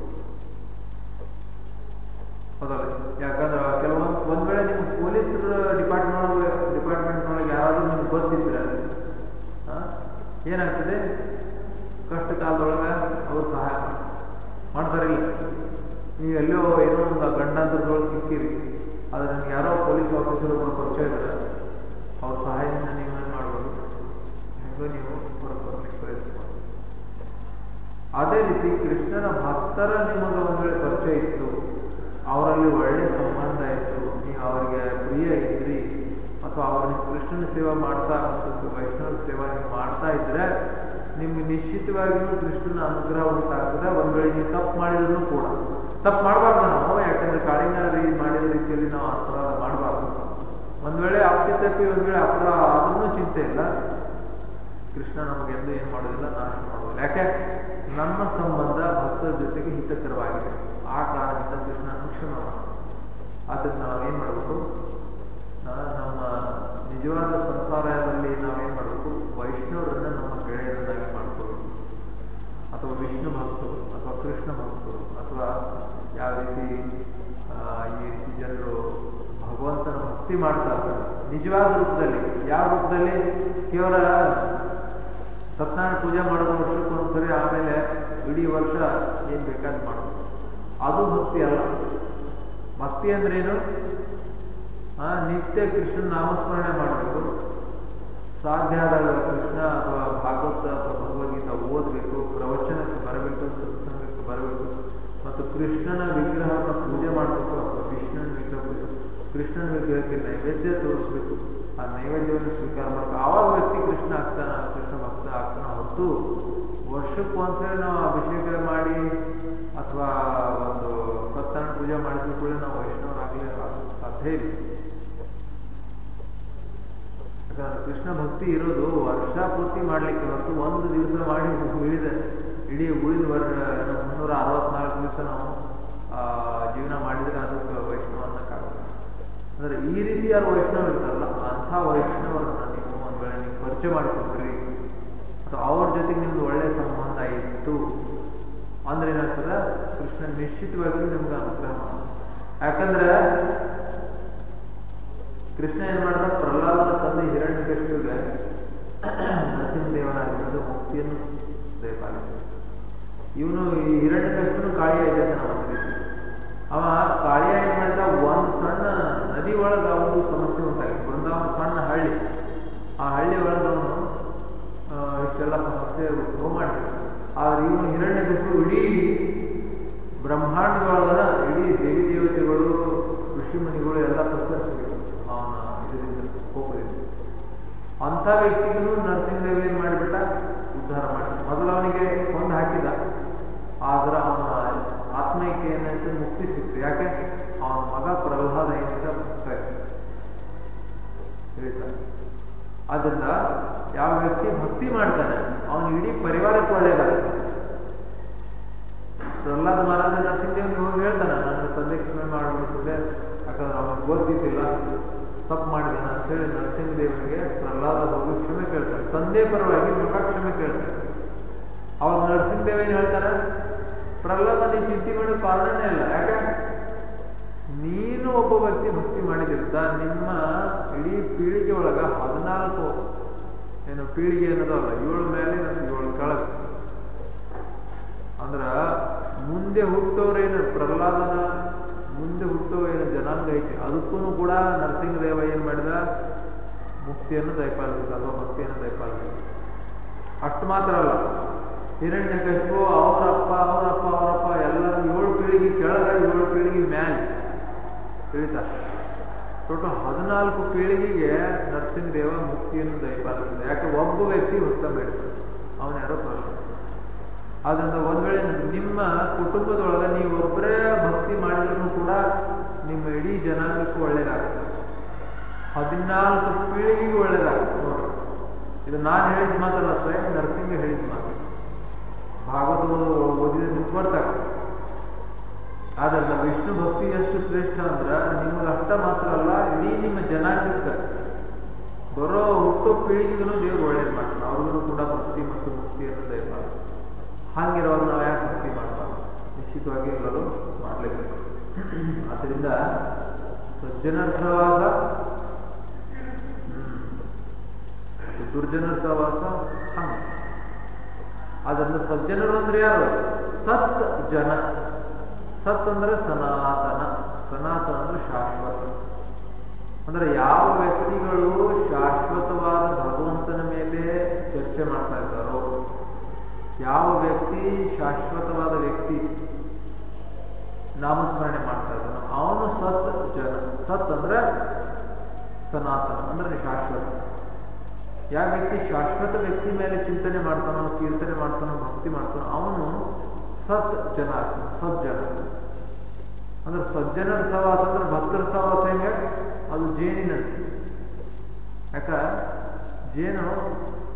ಹೌದಲ್ಲ ಯಾಕಂದ್ರೆ ಕೆಲವೊಂದು ಒಂದ್ ವೇಳೆ ನಿಮ್ಮ ಪೊಲೀಸರ ಡಿಪಾರ್ಟ್ಮೆಂಟ್ ಡಿಪಾರ್ಟ್ಮೆಂಟ್ ಒಳಗೆ ಯಾರಾದ್ರೂ ನಿಮ್ಗೆ ಗೊತ್ತಿದ್ರೆ ಆ, ಏನಾಗ್ತದೆ ಕಷ್ಟ ಕಾಲದೊಳಗೆ ಅವರು ಸಹಾಯ ಮಾಡ್ತಾರೆ. ಮಾಡ್ತಾರಿಲ್ಲ ನೀವು ಎಲ್ಲೋ ಏನೋ ಒಂದು ಗಂಡಾಂತರದೊಳಗೆ ಸಿಕ್ಕಿರಿ ಆದ್ರೆ ನಿಮ್ಗೆ ಯಾರೋ ಪೊಲೀಸ್ ಆಫೀಸರ್ ಒಬ್ಬರು ಪರಿಚಯ ಇದ್ದಾರೆ ಅವ್ರ ಸಹಾಯದಿಂದ ನೀವೇನು ಮಾಡ್ಬೋದು ಹೆಂಗೋ ನೀವು ಹೊರಗೆ ಬರ್ಲಿಕ್ಕೆ ಪ್ರಯತ್ನ ಮಾಡಿ ಅದೇ ರೀತಿ ಕೃಷ್ಣನ ಭಕ್ತರ ನಿಮಗೆ ಒಂದು ವೇಳೆ ಪರಿಚಯ ಇತ್ತು ಅವರಲ್ಲಿ ಒಳ್ಳೆ ಸಂಬಂಧ ಇತ್ತು ನೀವು ಅವರಿಗೆ ಪ್ರಿಯ ಇದ್ರಿ ಅಥವಾ ಅವ್ರಿಗೆ ಕೃಷ್ಣನ ಸೇವೆ ಮಾಡ್ತಾ ಮತ್ತು ವೈಷ್ಣವ ಸೇವೆ ನೀವು ಮಾಡ್ತಾ ಇದ್ರೆ ನಿಮ್ಗೆ ನಿಶ್ಚಿತವಾಗಿಯೂ ಕೃಷ್ಣನ ಅನುಗ್ರಹ ಉಂಟಾಗ್ತದೆ ಒಂದ್ ವೇಳೆ ನೀವು ತಪ್ಪು ಮಾಡಿದ್ರು ಕೂಡ ತಪ್ಪು ಮಾಡಬಾರ್ದು ನಾವು ಯಾಕಂದ್ರೆ ಕಾಳಿಂಗ ರೀ ಮಾಡಿದ ರೀತಿಯಲ್ಲಿ ನಾವು ಅಪರಾಧ ಮಾಡಬಾರ್ದು ಒಂದ್ ವೇಳೆ ಅಪ್ಪಿತಪ್ಪಿ ಒಂದ್ ವೇಳೆ ಅಪರಾಧ ಆದ್ರೂ ಚಿಂತೆ ಇಲ್ಲ ಕೃಷ್ಣ ನಮಗೆಂದು ಏನು ಮಾಡೋದಿಲ್ಲ ನಾಶ ಮಾಡೋದಿಲ್ಲ ಯಾಕೆ ನಮ್ಮ ಸಂಬಂಧ ಭಕ್ತರ ಜೊತೆಗೆ ಹಿತಕರವಾಗಿದೆ ಆ ಕಾರಣದಿಂದ ಕೃಷ್ಣನ ಕ್ಷಮೆ ಮಾಡೋದು ಆದ್ದರಿಂದ ನಾವೇನು ಮಾಡಬೇಕು ಆ, ನಮ್ಮ ನಿಜವಾದ ಸಂಸಾರದಲ್ಲಿ ನಾವೇನು ಮಾಡಬೇಕು ವೈಷ್ಣವರನ್ನ ನಮ್ಮ ಗೆಳೆಯರನ್ನಾಗಿ ಮಾಡ್ಕೋಬೇಕು ಅಥವಾ ವಿಷ್ಣು ಭಕ್ತರು ಅಥವಾ ಕೃಷ್ಣ ಭಕ್ತರು ಅಥವಾ ಯಾವ ರೀತಿ ಆ, ಈ ರೀತಿ ಜನರು ಭಗವಂತನ ಭಕ್ತಿ ಮಾಡ್ತಾ ಇದ್ದಾರೆ ನಿಜವಾದ ರೂಪದಲ್ಲಿ ಯಾವ ರೂಪದಲ್ಲಿ ಕೇವಲ ಸತ್ಯನಾರಾಯಣ ಪೂಜೆ ಮಾಡೋದು ವರ್ಷಕ್ಕೆ ಒಂದ್ಸರಿ ಆಮೇಲೆ ಇಡೀ ವರ್ಷ ಏನ್ ಬೇಕಾದ್ ಮಾಡೋದು ಅದು ಭಕ್ತಿ ಅಲ್ಲ ಭಕ್ತಿ ಅಂದ್ರೇನು ಆ ನಿತ್ಯ ಕೃಷ್ಣನ ನಾಮಸ್ಮರಣೆ ಮಾಡಬೇಕು ಸಾಧ್ಯ ಆದಾಗ ಕೃಷ್ಣ ಅಥವಾ ಭಾಗವತ ಅಥವಾ ಭಗವದ್ಗೀತಾ ಓದಬೇಕು ಪ್ರವಚನಕ್ಕೆ ಬರಬೇಕು ಸತ್ಸಂಗಕ್ಕೆ ಬರಬೇಕು ಮತ್ತು ಕೃಷ್ಣನ ವಿಗ್ರಹವನ್ನು ಪೂಜೆ ಮಾಡಬೇಕು ಅಥವಾ ವಿಷ್ಣುವಿನ ವಿಗ್ರಹ ಕೃಷ್ಣನ ವಿಗ್ರಹಕ್ಕೆ ನೈವೇದ್ಯ ತೋರಿಸ್ಬೇಕು ಆ ನೈವೇದ್ಯವನ್ನು ಸ್ವೀಕಾರ ಮಾಡಬೇಕು ಆವಾಗ ವ್ಯಕ್ತಿ ಕೃಷ್ಣ ಆಗ್ತಾನ ಕೃಷ್ಣ ಭಕ್ತ ಆಗ್ತಾನ ಹೊರತು ವರ್ಷಕ್ಕೆ ಒಂದ್ಸರಿ ನಾವು ಅಭಿಷೇಕ ಮಾಡಿ ಅಥವಾ ಒಂದು ಸತ್ಯನಾರಾಯಣ ಪೂಜೆ ಮಾಡಿಸಿದ ಕೂಡಲೇ ನಾವು ವೈಷ್ಣವರಾಗಲಿ ಆಗೋಕ್ಕೆ ಸಾಧ್ಯ ಇಲ್ಲ ಯಾಕಂದ್ರೆ ಕೃಷ್ಣ ಭಕ್ತಿ ಇರೋದು ವರ್ಷ ಪೂರ್ತಿ ಮಾಡ್ಲಿಕ್ಕೆ ಹೊರತು ಒಂದು ದಿವಸ ಮಾಡಿ ಉಳಿದ ಇಡೀ ಉಳಿದ ವರ್ ಏನು ಮುನ್ನೂರ ಅರವತ್ನಾಲ್ಕು ದಿವಸ ನಾವು ಆ, ಜೀವನ ಮಾಡಿದ್ರೆ ಅದಕ್ಕೆ ವೈಷ್ಣವ ಅನ್ನಕ್ಕಾಗಲ್ಲ ಅಂದ್ರೆ ಈ ರೀತಿ ಯಾರು ವೈಷ್ಣವ ಇರ್ತಾರಲ್ಲ ಅಂಥ ವೈಷ್ಣವರನ್ನ ನೀವು ಒಂದ್ ವೇಳೆ ನೀವು ಪರಿಚಯ ಮಾಡಿಕೊಂಡ್ರಿ ಅಥವಾ ಅವ್ರ ಜೊತೆಗೆ ನಿಮ್ದು ಒಳ್ಳೆ ಸಂಬಂಧ ಇತ್ತು ಅಂದ್ರೆ ಏನಾಗ್ತದೆ ಕೃಷ್ಣ ನಿಶ್ಚಿತವಾಗಿ ನಿಮ್ಗೆ ಅನುಗ್ರಹ ಮಾಡ್ತಾನೆ ಯಾಕಂದ್ರೆ ಕೃಷ್ಣ ಏನ್ ಮಾಡಿದ ಪ್ರಹ್ಲಾದನ ತಂದೆ ಹಿರಣ್ಯಕಶಿಪಿಗೆ ನರಸಿಂಹದೇವನಾಗಿರೋದು ಮುಕ್ತಿಯನ್ನು ದಯಪಾಲಿಸಿದ ಇವನು ಈ ಹಿರಣ್ಯಕಶಿಪನು ಕಾಳಿಯ ಇದೆ ನಾವು ಅವ ಕಾಳಿಯ ಏನ್ ಮಾಡಿದ ಒಂದು ಸಣ್ಣ ನದಿ ಒಳಗೆ ಒಂದು ಸಮಸ್ಯೆ ಉಂಟಾಗಿತ್ತು ಬೃಂದಾವನ ಸಣ್ಣ ಹಳ್ಳಿ ಆ ಹಳ್ಳಿ ಒಳಗೆ ಅವನು ಆ, ಇಷ್ಟೆಲ್ಲ ಸಮಸ್ಯೆ ಉದ್ಭವ ಮಾಡಿದ ಆದ್ರೆ ಇವನು ಹಿರಣ್ಯಕಶಿಪು ಇಡೀ ಬ್ರಹ್ಮಾಂಡದೊಳಗನ ಇಡೀ ದೇವಿ ದೇವತೆಗಳು ಋಷಿ ಮುನಿಗಳು ಎಲ್ಲ ತತ್ತರಿಸಬೇಕು ಅವನ ಇದರಿಂದ ಕೋಪದಿಂದ ಅಂಥ ವ್ಯಕ್ತಿಗೂ ನರಸಿಂಹದೇವ ಏನ್ ಮಾಡಿಬಿಟ್ಟ ಉದ್ಧಾರ ಮಾಡಿದ ಮೊದಲು ಅವನಿಗೆ ಕೊಂದು ಹಾಕಿದ ಆದ್ರೆ ಅವನ ಆತ್ಮೀಯಕ್ಕೆ ಏನಾಯ್ತು ಮುಕ್ತಿ ಸಿಕ್ತು ಯಾಕೆ ಅವನ ಮಗ ಪ್ರಹ್ಲಾದ ಏನಿಂದ ಮುಕ್ತ ಹೇಳ್ತಾನೆ ಆದ್ರಿಂದ ಯಾವ ವ್ಯಕ್ತಿ ಭಕ್ತಿ ಮಾಡ್ತಾನೆ ಅವನ ಇಡೀ ಪರಿವಾರಕ್ಕೆ ಒಳ್ಳೆಯದಾಗುತ್ತೆ ಪ್ರಹ್ಲಾದ ಮಹಾರಾಜ ನರಸಿಂಹದೇವನಿಗೆ ಹೋಗಿ ಹೇಳ್ತಾನೆ ನನ್ನ ತಂದೆ ಕ್ಷಮೆ ಮಾಡಿಬಿಟ್ಟಿದ್ದೆ ಯಾಕಂದ್ರೆ ಅವನಿಗೆ ಗೊತ್ತಿದ್ದಿಲ್ಲ ತಪ್ಪು ಮಾಡಿದಾನ ಅಂತೇಳಿ ನರಸಿಂಹದೇವನಿಗೆ ಪ್ರಹ್ಲಾದ ಹೋಗಿ ಕ್ಷಮೆ ಕೇಳ್ತಾನೆ ತಂದೆ ಪರವಾಗಿ ಮಗ ಕ್ಷಮೆ ಕೇಳ್ತಾನೆ ಅವಾಗ ನರಸಿಂಹದೇವ ಏನ್ ಹೇಳ್ತಾನೆ ಪ್ರಹ್ಲಾದ ನೀ ಚಿಂತೆ ಮಾಡೋ ಕಾರಣನೇ ಇಲ್ಲ ಯಾಕೆ ನೀನು ಒಬ್ಬ ವ್ಯಕ್ತಿ ಭಕ್ತಿ ಮಾಡಿದಿರ್ತ ನಿಮ್ಮ ಇಡೀ ಪೀಳಿಗೆ ಒಳಗ ಹದಿನಾಲ್ಕು ಏನು ಪೀಳಿಗೆ ಅನ್ನೋದಲ್ಲ ಏಳು ಮೇಲೆ ಮತ್ತು ಏಳು ಕೆಳಗೆ ಅಂದ್ರ ಮುಂದೆ ಹುಟ್ಟೋರೇನು ಪ್ರಹ್ಲಾದನ ಮುಂದೆ ಹುಟ್ಟೋ ಏನು ಜನಾಂಗ ಐತಿ ಅದಕ್ಕೂ ಕೂಡ ನರಸಿಂಹದೇವ ಏನ್ ಮಾಡಿದ ಮುಕ್ತಿಯನ್ನು ದಯಪಾಲಿಸಿದ ಅಥವಾ ಭಕ್ತಿಯನ್ನು ದಯಪಾಲಿಸಿದ ಅಷ್ಟು ಮಾತ್ರ ಅಲ್ಲ ಹಿರಣ್ಯಕಶಿಪು ಅವರಪ್ಪ ಅವರಪ್ಪ ಅವರಪ್ಪ ಎಲ್ಲರೂ ಏಳು ಪೀಳಿಗೆ ಕೆಳಗ ಏಳು ಪೀಳಿಗೆ ಮ್ಯಾಲೆ ತಿಳಿತಾ ಟೋಟಲ್ ಹದಿನಾಲ್ಕು ಪೀಳಿಗೆಗೆ ನರಸಿಂಹದೇವ ಮುಕ್ತಿಯನ್ನು ದಯಪಾಲಿಸಿದ ಯಾಕೆ ಒಬ್ಬ ವ್ಯಕ್ತಿ ಉತ್ತಮ ಇರ್ತಾನೆ ಅವನ ಯಾರೋ ಪ್ರಹ್ಲಾದ ಆದ್ರಿಂದ ಒಂದ್ ವೇಳೆ ನಿಮ್ಮ ಕುಟುಂಬದೊಳಗೆ ನೀವು ಒಬ್ಬರೇ ಭಕ್ತಿ ಮಾಡಿದ್ರು ಕೂಡ ನಿಮ್ಮ ಇಡೀ ಜನಾಂಗಕ್ಕೂ ಒಳ್ಳೇದಾಗ್ತದೆ ಹದಿನಾಲ್ಕು ಪೀಳಿಗೆಗೂ ಒಳ್ಳೇದಾಗ್ತದೆ ನೋಡ್ರಿ ಇದು ನಾನು ಹೇಳಿದ ಮಾತಲ್ಲ ಸ್ವಯಂ ನರಸಿಂಹ ಹೇಳಿದ ಮಾತು ಭಾಗವತ ಓದಿದ ನಿಮ್ಗೆ ಗೊತ್ತಾಗ್ತದೆ ಆದ್ರಿಂದ ವಿಷ್ಣು ಭಕ್ತಿ ಎಷ್ಟು ಶ್ರೇಷ್ಠ ಅಂದ್ರ ನಿಮ್ಗೆ ಅಷ್ಟ ಮಾತ್ರ ಅಲ್ಲ ಇಡೀ ನಿಮ್ಮ ಜನಾಂಗಕ್ಕೆ ಬರೋ ಹುಟ್ಟು ಪೀಳಿಗೆಗೂ ದೇವರು ಒಳ್ಳೇದು ಮಾಡ್ತಾನೆ ಅವ್ರಿಗೂ ಕೂಡ ಭಕ್ತಿ ಮತ್ತು ಮುಕ್ತಿಯನ್ನು ದಯಪಾಲಿಸ್ತಾರೆ ಹಾಗಿರುವಾಗ ನಾವು ಯಾಕೆ ಭಕ್ತಿ ಮಾಡಬಾರ್ದು ನಿಶ್ಚಿತವಾಗಿ ಎಲ್ಲರೂ ಮಾಡಲೇಬೇಕು ಆದ್ದರಿಂದ ಸಜ್ಜನರ ಸಹವಾಸ ಹ್ಮ್. ದುರ್ಜನರ ಸಹವಾಸ ಹಂಗ ಅದರಿಂದ ಸಜ್ಜನರು ಅಂದ್ರೆ ಯಾರು ಸತ್ ಜನ ಸತ್ ಅಂದ್ರೆ ಸನಾತನ ಸನಾತನ ಅಂದ್ರೆ ಶಾಶ್ವತ ಅಂದ್ರೆ ಯಾವ ವ್ಯಕ್ತಿಗಳು ಶಾಶ್ವತವಾದ ಭಗವಂತನ ಮೇಲೆ ಚರ್ಚೆ ಮಾಡ್ತಾ ಇದ್ದಾರೋ ಯಾವ ವ್ಯಕ್ತಿ ಶಾಶ್ವತವಾದ ವ್ಯಕ್ತಿ ನಾಮಸ್ಮರಣೆ ಮಾಡ್ತಾ ಇದ್ದಾನೋ ಅವನು ಸತ್ ಜನ ಸತ್ ಅಂದ್ರೆ ಸನಾತನ ಅಂದ್ರೆ ಶಾಶ್ವತ ಯಾವ ವ್ಯಕ್ತಿ ಶಾಶ್ವತ ವ್ಯಕ್ತಿ ಮೇಲೆ ಚಿಂತನೆ ಮಾಡ್ತಾನೋ ಕೀರ್ತನೆ ಮಾಡ್ತಾನೋ ಭಕ್ತಿ ಮಾಡ್ತಾನೋ ಅವನು ಸತ್ ಜನ ಆಗ್ತಾನೆ ಸಜ್ಜನ ಅಂದ್ರೆ ಸಜ್ಜನರ ಸಹವಾಸ ಅಂದ್ರೆ ಭಕ್ತರ ಸಹವಾಸ ಹೆಂಗೆ ಅದು ಜೇನಿನಂತೆ ಯಾಕ ಜೇನು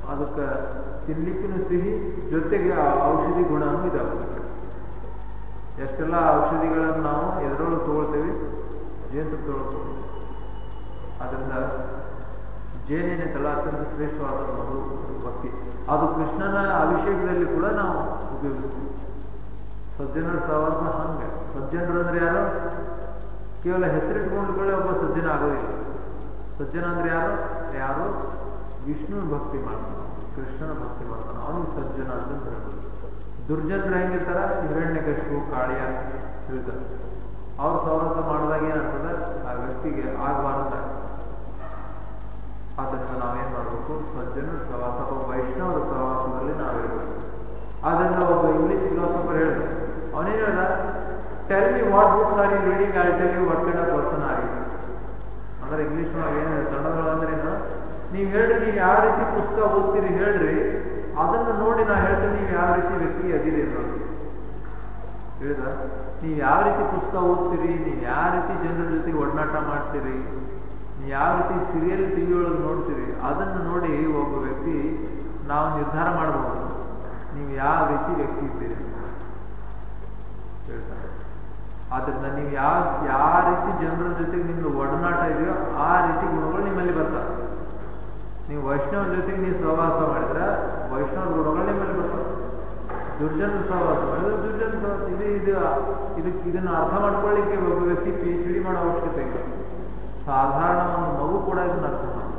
ಅದಕ್ಕೆ ತಿನ್ಲಿಕ್ಕೂ ಸಿಹಿ ಜೊತೆಗೆ ಆ ಔಷಧಿ ಗುಣನೂ ಇದಾವೆ ಎಷ್ಟೆಲ್ಲ ಔಷಧಿಗಳನ್ನು ನಾವು ಎದರೊಳಗೆ ತಗೊಳ್ತೇವೆ ಜೇನುತುಪ್ಪದೊಳಗೆ ತಗೊಳ್ತೇವೆ ಅದರಿಂದ ಜೇನೇನಿತ್ತಲ್ಲ ಅತ್ಯಂತ ಶ್ರೇಷ್ಠವಾದ ಮಧು ಭಕ್ತಿ ಅದು ಕೃಷ್ಣನ ಅಭಿಷೇಕದಲ್ಲಿ ಕೂಡ ನಾವು ಉಪಯೋಗಿಸ್ತೀವಿ ಸಜ್ಜನರ ಸಹವಾಸ ಹಂಗೆ ಸಜ್ಜನರು ಅಂದ್ರೆ ಯಾರು ಕೇವಲ ಹೆಸರಿಟ್ಕೊಂಡ್ಕೊಳ್ಳೆ ಒಬ್ಬ ಸಜ್ಜನ ಆಗೋದಿಲ್ಲ ಸಜ್ಜನ ಅಂದ್ರೆ ಯಾರು ಯಾರು ವಿಷ್ಣುನ ಭಕ್ತಿ ಮಾಡ್ತಾನೆ ಕೃಷ್ಣನ ಭಕ್ತಿ ಮಾಡ್ತಾನೆ ಅವನಿಗೆ ಸಜ್ಜನ ಅಂತ ಹೇಳ್ಬೋದು ದುರ್ಜನರು ಹೆಂಗಿರ್ತಾರ ಹಿರಣ್ಯಕಶಿಪು ಕಾಳಿಯ ಹೇಳ್ತಾರೆ ಅವ್ರ ಸಹವಾಸ ಮಾಡಿದಾಗ ಏನಾಗ್ತದೆ ಆ ವ್ಯಕ್ತಿಗೆ ಆಗಬಾರ್ದ ಆದ್ದರಿಂದ ನಾವೇನ್ ಮಾಡಬೇಕು ಸಜ್ಜನರ ಸಹವಾಸ ಅಥವಾ ವೈಷ್ಣವರ ಸಹವಾಸದಲ್ಲಿ ನಾವಿರಬೇಕು ಆದ್ದರಿಂದ ಒಬ್ಬ ಇಂಗ್ಲಿಷ್ ಫಿಲಾಸಫರ್ ಹೇಳಿದ ಅವನೇನು ಹೇಳ್ದ tell me what books are you reading I tell you what kind of person are you ಅಂದ್ರೆ ಇಂಗ್ಲಿಷ್ ಒಳಗೆ ಏನು ಕನ್ನಡದೊಳಗೆ ಅಂದ್ರೆ ನೀವು ಹೇಳ್ರಿ ನೀವು ಯಾವ ರೀತಿ ಪುಸ್ತಕ ಓದ್ತೀರಿ ಹೇಳ್ರಿ ಅದನ್ನು ನೋಡಿ ನಾ ಹೇಳ್ತೀನಿ ನೀವು ಯಾವ ರೀತಿ ವ್ಯಕ್ತಿ ಅದಿರಿ ಅನ್ನೋದು ಹೇಳಿದ ನೀವು ಯಾವ ರೀತಿ ಪುಸ್ತಕ ಓದ್ತೀರಿ ನೀವು ಯಾವ ರೀತಿ ಜನರ ಜೊತೆಗೆ ಒಡನಾಟ ಮಾಡ್ತೀರಿ ನೀವು ಯಾವ ರೀತಿ ಸೀರಿಯಲ್ ಟಿವಿ ಒಳಗೆ ನೋಡ್ತೀರಿ ಅದನ್ನು ನೋಡಿ ಒಬ್ಬ ವ್ಯಕ್ತಿ ನಾವು ನಿರ್ಧಾರ ಮಾಡಬಹುದು ನೀವು ಯಾವ ರೀತಿ ವ್ಯಕ್ತಿ ಇದ್ದೀರಿ ಹೇಳ್ತಾರೆ ಆದ್ರಿಂದ ನೀವು ಯಾವ ಯಾವ ರೀತಿ ಜನರ ಜೊತೆಗೆ ನಿಮ್ದು ಒಡನಾಟ ಇದೆಯೋ ಆ ರೀತಿ ಗುಣಗಳು ನಿಮ್ಮಲ್ಲಿ ಬರ್ತವೆ ನೀವು ವೈಷ್ಣವರ ಜೊತೆಗೆ ನೀವು ಸಹವಾಸ ಮಾಡಿದ್ರೆ ವೈಷ್ಣವ ಗುಣಗಳು ನಿಮ್ಮಲ್ಲಿ ಬರ್ತವೆ ದುರ್ಜನ ಸಹವಾಸ ಮಾಡಿದ್ರೆ ದುರ್ಜನ ಸಹವಾಸ ಇದು ಇದು ಇದಕ್ಕೆ ಇದನ್ನು ಅರ್ಥ ಮಾಡ್ಕೊಳ್ಳಿಕ್ಕೆ ಒಬ್ಬ ವ್ಯಕ್ತಿ ಪಿ ಎಚ್ ಡಿ ಮಾಡೋ ಅವಶ್ಯಕತೆ ಇಲ್ಲ ಸಾಧಾರಣ ಒಂದು ಮಗು ಕೂಡ ಇದನ್ನ ಅರ್ಥ ಮಾಡ್ತಾರೆ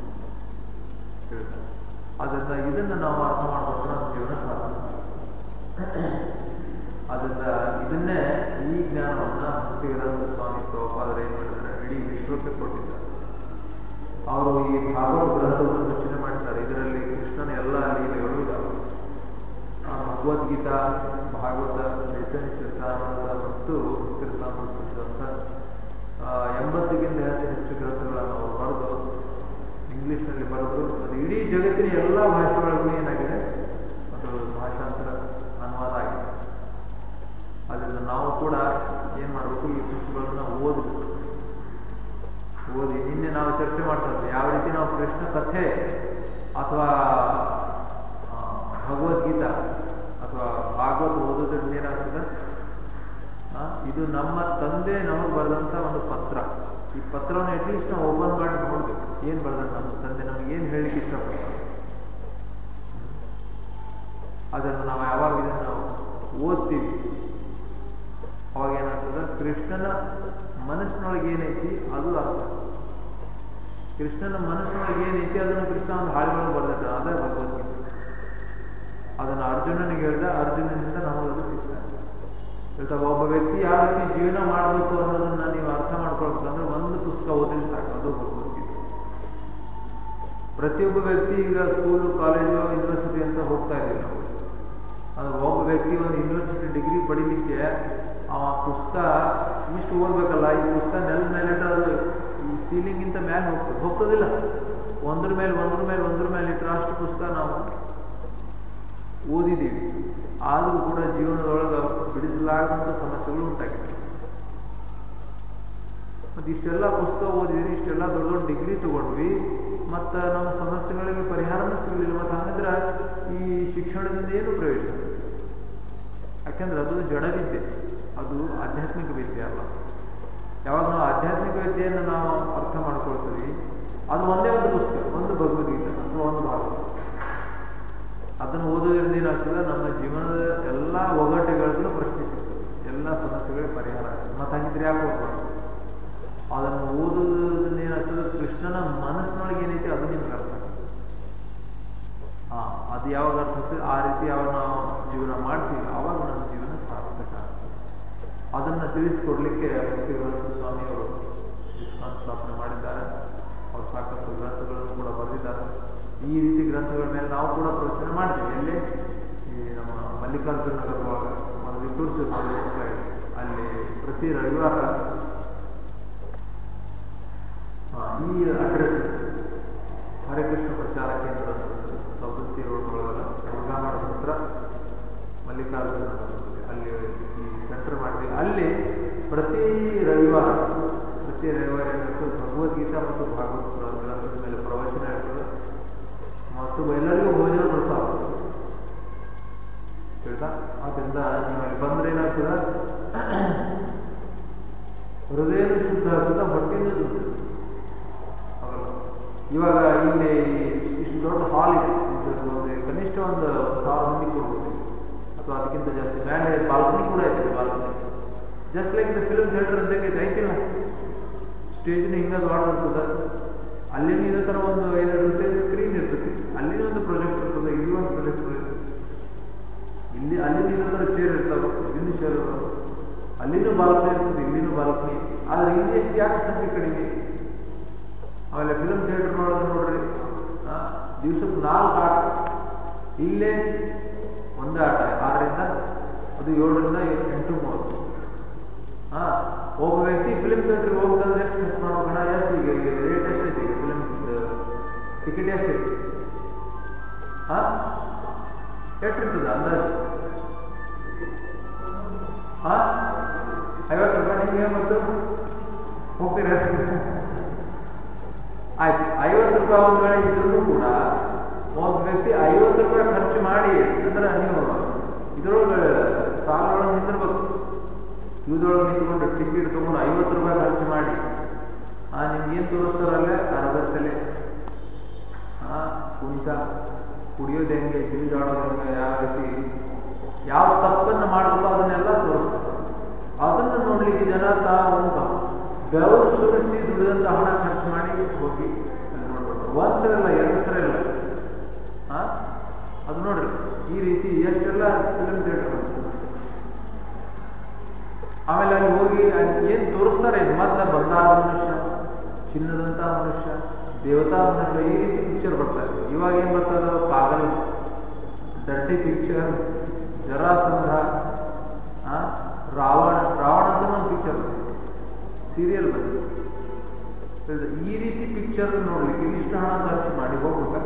ಅದರಿಂದ ಇದನ್ನು ನಾವು ಅರ್ಥ ಮಾಡ್ಕೊಂಡ್ರೆ ನಮ್ಮ ಜೀವನ ಸಾಧನೆ ಅದರಿಂದ ಇದನ್ನೇ ಈ ಜ್ಞಾನವನ್ನ ಮುಕ್ತಿಗರಂತ ಸ್ವಾಮಿ ಪ್ರಭುಪಾದರು ಏನ್ ಮಾಡಿದ್ದಾರೆ ಇಡೀ ವಿಶ್ವಕ್ಕೆ ಕೊಟ್ಟಿದ್ದಾರೆ ಅವರು ಈ ಭಾಗವತ ಗ್ರಂಥವನ್ನು ರಚನೆ ಮಾಡಿದ್ದಾರೆ ಇದರಲ್ಲಿ ಕೃಷ್ಣನ ಎಲ್ಲ ಲೀಲೆಗಳು ಇದ್ದಾವೆ ಭಗವದ್ಗೀತಾ ಭಾಗವತ ಚೈತನ್ಯ ಚರಿತಾನಂದ ಮತ್ತು ತಿರುಸಾಮೃತ ಎಂಬತ್ತಕ್ಕಿಂತ ಹೆಚ್ಚು ಹೆಚ್ಚು ಗ್ರಂಥಗಳನ್ನು ಅವರು ಬರೆದು ಇಂಗ್ಲಿಷ್ನಲ್ಲಿ ಬರೆದು ಅದು ಇಡೀ ಜಗತ್ತಿನ ಎಲ್ಲ ಭಾಷೆಗಳಿಗೂ ಏನಾಗಿದೆ ಅದು ಭಾಷಾಂತರ ಅನುವಾದ ಆಗಿದೆ ಅದರಿಂದ ನಾವು ಕೂಡ ಏನ್ ಮಾಡಬೇಕು ಈ ಪುಸ್ತಕಗಳನ್ನ ಓದಬೇಕು ಓದಿ ನಿನ್ನೆ ನಾವು ಚರ್ಚೆ ಮಾಡ್ತಾ ಇದ್ವಿ ಯಾವ ರೀತಿ ನಾವು ಕೃಷ್ಣ ಕಥೆ ಅಥವಾ ಭಗವದ್ಗೀತಾ ಅಥವಾ ಭಾಗವತ್ ಓದೋದ್ರಿಂದ ಏನಾಗ್ತದೆ ಇದು ನಮ್ಮ ತಂದೆ ನಮಗೆ ಬರೆದಂತ ಒಂದು ಪತ್ರ ಈ ಪತ್ರವನ್ನು ಅಟ್ಲೀಸ್ಟ್ ನಾವು ಓಪನ್ ಮಾಡಿ ನೋಡ್ಬೇಕು ಏನ್ ಬರೆದ ನಮ್ಮ ತಂದೆ ನಮ್ಗೆ ಏನ್ ಹೇಳಿಕ್ಕೆ ಇಷ್ಟಪಡ್ತಾರೆ ಅದನ್ನು ನಾವು ಯಾವಾಗ ಇದನ್ನು ನಾವು ಓದ್ತೀವಿ ಅವಾಗ ಏನಾಗ್ತದೆ ಕೃಷ್ಣನ ಮನಸ್ಸಿನೊಳಗೆ ಏನೈತಿ ಅದು ಅರ್ಥ ಕೃಷ್ಣನ ಮನಸ್ಸಿನೊಳಗೆ ಏನೈತಿ ಅದನ್ನು ಕೃಷ್ಣ ಒಂದು ಹಾಡುಗಳನ್ನು ಬರ್ದಿಟ್ಟ ಅದೇ ಭಗವದ್ಗೀತೆ ಅದನ್ನು ಅರ್ಜುನನಿಗೆ ಹೇಳಿದ ಅರ್ಜುನನಿಂದ ನಮಗದು ಸಿಗ್ತದೆ ಹೇಳ್ತಾ ಒಬ್ಬ ವ್ಯಕ್ತಿ ಯಾವ ರೀತಿ ಜೀವನ ಮಾಡಬೇಕು ಅನ್ನೋದನ್ನ ನೀವು ಅರ್ಥ ಮಾಡ್ಕೊಳ್ಬೇಕಂದ್ರೆ ಒಂದು ಪುಸ್ತಕ ಓದಿದ್ರೆ ಸಾಕು ಅದು ಭಗವದ್ಗೀತೆ ಪ್ರತಿಯೊಬ್ಬ ವ್ಯಕ್ತಿ ಈಗ ಸ್ಕೂಲು ಕಾಲೇಜು ಯೂನಿವರ್ಸಿಟಿ ಅಂತ ಹೋಗ್ತಾ ಇದ್ದೀವಿ ನಾವು ಅದು ಒಬ್ಬ ವ್ಯಕ್ತಿ ಒಂದು ಯೂನಿವರ್ಸಿಟಿ ಡಿಗ್ರಿ ಪಡಿಲಿಕ್ಕೆ ಆ ಪುಸ್ತಕ ಇಷ್ಟು ಓದ್ಬೇಕಲ್ಲ ಈ ಪುಸ್ತಕ ನೆಲ ಮೇಲೆ ಅದು ಈ ಸೀಲಿಂಗ್ ಇಂತ ಮೇಲೆ ಹೋಗ್ತದೆ ಹೋಗ್ತದಿಲ್ಲ ಒಂದ್ರ ಮೇಲೆ ಒಂದ್ರ ಮೇಲೆ ಒಂದ್ರ ಮೇಲೆ ಇಟ್ಟರೆ ಅಷ್ಟು ಪುಸ್ತಕ ನಾವು ಓದಿದ್ದೀವಿ ಆದರೂ ಕೂಡ ಜೀವನದೊಳಗೆ ಬಿಡಿಸಲಾಗದಂಥ ಸಮಸ್ಯೆಗಳು ಉಂಟಾಗಿವೆ ಮತ್ತೆ ಇಷ್ಟೆಲ್ಲ ಪುಸ್ತಕ ಓದಿದ್ವಿ ಇಷ್ಟೆಲ್ಲ ದೊಡ್ಡ ದೊಡ್ಡ ಡಿಗ್ರಿ ತಗೊಂಡ್ವಿ ಮತ್ತು ನಮ್ಮ ಸಮಸ್ಯೆಗಳಿಗೆ ಪರಿಹಾರನೂ ಸಿಗಲಿಲ್ಲ ಮತ್ತು ಹಂಗಂದ್ರೆ ಈ ಶಿಕ್ಷಣದಿಂದ ಏನು ಪ್ರಯೋಜನ ಯಾಕೆಂದ್ರೆ ಅದು ಜಡವಿದ್ಯೆ ಅದು ಆಧ್ಯಾತ್ಮಿಕ ವಿದ್ಯೆ ಅಲ್ಲ ಯಾವಾಗ ನಾವು ಆಧ್ಯಾತ್ಮಿಕ ವಿದ್ಯೆಯನ್ನು ನಾವು ಅರ್ಥ ಮಾಡ್ಕೊಳ್ತೀವಿ ಅದು ಒಂದೇ ಒಂದು ಪುಸ್ತಕ ಒಂದು ಭಗವದ್ಗೀತೆ ಅಥವಾ ಒಂದು ಭಾಗವತ ಅದನ್ನು ಓದೋದ್ರಿಂದ ಏನಾಗ್ತದೆ ನಮ್ಮ ಜೀವನದ ಎಲ್ಲ ಒಗಟುಗಳಿಗೂ ಪ್ರಶ್ನೆ ಸಿಗ್ತದೆ ಎಲ್ಲ ಸಮಸ್ಯೆಗಳಿಗೆ ಪರಿಹಾರ ಆಗ್ತದೆ ಮತ್ತೆ ಹಂಗಿದ್ರೆ ಯಾಕೆ ಓದ್ಬಾರ್ದು ಅದನ್ನು ಓದೋದ್ರಿಂದ ಏನಾಗ್ತದೆ ಕೃಷ್ಣನ ಮನಸ್ಸಿನೊಳಗೆ ಏನೈತೆ ಅದು ನಿಮ್ಗೆ ಅರ್ಥ ಹಾ ಅದು ಯಾವಾಗ ಅರ್ಥ ಆಗ್ತದೆ ಆ ರೀತಿ ಯಾವಾಗ ನಾವು ಜೀವನ ಮಾಡ್ತೀವಿ ಆವಾಗ ನಮ್ಮ ಜೀವನ ಸಾರ್ಥಕ ಆಗ್ತದೆ ಅದನ್ನ ತಿಳಿಸ್ಕೊಡ್ಲಿಕ್ಕೆ ಭಕ್ತಿವರಂತ ಸ್ವಾಮಿಯವರು ಇಸ್ಕಾನ್ ಸ್ಥಾಪನೆ ಮಾಡಿದ್ದಾರೆ ಅವರು ಸಾಕಷ್ಟು ಗ್ರಂಥಗಳನ್ನು ಕೂಡ ಬರೆದಿದ್ದಾರೆ ಈ ರೀತಿ ಗ್ರಂಥಗಳ ಮೇಲೆ ನಾವು ಕೂಡ ಪ್ರವಚನ ಮಾಡ್ತೀವಿ ಎಲ್ಲಿ ಈ ನಮ್ಮ ಮಲ್ಲಿಕಾರ್ಜುನ ನಗರವಾಗ ಒಂದು ವಿಪುರುಷ ಸೈಡ್ ಅಲ್ಲಿ ಪ್ರತಿ ರವಿವಾರ ಈ ಅಡ್ರೆಸ್ ಹರಿಕೃಷ್ಣ ಪ್ರಚಾರ ಕೇಂದ್ರ ಸವದತ್ತಿ ರೋಡ್ ಒಳಗಲ್ಲ ದುರ್ಗಾಮಠ ಹತ್ರ ಮಲ್ಲಿಕಾರ್ಜುನ ಅಲ್ಲಿ ಈ ಸೆಂಟರ್ ಮಾಡಿದ್ವಿ ಅಲ್ಲಿ ಪ್ರತಿ ರವಿವಾರ ಪ್ರತಿ ರವಿವಾರ ಏನಾಗ್ತದೆ ಭಗವದ್ಗೀತಾ ಮತ್ತು ಭಾಗವತ ಗ್ರಂಥದ ಮೇಲೆ ಪ್ರವಚನ ಇರ್ತದೆ ಮತ್ತು ಮತ್ತು ಎಲ್ಲರಿಗೂ ಭೋಜನ ಪ್ರಸಾದ ತಿಳಿತಾ ಆದ್ದರಿಂದ ನೀವು ಅಲ್ಲಿ ಬಂದ್ರೆ ಏನಾಗ್ತದ ಹೃದಯನೂ ಶುದ್ಧ ಆಗ್ತದ ಹೊಟ್ಟೆನೂ ಶುದ್ಧ ಹೌದಲ್ಲ? ಇವಾಗ ಇಲ್ಲಿ ಇಷ್ಟು ದೊಡ್ಡ ಹಾಲ್ ಇದೆ ಇದು ಒಂದು ಕನಿಷ್ಠ ಒಂದು ಸಾವಿರ ಮಂದಿ ಕೊಡ್ಬೋದು ಅಥವಾ ಅದಕ್ಕಿಂತ ಜಾಸ್ತಿ ಮೇಲೆ ಬಾಲ್ಕನಿ ಕೂಡ ಇದೆ balcony just like the film theatre ಅಂತ ಐತೆ ಐತಿಲ್ಲ ಸ್ಟೇಜ್ನ ಹಿಂಗ ದೊಡ್ಡದಿರ್ತದ ಅಲ್ಲಿನ ಇದೇ ಥರ ಒಂದು ಏನಿರುತ್ತೆ ಸ್ಕ್ರೀನ್ ಇರ್ತದೆ ಅಲ್ಲಿನ ಒಂದು ಪ್ರಾಜೆಕ್ಟ್ ಇರ್ತದೆ ಇಲ್ಲಿ ಒಂದು ಪ್ರಾಜೆಕ್ಟ್ ಇರ್ತದೆ ಇಲ್ಲಿ ಅಲ್ಲಿನ ಇದೇ ಥರ ಚೇರ್ ಇರ್ತಾವೆ ಇಲ್ಲಿನ ಚೇರ್ ಇರ್ತಾವೆ ಅಲ್ಲಿನೂ ಬಾಲ್ಕನಿ ಇರ್ತದೆ ಇಲ್ಲಿನೂ ಬಾಲ್ಕನಿ ಆದ್ರೆ ಇಲ್ಲಿ ಎಷ್ಟು ಯಾಕೆ ಸಂಖ್ಯೆ ಕಡಿಮೆ ಆಮೇಲೆ ಫಿಲ್ಮ್ ಥಿಯೇಟರ್ ನೋಡೋದು ನೋಡ್ರಿ ಆ, ದಿವ್ಸಕ್ಕೆ ನಾಲ್ಕು ಆಟ ಇಲ್ಲೇ ಒಂದೇ ಆಟ ಆರರಿಂದ ಅದು ಏಳರಿಂದ ಎಂಟು ಮೂವತ್ತು ಹಾ ಒಬ್ಬ ವ್ಯಕ್ತಿ ಫಿಲ್ಮ್ ಥಿಯೇಟರ್ ಹೋಗ್ತಂದ್ರೆ ಎಷ್ಟು ಖರ್ಚು ಮಾಡ್ಬೇಕಣ್ಣ ಎಷ್ಟು ಈಗ ರೇಟ್ ಎಷ್ಟೈತಿ ಈಗ ಫಿಲ್ಮ್ ಟಿಕೆಟ್ ಎಷ್ಟೈತಿ ಹಾ ಎಷ್ಟಿರ್ತದೆ ಅಂದಾಜು ಹಾ ಐವತ್ತು ರೂಪಾಯಿ ನಿಮಗೆ ಮತ್ತು ಹೋಗ್ತೀರಾ ಆಯ್ತು ಐವತ್ತು ರೂಪಾಯಿ ಒಂದು ವೇಳೆ ಇದ್ರೂ ಕೂಡ ಒಬ್ಬ ವ್ಯಕ್ತಿ ಐವತ್ತು ರೂಪಾಯಿ ಖರ್ಚು ಮಾಡಿ ಅಂದ್ರೆ ನೀವು ಇದ್ರೊಳಗೆ ಸಾಲೊಳಗೆ ನಿಂದಿರ್ಬೇಕು ಇವ್ರೊಳಗೆ ನಿಂತ್ಕೊಂಡು ಟಿಕೆಟ್ ತಗೊಂಡು ಐವತ್ತು ರೂಪಾಯಿ ಖರ್ಚು ಮಾಡಿ ಆ ನಿಮ್ಗೆ ಏನು ತೋರಿಸ್ತಾರಲ್ಲೇ ಅರ್ಧತ್ತಲೆ ಆ ಕುಣಿತ ಕುಡಿಯೋದು ಹೆಂಗೆ ತಿರುಗಾಡೋದು ಹೆಂಗೆ ಯಾವ ರೀತಿ ಯಾವ ತಪ್ಪನ್ನು ಮಾಡಬೇಕು ಅದನ್ನೆಲ್ಲ ತೋರಿಸ್ತಾರೆ ಅದನ್ನು ನೋಡ್ಲಿಕ್ಕೆ ಜನ ತಾವು ಬೆವರು ಸುರಿಸಿ ದುಡಿದಂತ ಹಣ ಖರ್ಚು ಮಾಡಿ ಹೋಗಿ ಅಲ್ಲಿ ನೋಡ್ಬೇಕು ಒಂದ್ ಸಲ ಇಲ್ಲ ಎರಡು ಸಲ ಇಲ್ಲ ಆ ಅದು ನೋಡ್ರಿ ಈ ರೀತಿ ಎಷ್ಟೆಲ್ಲ ಫಿಲ್ಮ್ ಥಿಯೇಟರ್ ಆಮೇಲೆ ಅಲ್ಲಿ ಹೋಗಿ ಅಲ್ಲಿ ಏನ್ ತೋರಿಸ್ತಾರೆ ಮೊದಲ ಬಂಗಾರ ಮನುಷ್ಯ ಚಿನ್ನದಂತ ಮನುಷ್ಯ ದೇವತಾ ಮನುಷ್ಯ ಈ ರೀತಿ ಪಿಕ್ಚರ್ ಬರ್ತಾರೆ ಇವಾಗ ಏನ್ ಬರ್ತದ ಪಾಗಲ್ ಡರ್ಟಿ ಪಿಕ್ಚರ್ ಜರಾಸಂಧ ಆ, ರಾವಣ ರಾವಣ ಅಂತ ಒಂದು ಪಿಕ್ಚರ್ ಸೀರಿಯಲ್ ಬಂದಿದೆ ತಿಳಿದ? ಈ ರೀತಿ ಪಿಕ್ಚರ್ ನೋಡ್ಲಿಕ್ಕೆ ಇಷ್ಟು ಹಣ ಖರ್ಚು ಮಾಡಿ ಹೋಗ್ಬೇಕ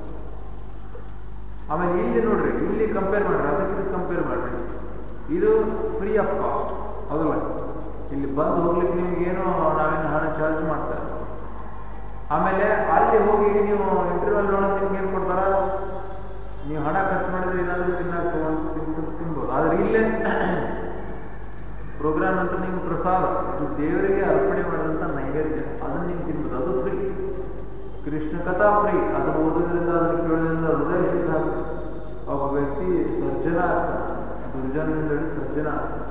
ಆಮೇಲೆ ಇಲ್ಲಿ ನೋಡ್ರಿ ಇಲ್ಲಿ ಕಂಪೇರ್ ಮಾಡ್ರಿ ಅದಕ್ಕೆ ಕಂಪೇರ್ ಮಾಡ್ರಿ ಇದು ಫ್ರೀ ಆಫ್ ಕಾಸ್ಟ್ ಹೌದಲ್ಲ ಇಲ್ಲಿ ಬಂದು ಹೋಗ್ಲಿಕ್ಕೆ ನಿಮ್ಗೆ ಏನೋ ನಾವೇನು ಹಣ ಚಾರ್ಜ್ ಮಾಡ್ತಾರೆ ಆಮೇಲೆ ಅಲ್ಲಿ ಹೋಗಿ ನೀವು ಇಂಟರ್ವಲ್ ಒಳಗೆ ನಿಮ್ಗೆ ಏನು ಕೊಡ್ತಾರ ನೀವು ಹಣ ಖರ್ಚು ಮಾಡಿದ್ರೆ ಏನಾದರೂ ತಿನ್ನಾಕ ತಗೊಂಡು ತಿಂದು ತಿನ್ಬೋದು ಆದ್ರೆ ಇಲ್ಲೇ ಪ್ರೋಗ್ರಾಮ್ ಅಂತ ನೀವು ಪ್ರಸಾದ ಇದು ದೇವರಿಗೆ ಅರ್ಪಣೆ ಮಾಡಿದಂಥ ನೈವೇದ್ಯ ಅದನ್ನು ನೀವು ತಿನ್ಬೋದು ಅದು ಫ್ರೀ ಕೃಷ್ಣ ಕಥಾ ಫ್ರೀ ಅದನ್ನು ಓದೋದ್ರಿಂದ ಅದನ್ನು ಕೇಳೋದ್ರಿಂದ ಹೃದಯ ಶುದ್ಧ ಆಗ್ತದೆ. ಒಬ್ಬ ವ್ಯಕ್ತಿ ಸಜ್ಜನ ಆಗ್ತಾನೆ ದುರ್ಜನದಿಂದ ಹಿಡಿದು ಸಜ್ಜನ ಆಗ್ತಾನೆ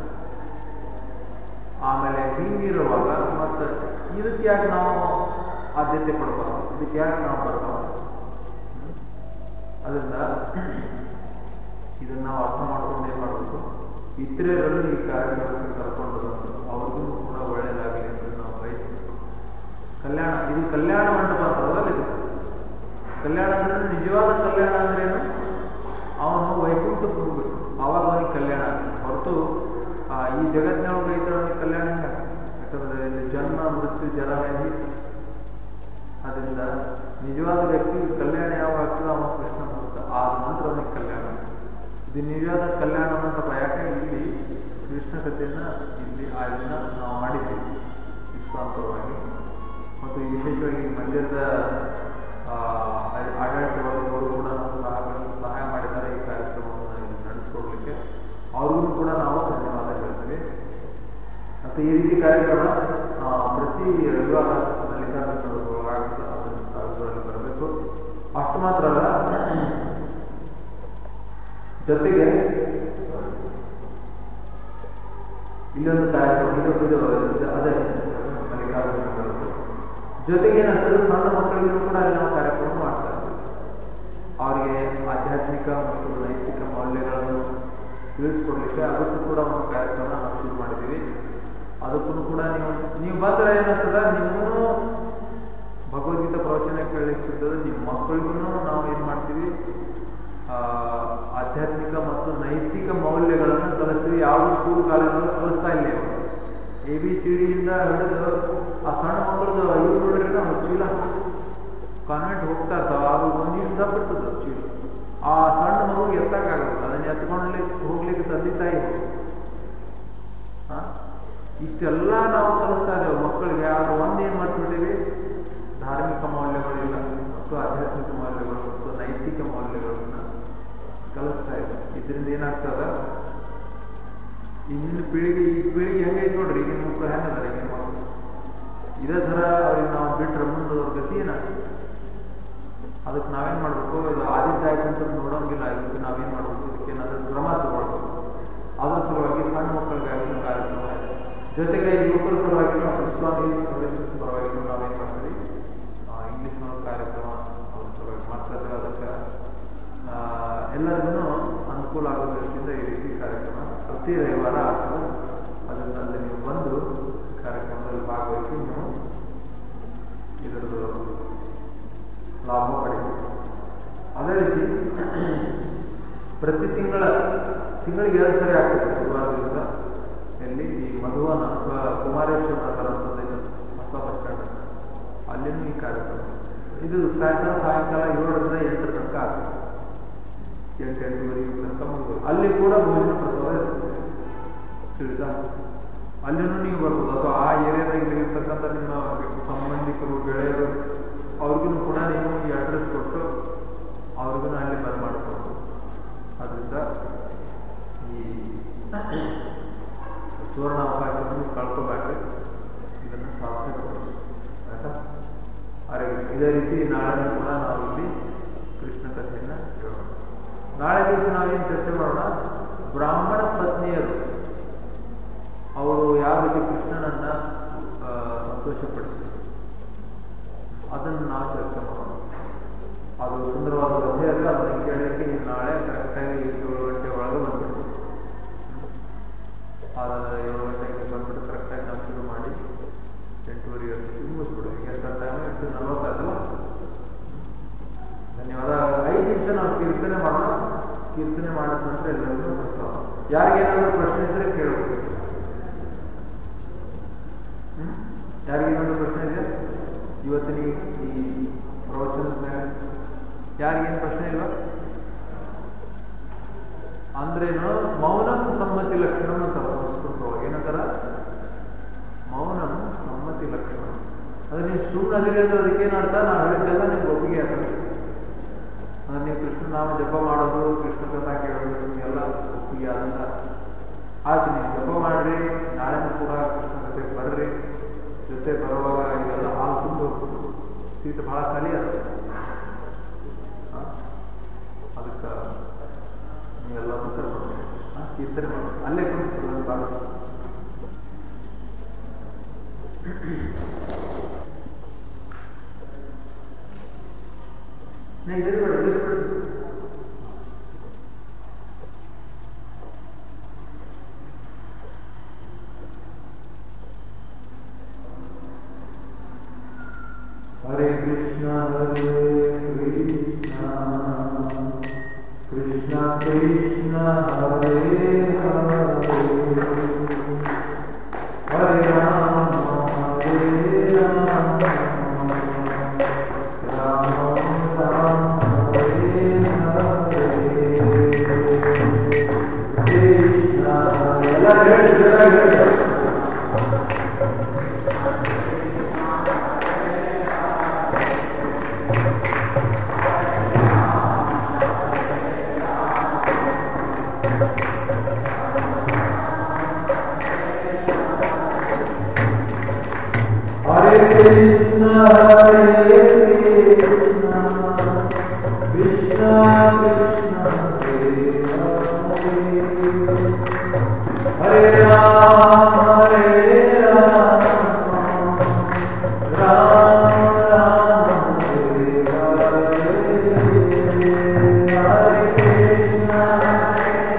ಆಮೇಲೆ ಹಿಂಗಿರುವಾಗ ಮತ್ತೆ ಇದಕ್ಕೆ ಯಾಕೆ ನಾವು ಆದ್ಯತೆ ಕೊಡಬಾರ್ದು ಇದಕ್ಕೆ ಯಾಕೆ ನಾವು ಬರಬಾರ್ದು ಹ್ಮ್? ಅದರಿಂದ ಇದನ್ನ ನಾವು ಅರ್ಥ ಮಾಡ್ಕೊಂಡು ಏನ್ ಮಾಡಬೇಕು ಇತರರನ್ನು ಈ ಕಾರ್ಯಕ್ರಮಕ್ಕೆ ಕರ್ಕೊಂಡು ಬಂದು ಅವ್ರಿಗೂ ಕೂಡ ಒಳ್ಳೆಯದಾಗಲಿ ಅಂತ ನಾವು ಬಯಸಬೇಕು ಕಲ್ಯಾಣ ಇದು ಕಲ್ಯಾಣ ಮಂಟಪ ಅಂತಾರಲ್ಲ ಇದು ಕಲ್ಯಾಣ ಅಂದ್ರೆ ನಿಜವಾದ ಕಲ್ಯಾಣ ಅಂದ್ರೇನು ಅವನು ವೈಕುಂಠಕ್ಕೆ ಹೋಗ್ಬೇಕು ಆವಾಗ ಅವನಿಗೆ ಕಲ್ಯಾಣ ಆಗ್ತದೆ ಹೊರತು ಆ, ಈ ಜಗತ್ತಿನೊಳಗೆ ಇದ್ರೆ ಅವನಿಗೆ ಕಲ್ಯಾಣ ಹೆಂಗೆ ಯಾಕಂದ್ರೆ ಇಲ್ಲಿ ಜನ್ಮ ಮೃತ್ಯು ಜರ ವ್ಯಾಧಿ ಅದರಿಂದ ನಿಜವಾದ ವ್ಯಕ್ತಿಗೆ ಕಲ್ಯಾಣ ಯಾವಾಗ ಆಗ್ತದೆ ಅವನು ಕೃಷ್ಣ ಭಕ್ತ ಆದ ನಂತರ ಅವನಿಗೆ ಕಲ್ಯಾಣ ಇದು ನಿಜವಾದ ಕಲ್ಯಾಣ ಮಂಟಪ ಯಾಕೆ ಇಲ್ಲಿ ಕೃಷ್ಣ ಕಥೆಯನ್ನ ಇಲ್ಲಿ ಆ ದಿನ ನಾವು ಮಾಡಿದ್ದೀವಿ ಇಸ್ಕಾಂತರವಾಗಿ ಮತ್ತು ವಿಶೇಷವಾಗಿ ಈ ಮಂದಿರದ ಆ, ಆ- ಆಡಳಿತ ವರ್ಗದವರು ಕೂಡ ನಮ್ಗೆ ಸಹಾಯ ಸಹಾಯ ಮಾಡಿದ್ದಾರೆ ಈ ಕಾರ್ಯಕ್ರಮವನ್ನು ಇಲ್ಲಿ ನಡೆಸ್ಕೊಡ್ಲಿಕ್ಕೆ ಅವ್ರಿಗೂ ಕೂಡ ನಾವು ಧನ್ಯವಾದ ಹೇಳ್ತೀವಿ ಮತ್ತು ಈ ರೀತಿ ಕಾರ್ಯಕ್ರಮ ಆ, ಪ್ರತಿ ರವಿವಾರ ಮಲ್ಲಿಕಾರ್ಜುನ ಒಳಗಾಗುತ್ತೆ ಅದನ್ನು ತಾವೆಲ್ಲರಲ್ಲಿ ಬರಬೇಕು ಅಷ್ಟು ಮಾತ್ರ ಅಲ್ಲ ಜೊತೆಗೆ ಇಲ್ಲೊಂದು ಕಾರ್ಯಕ್ರಮ ಇದು ಇದು ಇದು ಅದೇ ಮಲ್ಲಿಕಾರ್ಜುನ ಬರೋದು ಜೊತೆಗೆ ಏನಾಗ್ತದೆ ಸಣ್ಣ ಮಕ್ಕಳಿಗೂ ಕೂಡ ಅಲ್ಲಿ ನಾವು ಕಾರ್ಯಕ್ರಮ ಮಾಡ್ತಾ ಇದ್ದೀವಿ ಅವರಿಗೆ ಆಧ್ಯಾತ್ಮಿಕ ಮತ್ತು ನೈತಿಕ ಮೌಲ್ಯಗಳನ್ನು ತಿಳಿಸ್ಕೊಡ್ಲಿಕ್ಕೆ ಅದಕ್ಕೂ ಕೂಡ ಒಂದು ಕಾರ್ಯಕ್ರಮ ನಾವು ಶುರು ಮಾಡಿದ್ದೀವಿ ಅದಕ್ಕೂ ಕೂಡ ನೀವು ನೀವು ಬಂದ್ರೆ ಏನಾಗ್ತದ ನಿಮ್ಮೂ ಭಗವದ್ಗೀತಾ ಪ್ರವಚನ ಕೇಳಲಿಕ್ಕೆ ಸಿಗ್ತದೆ ನಿಮ್ಮ ಮಕ್ಕಳಿಗೂ ನಾವು ಏನು ಮಾಡ್ತೀವಿ ಆ, ಆಧ್ಯಾತ್ಮಿಕ ಮತ್ತು ನೈತಿಕ ಮೌಲ್ಯಗಳನ್ನು ಕಲಿಸ್ತೀವಿ ಯಾವ ಸ್ಕೂಲ್ ಕಾಲೇಜಲ್ಲಿ ಕಲಿಸ್ತಾ ಇಲ್ಲ ಇವಾಗ ಎ ಬಿ ಸಿ ಡಿಯಿಂದ ಹಿಡಿದು ಆ ಸಣ್ಣ ಮಕ್ಕಳದು ಇವ್ರು ನೋಡ್ರಿ ನಾವು ಚೀಲ ಕಾನ್ವೆಂಟ್ ಹೋಗ್ತಾ ಇರ್ತಾವ ಅದು ಒಂದಿಷ್ಟು ದಪ್ಪ ಇರ್ತದೆ ಚೀಲ ಆ ಸಣ್ಣ ಮಗುಗೆ ಎತ್ತಕ್ಕಾಗಲ್ಲ ಅದನ್ನ ಎತ್ಕೊಂಡ್ಲಿಕ್ಕೆ ಹೋಗ್ಲಿಕ್ಕೆ ತಂದೆ ತಾಯಿ ಹಾ ಇಷ್ಟೆಲ್ಲ ನಾವು ಕಲಿಸ್ತಾ ಇದ್ದೇವೆ ಮಕ್ಕಳಿಗೆ ಆದ್ರೆ ಒಂದ್ ಏನ್ ಮಾಡ್ತಿದ್ದೀವಿ ಧಾರ್ಮಿಕ ಮೌಲ್ಯಗಳಿಲ್ಲ ಮತ್ತು ಆಧ್ಯಾತ್ಮಿಕ ಮೌಲ್ಯಗಳು ಮತ್ತು ನೈತಿಕ ಮೌಲ್ಯಗಳನ್ನು ಕಲಿಸ್ತಾ ಇದೆ ಇದರಿಂದ ಏನಾಗ್ತದ ಇಂದಿನ ಪೀಳಿಗೆ ಈ ಪೀಳಿಗೆ ಹೆಂಗೈತೆ ನೋಡ್ರಿ ಈಗಿನ ಮಕ್ಕಳು ಹೆಂಗದಾರ ಈಗಿನ ಮಕ್ಕಳು ಇದೇ ಥರ ಅವ್ರಿಗೆ ನಾವು ಬಿಟ್ರೆ ಮುಂದೆ ಅವ್ರ ಗತಿ ಏನಾಗ್ತದೆ ಅದಕ್ಕೆ ನಾವೇನ್ ಮಾಡ್ಬೇಕು ಇದು ಆದಿತ್ಯ ಆಯ್ತು ಅಂತ ನೋಡೋಂಗಿಲ್ಲ ಇದಕ್ಕೆ ನಾವೇನ್ ಮಾಡ್ಬೇಕು ಇದಕ್ಕೆ ಏನಾದ್ರೂ ಕ್ರಮ ತಗೊಳ್ಬೇಕು ಅದ್ರ ಸಲುವಾಗಿ ಸಣ್ಣ ಮಕ್ಕಳಿಗಾಗಿ ಒಂದು ಕಾರ್ಯಕ್ರಮ ಇದೆ ಜೊತೆಗೆ ಯುವಕರ ಸಲುವಾಗಿ ನಾವು ಇಸ್ಲಾಮಿ ಸರ್ವಿಸಸ್ ಪರವಾಗಿ ನಾವೇನ್ ಮಾಡ್ತೀವಿ ಇಂಗ್ಲಿಷ್ ಕಾರ್ಯಕ್ರಮ ಅದ್ರ ಸಲುವಾಗಿ ಮಾಡ್ತಾ ಅದಕ್ಕೆ ಆ, ಎಲ್ಲರಿಗೂ ಅನುಕೂಲ ಆಗೋ ದೃಷ್ಟಿಯಿಂದ ಈ ರೀತಿ ಕಾರ್ಯಕ್ರಮ ಪ್ರತಿ ರವಿವಾರ ಆಗ್ತದೆ ಅದರಲ್ಲಿ ನೀವು ಬಂದು ಕಾರ್ಯಕ್ರಮದಲ್ಲಿ ಭಾಗವಹಿಸಿ ನೀವು ಇದರದ್ದು ಲಾಭ ಪಡಿತೀವಿ ಅದೇ ರೀತಿ ಪ್ರತಿ ತಿಂಗಳ ತಿಂಗಳಿಗೆ ಎರಡು ಸರಿ ಆಗ್ತದೆ ಗುರುವಾರ ದಿವಸ ಎಲ್ಲಿ ಈ ಮಧುವನ ಅಥವಾ ಕುಮಾರೇಶ್ವರ ನಗರ ಅಂತಂದು ಇದೆ ಹೊಸ ಬಸ್ ಸ್ಟ್ಯಾಂಡ್ ಅಲ್ಲಿನೂ ಈ ಕಾರ್ಯಕ್ರಮ ಇದು ಸಾಯಂಕಾಲ ಸಾಯಂಕಾಲ ಏಳರಿಂದ ಎಂಟರ ತನಕ ಆಗ್ತದೆ ಎಂಟು ಎಂಟುವರೆಗೆ ತನಕ ಮುಗಿದು ಅಲ್ಲಿ ಕೂಡ ಭೋಜನ ಪ್ರಸಾದ ಇರ್ತದೆ ತಿಳಿತಾ ಅಲ್ಲಿನೂ ನೀವು ಬರ್ಬೋದು ಅಥವಾ ಆ ಏರಿಯಾದಾಗ ಇರ್ತಕ್ಕಂಥ ನಿಮ್ಮ ಸಂಬಂಧಿಕರು ಗೆಳೆಯರು ಅವ್ರಿಗೂ ಕೂಡ ನೀವು ಈ ಅಡ್ರೆಸ್ ಕೊಟ್ಟು ಅವ್ರಿಗೂ ಅಲ್ಲಿ ಬರಮಾಡ್ಬೋದು ಅದರಿಂದ ಈ ಸುವರ್ಣ ಅವಕಾಶವನ್ನು ಕಳ್ಕೋಬೇಡ್ರಿ ಇದನ್ನು ಸಾರ್ಥಕಪಡಿಸಿ ಆಯ್ತಾ ಆರೋಗ್ಯ ಇದೇ ರೀತಿ ನಾಳೆ ಕೂಡ ನಾವು ಇಲ್ಲಿ ಕೃಷ್ಣ ಕಥೆಯನ್ನ ಹೇಳೋಣ ನಾಳೆ ದಿವಸ ನಾವೇನು ಚರ್ಚೆ ಮಾಡೋಣ ಬ್ರಾಹ್ಮಣ ಪತ್ನಿಯರು ಅವರು ಯಾವ ರೀತಿ ಕೃಷ್ಣನನ್ನ ಆ, ಸಂತೋಷಪಡಿಸಿದರು ಅದನ್ನು ನಾವು ಚರ್ಚೆ ಮಾಡೋಣ ಅದು ಸುಂದರವಾದ ಕಥೆ ಅಲ್ಲ ಅದನ್ನು ಕೇಳಲಿಕ್ಕೆ ನೀವು ನಾಳೆ ಕರೆಕ್ಟಾಗಿ ಏಳು ಗಂಟೆ ಒಳಗೆ ಬಂದ್ಬಿಡ್ತೀವಿ ಆದ್ರೆ ಏಳು ಗಂಟೆಗೆ ಬಂದ್ಬಿಟ್ಟು ಕರೆಕ್ಟಾಗಿ ನಾವು ಶುರು ಮಾಡಿ ಎಂಟೂವರೆಗೆ ಅಷ್ಟೊತ್ತಿಗೆ ಮುಗಿಸ್ಬಿಡು ಈಗ ಎಷ್ಟು ಟೈಮ್ ಎಷ್ಟು ನಲ್ವತ್ತಾಯ್ತಲ್ಲ ಧನ್ಯವಾದ ಐದು ನಿಮಿಷ ನಾವು ಕೀರ್ತನೆ ಮಾಡೋಣ ಕೀರ್ತನೆ ಮಾಡಿದ ನಂತರ ಎಲ್ಲರಿಗೂ ಪ್ರಸಾದ ಯಾರಿಗೇನಾದ್ರೂ ಪ್ರಶ್ನೆ ಇದ್ರೆ ಕೇಳಬೇಕು ಹ್ಮ್ ಯಾರಿಗೇನಾದ್ರೂ ಪ್ರಶ್ನೆ ಇದೆ ಇವತ್ತಿನ ಈ- ಈ ಪ್ರವಚನದ ಮೇಲೆ ಯಾರಿಗೇನು ಪ್ರಶ್ನೆ ಇಲ್ವಾ ಅಂದ್ರೇನು ಮೌನಂ ಸಮ್ಮತಿ ಲಕ್ಷಣ ಅಂತಾರೆ ಸಂಸ್ಕೃತದೊಳಗೆ ಏನಂತಾರ ಮೌನಂ ಸಮ್ಮತಿ ಲಕ್ಷಣ ಅದು ನೀವು ಸುಮ್ಮನೆ ಅಂದ್ರೆ ಅದಕ್ಕೇನು ಅರ್ಥ ನಾವು ಹೇಳಿದ್ದೆಲ್ಲ ನಿಮ್ಗೆ ಒಪ್ಪಿಗೆ ಆಗ್ತದೆ ಅಂದ್ರೆ ನೀವು ಕೃಷ್ಣ ನಾಮ ಜಪ ಮಾಡೋದು ಕೃಷ್ಣ ಕಥಾ ಕೇಳೋದು ನಿಮಗೆಲ್ಲ ಒಪ್ಪಿಗೆ ಆದಂತ ಆಯ್ತು ನೀವು ಜಪ ಮಾಡ್ರಿ ನಾಳೆನೂ ಕೂಡ ಕೃಷ್ಣ ಕಥೆಗೆ ಬರ್ರಿ ಜೊತೆ ಬರುವಾಗ ಇದೆಲ್ಲ ಹಾಲು ತುಂಬ ಸೀಟ್ ಬಹಳ ಖಾಲಿ ಅದ ಅದಕ್ಕೆ ನೀವೆಲ್ಲ ಕರ್ಕೊಂಡು ಕೀರ್ತನೆ ಮಾಡಿ ಅಲ್ಲೇ ಕುಂತು ಬಾಳ ನಾ ಇದೇ ಬೇಡ ಇದೇ ಬೇಡ हरे कृष्ण हरे कृष्ण कृष्ण कृष्ण हरे हरे हरे राम हरे राम राम राम हरे हरे कृष्ण ಎಲ್ಲ ಹೇಳಿ ಜೋರಾಗಿ ಹೇಳಿ. Hare Krishna, Hare Krishna, Krishna Krishna, Hare Hare, Hare Rama, Hare Rama, Rama Rama, Hare Hare, Hare Krishna,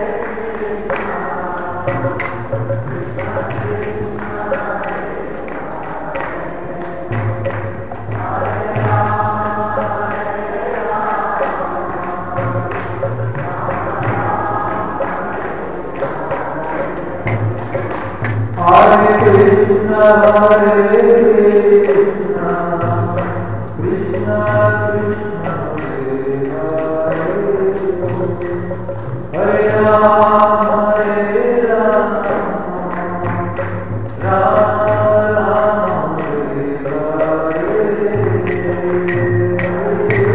Hare Krishna, Hare Krishna, Krishna Krishna, Hare Hare, Hare Rama, Hare Rama, Rama Rama, Hare Hare.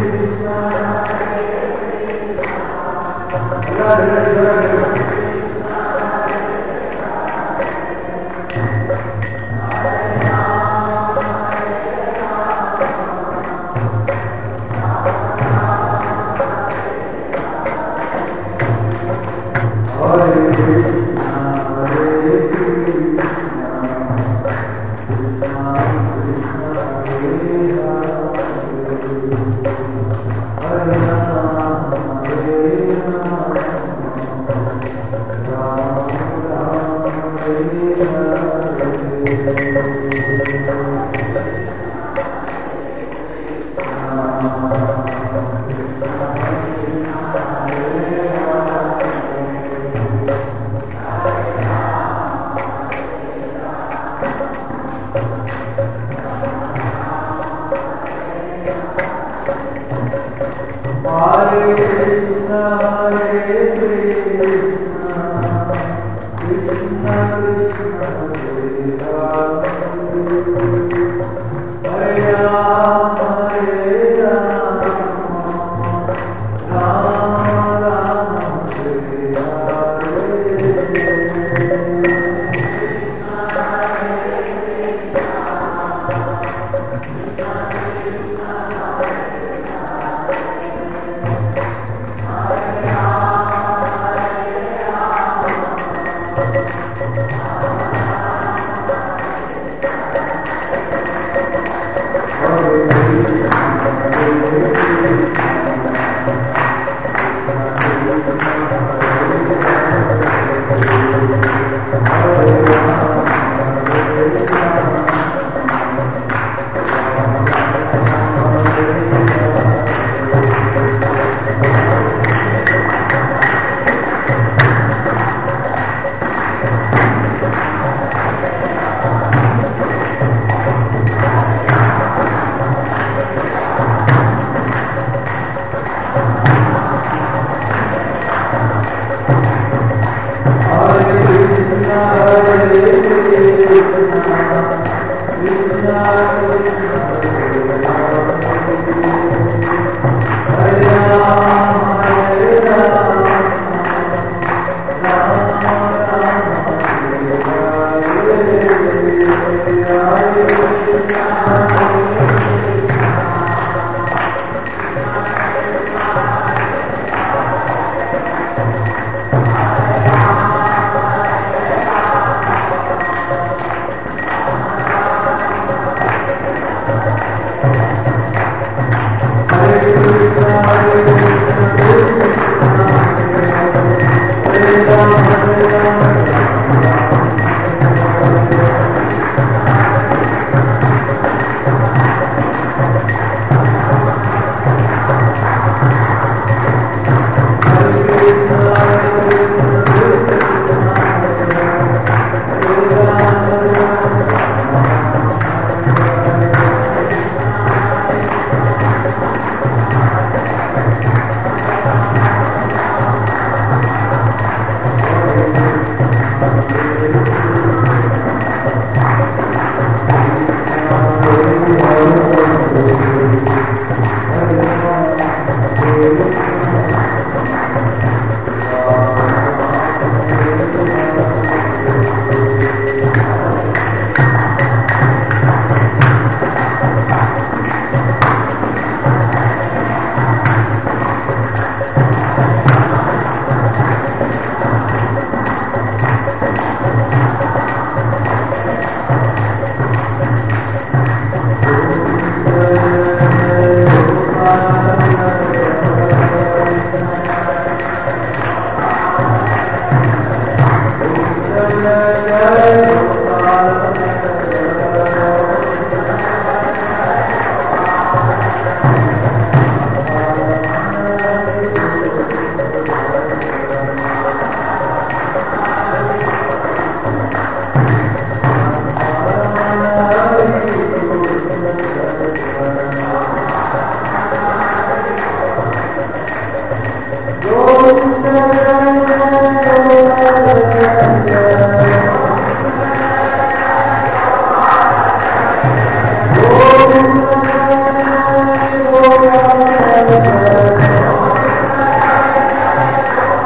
Thank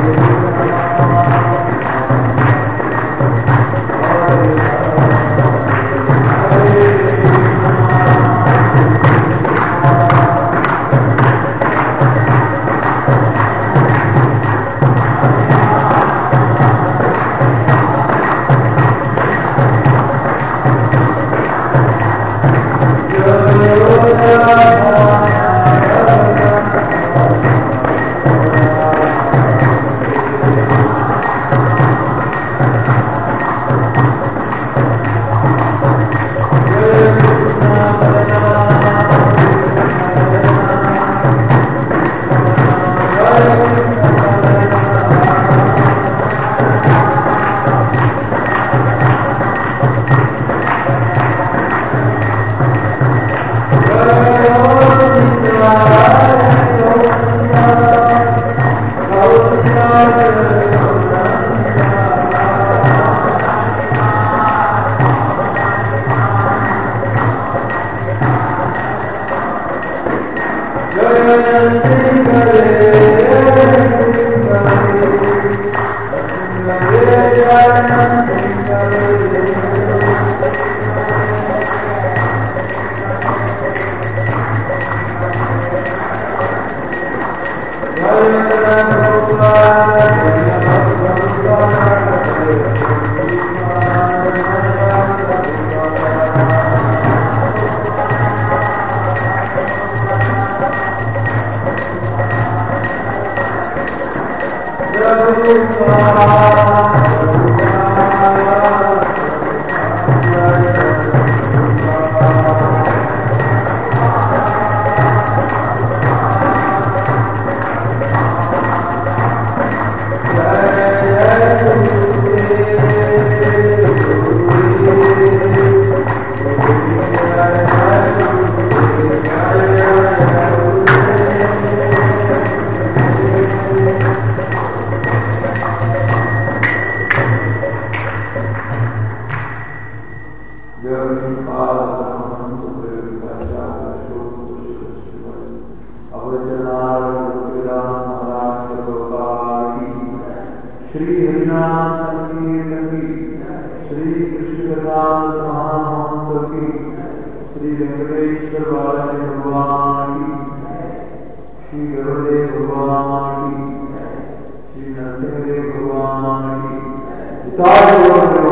Shri हरिनाम संकीर्तन की श्री कृष्ण प्रसाद महामहोत्सव की श्री वेंकटेश्वर बालाजी भगवान की श्री गुरुदेव भगवान की श्री नरसिंहदेव भगवान की पिता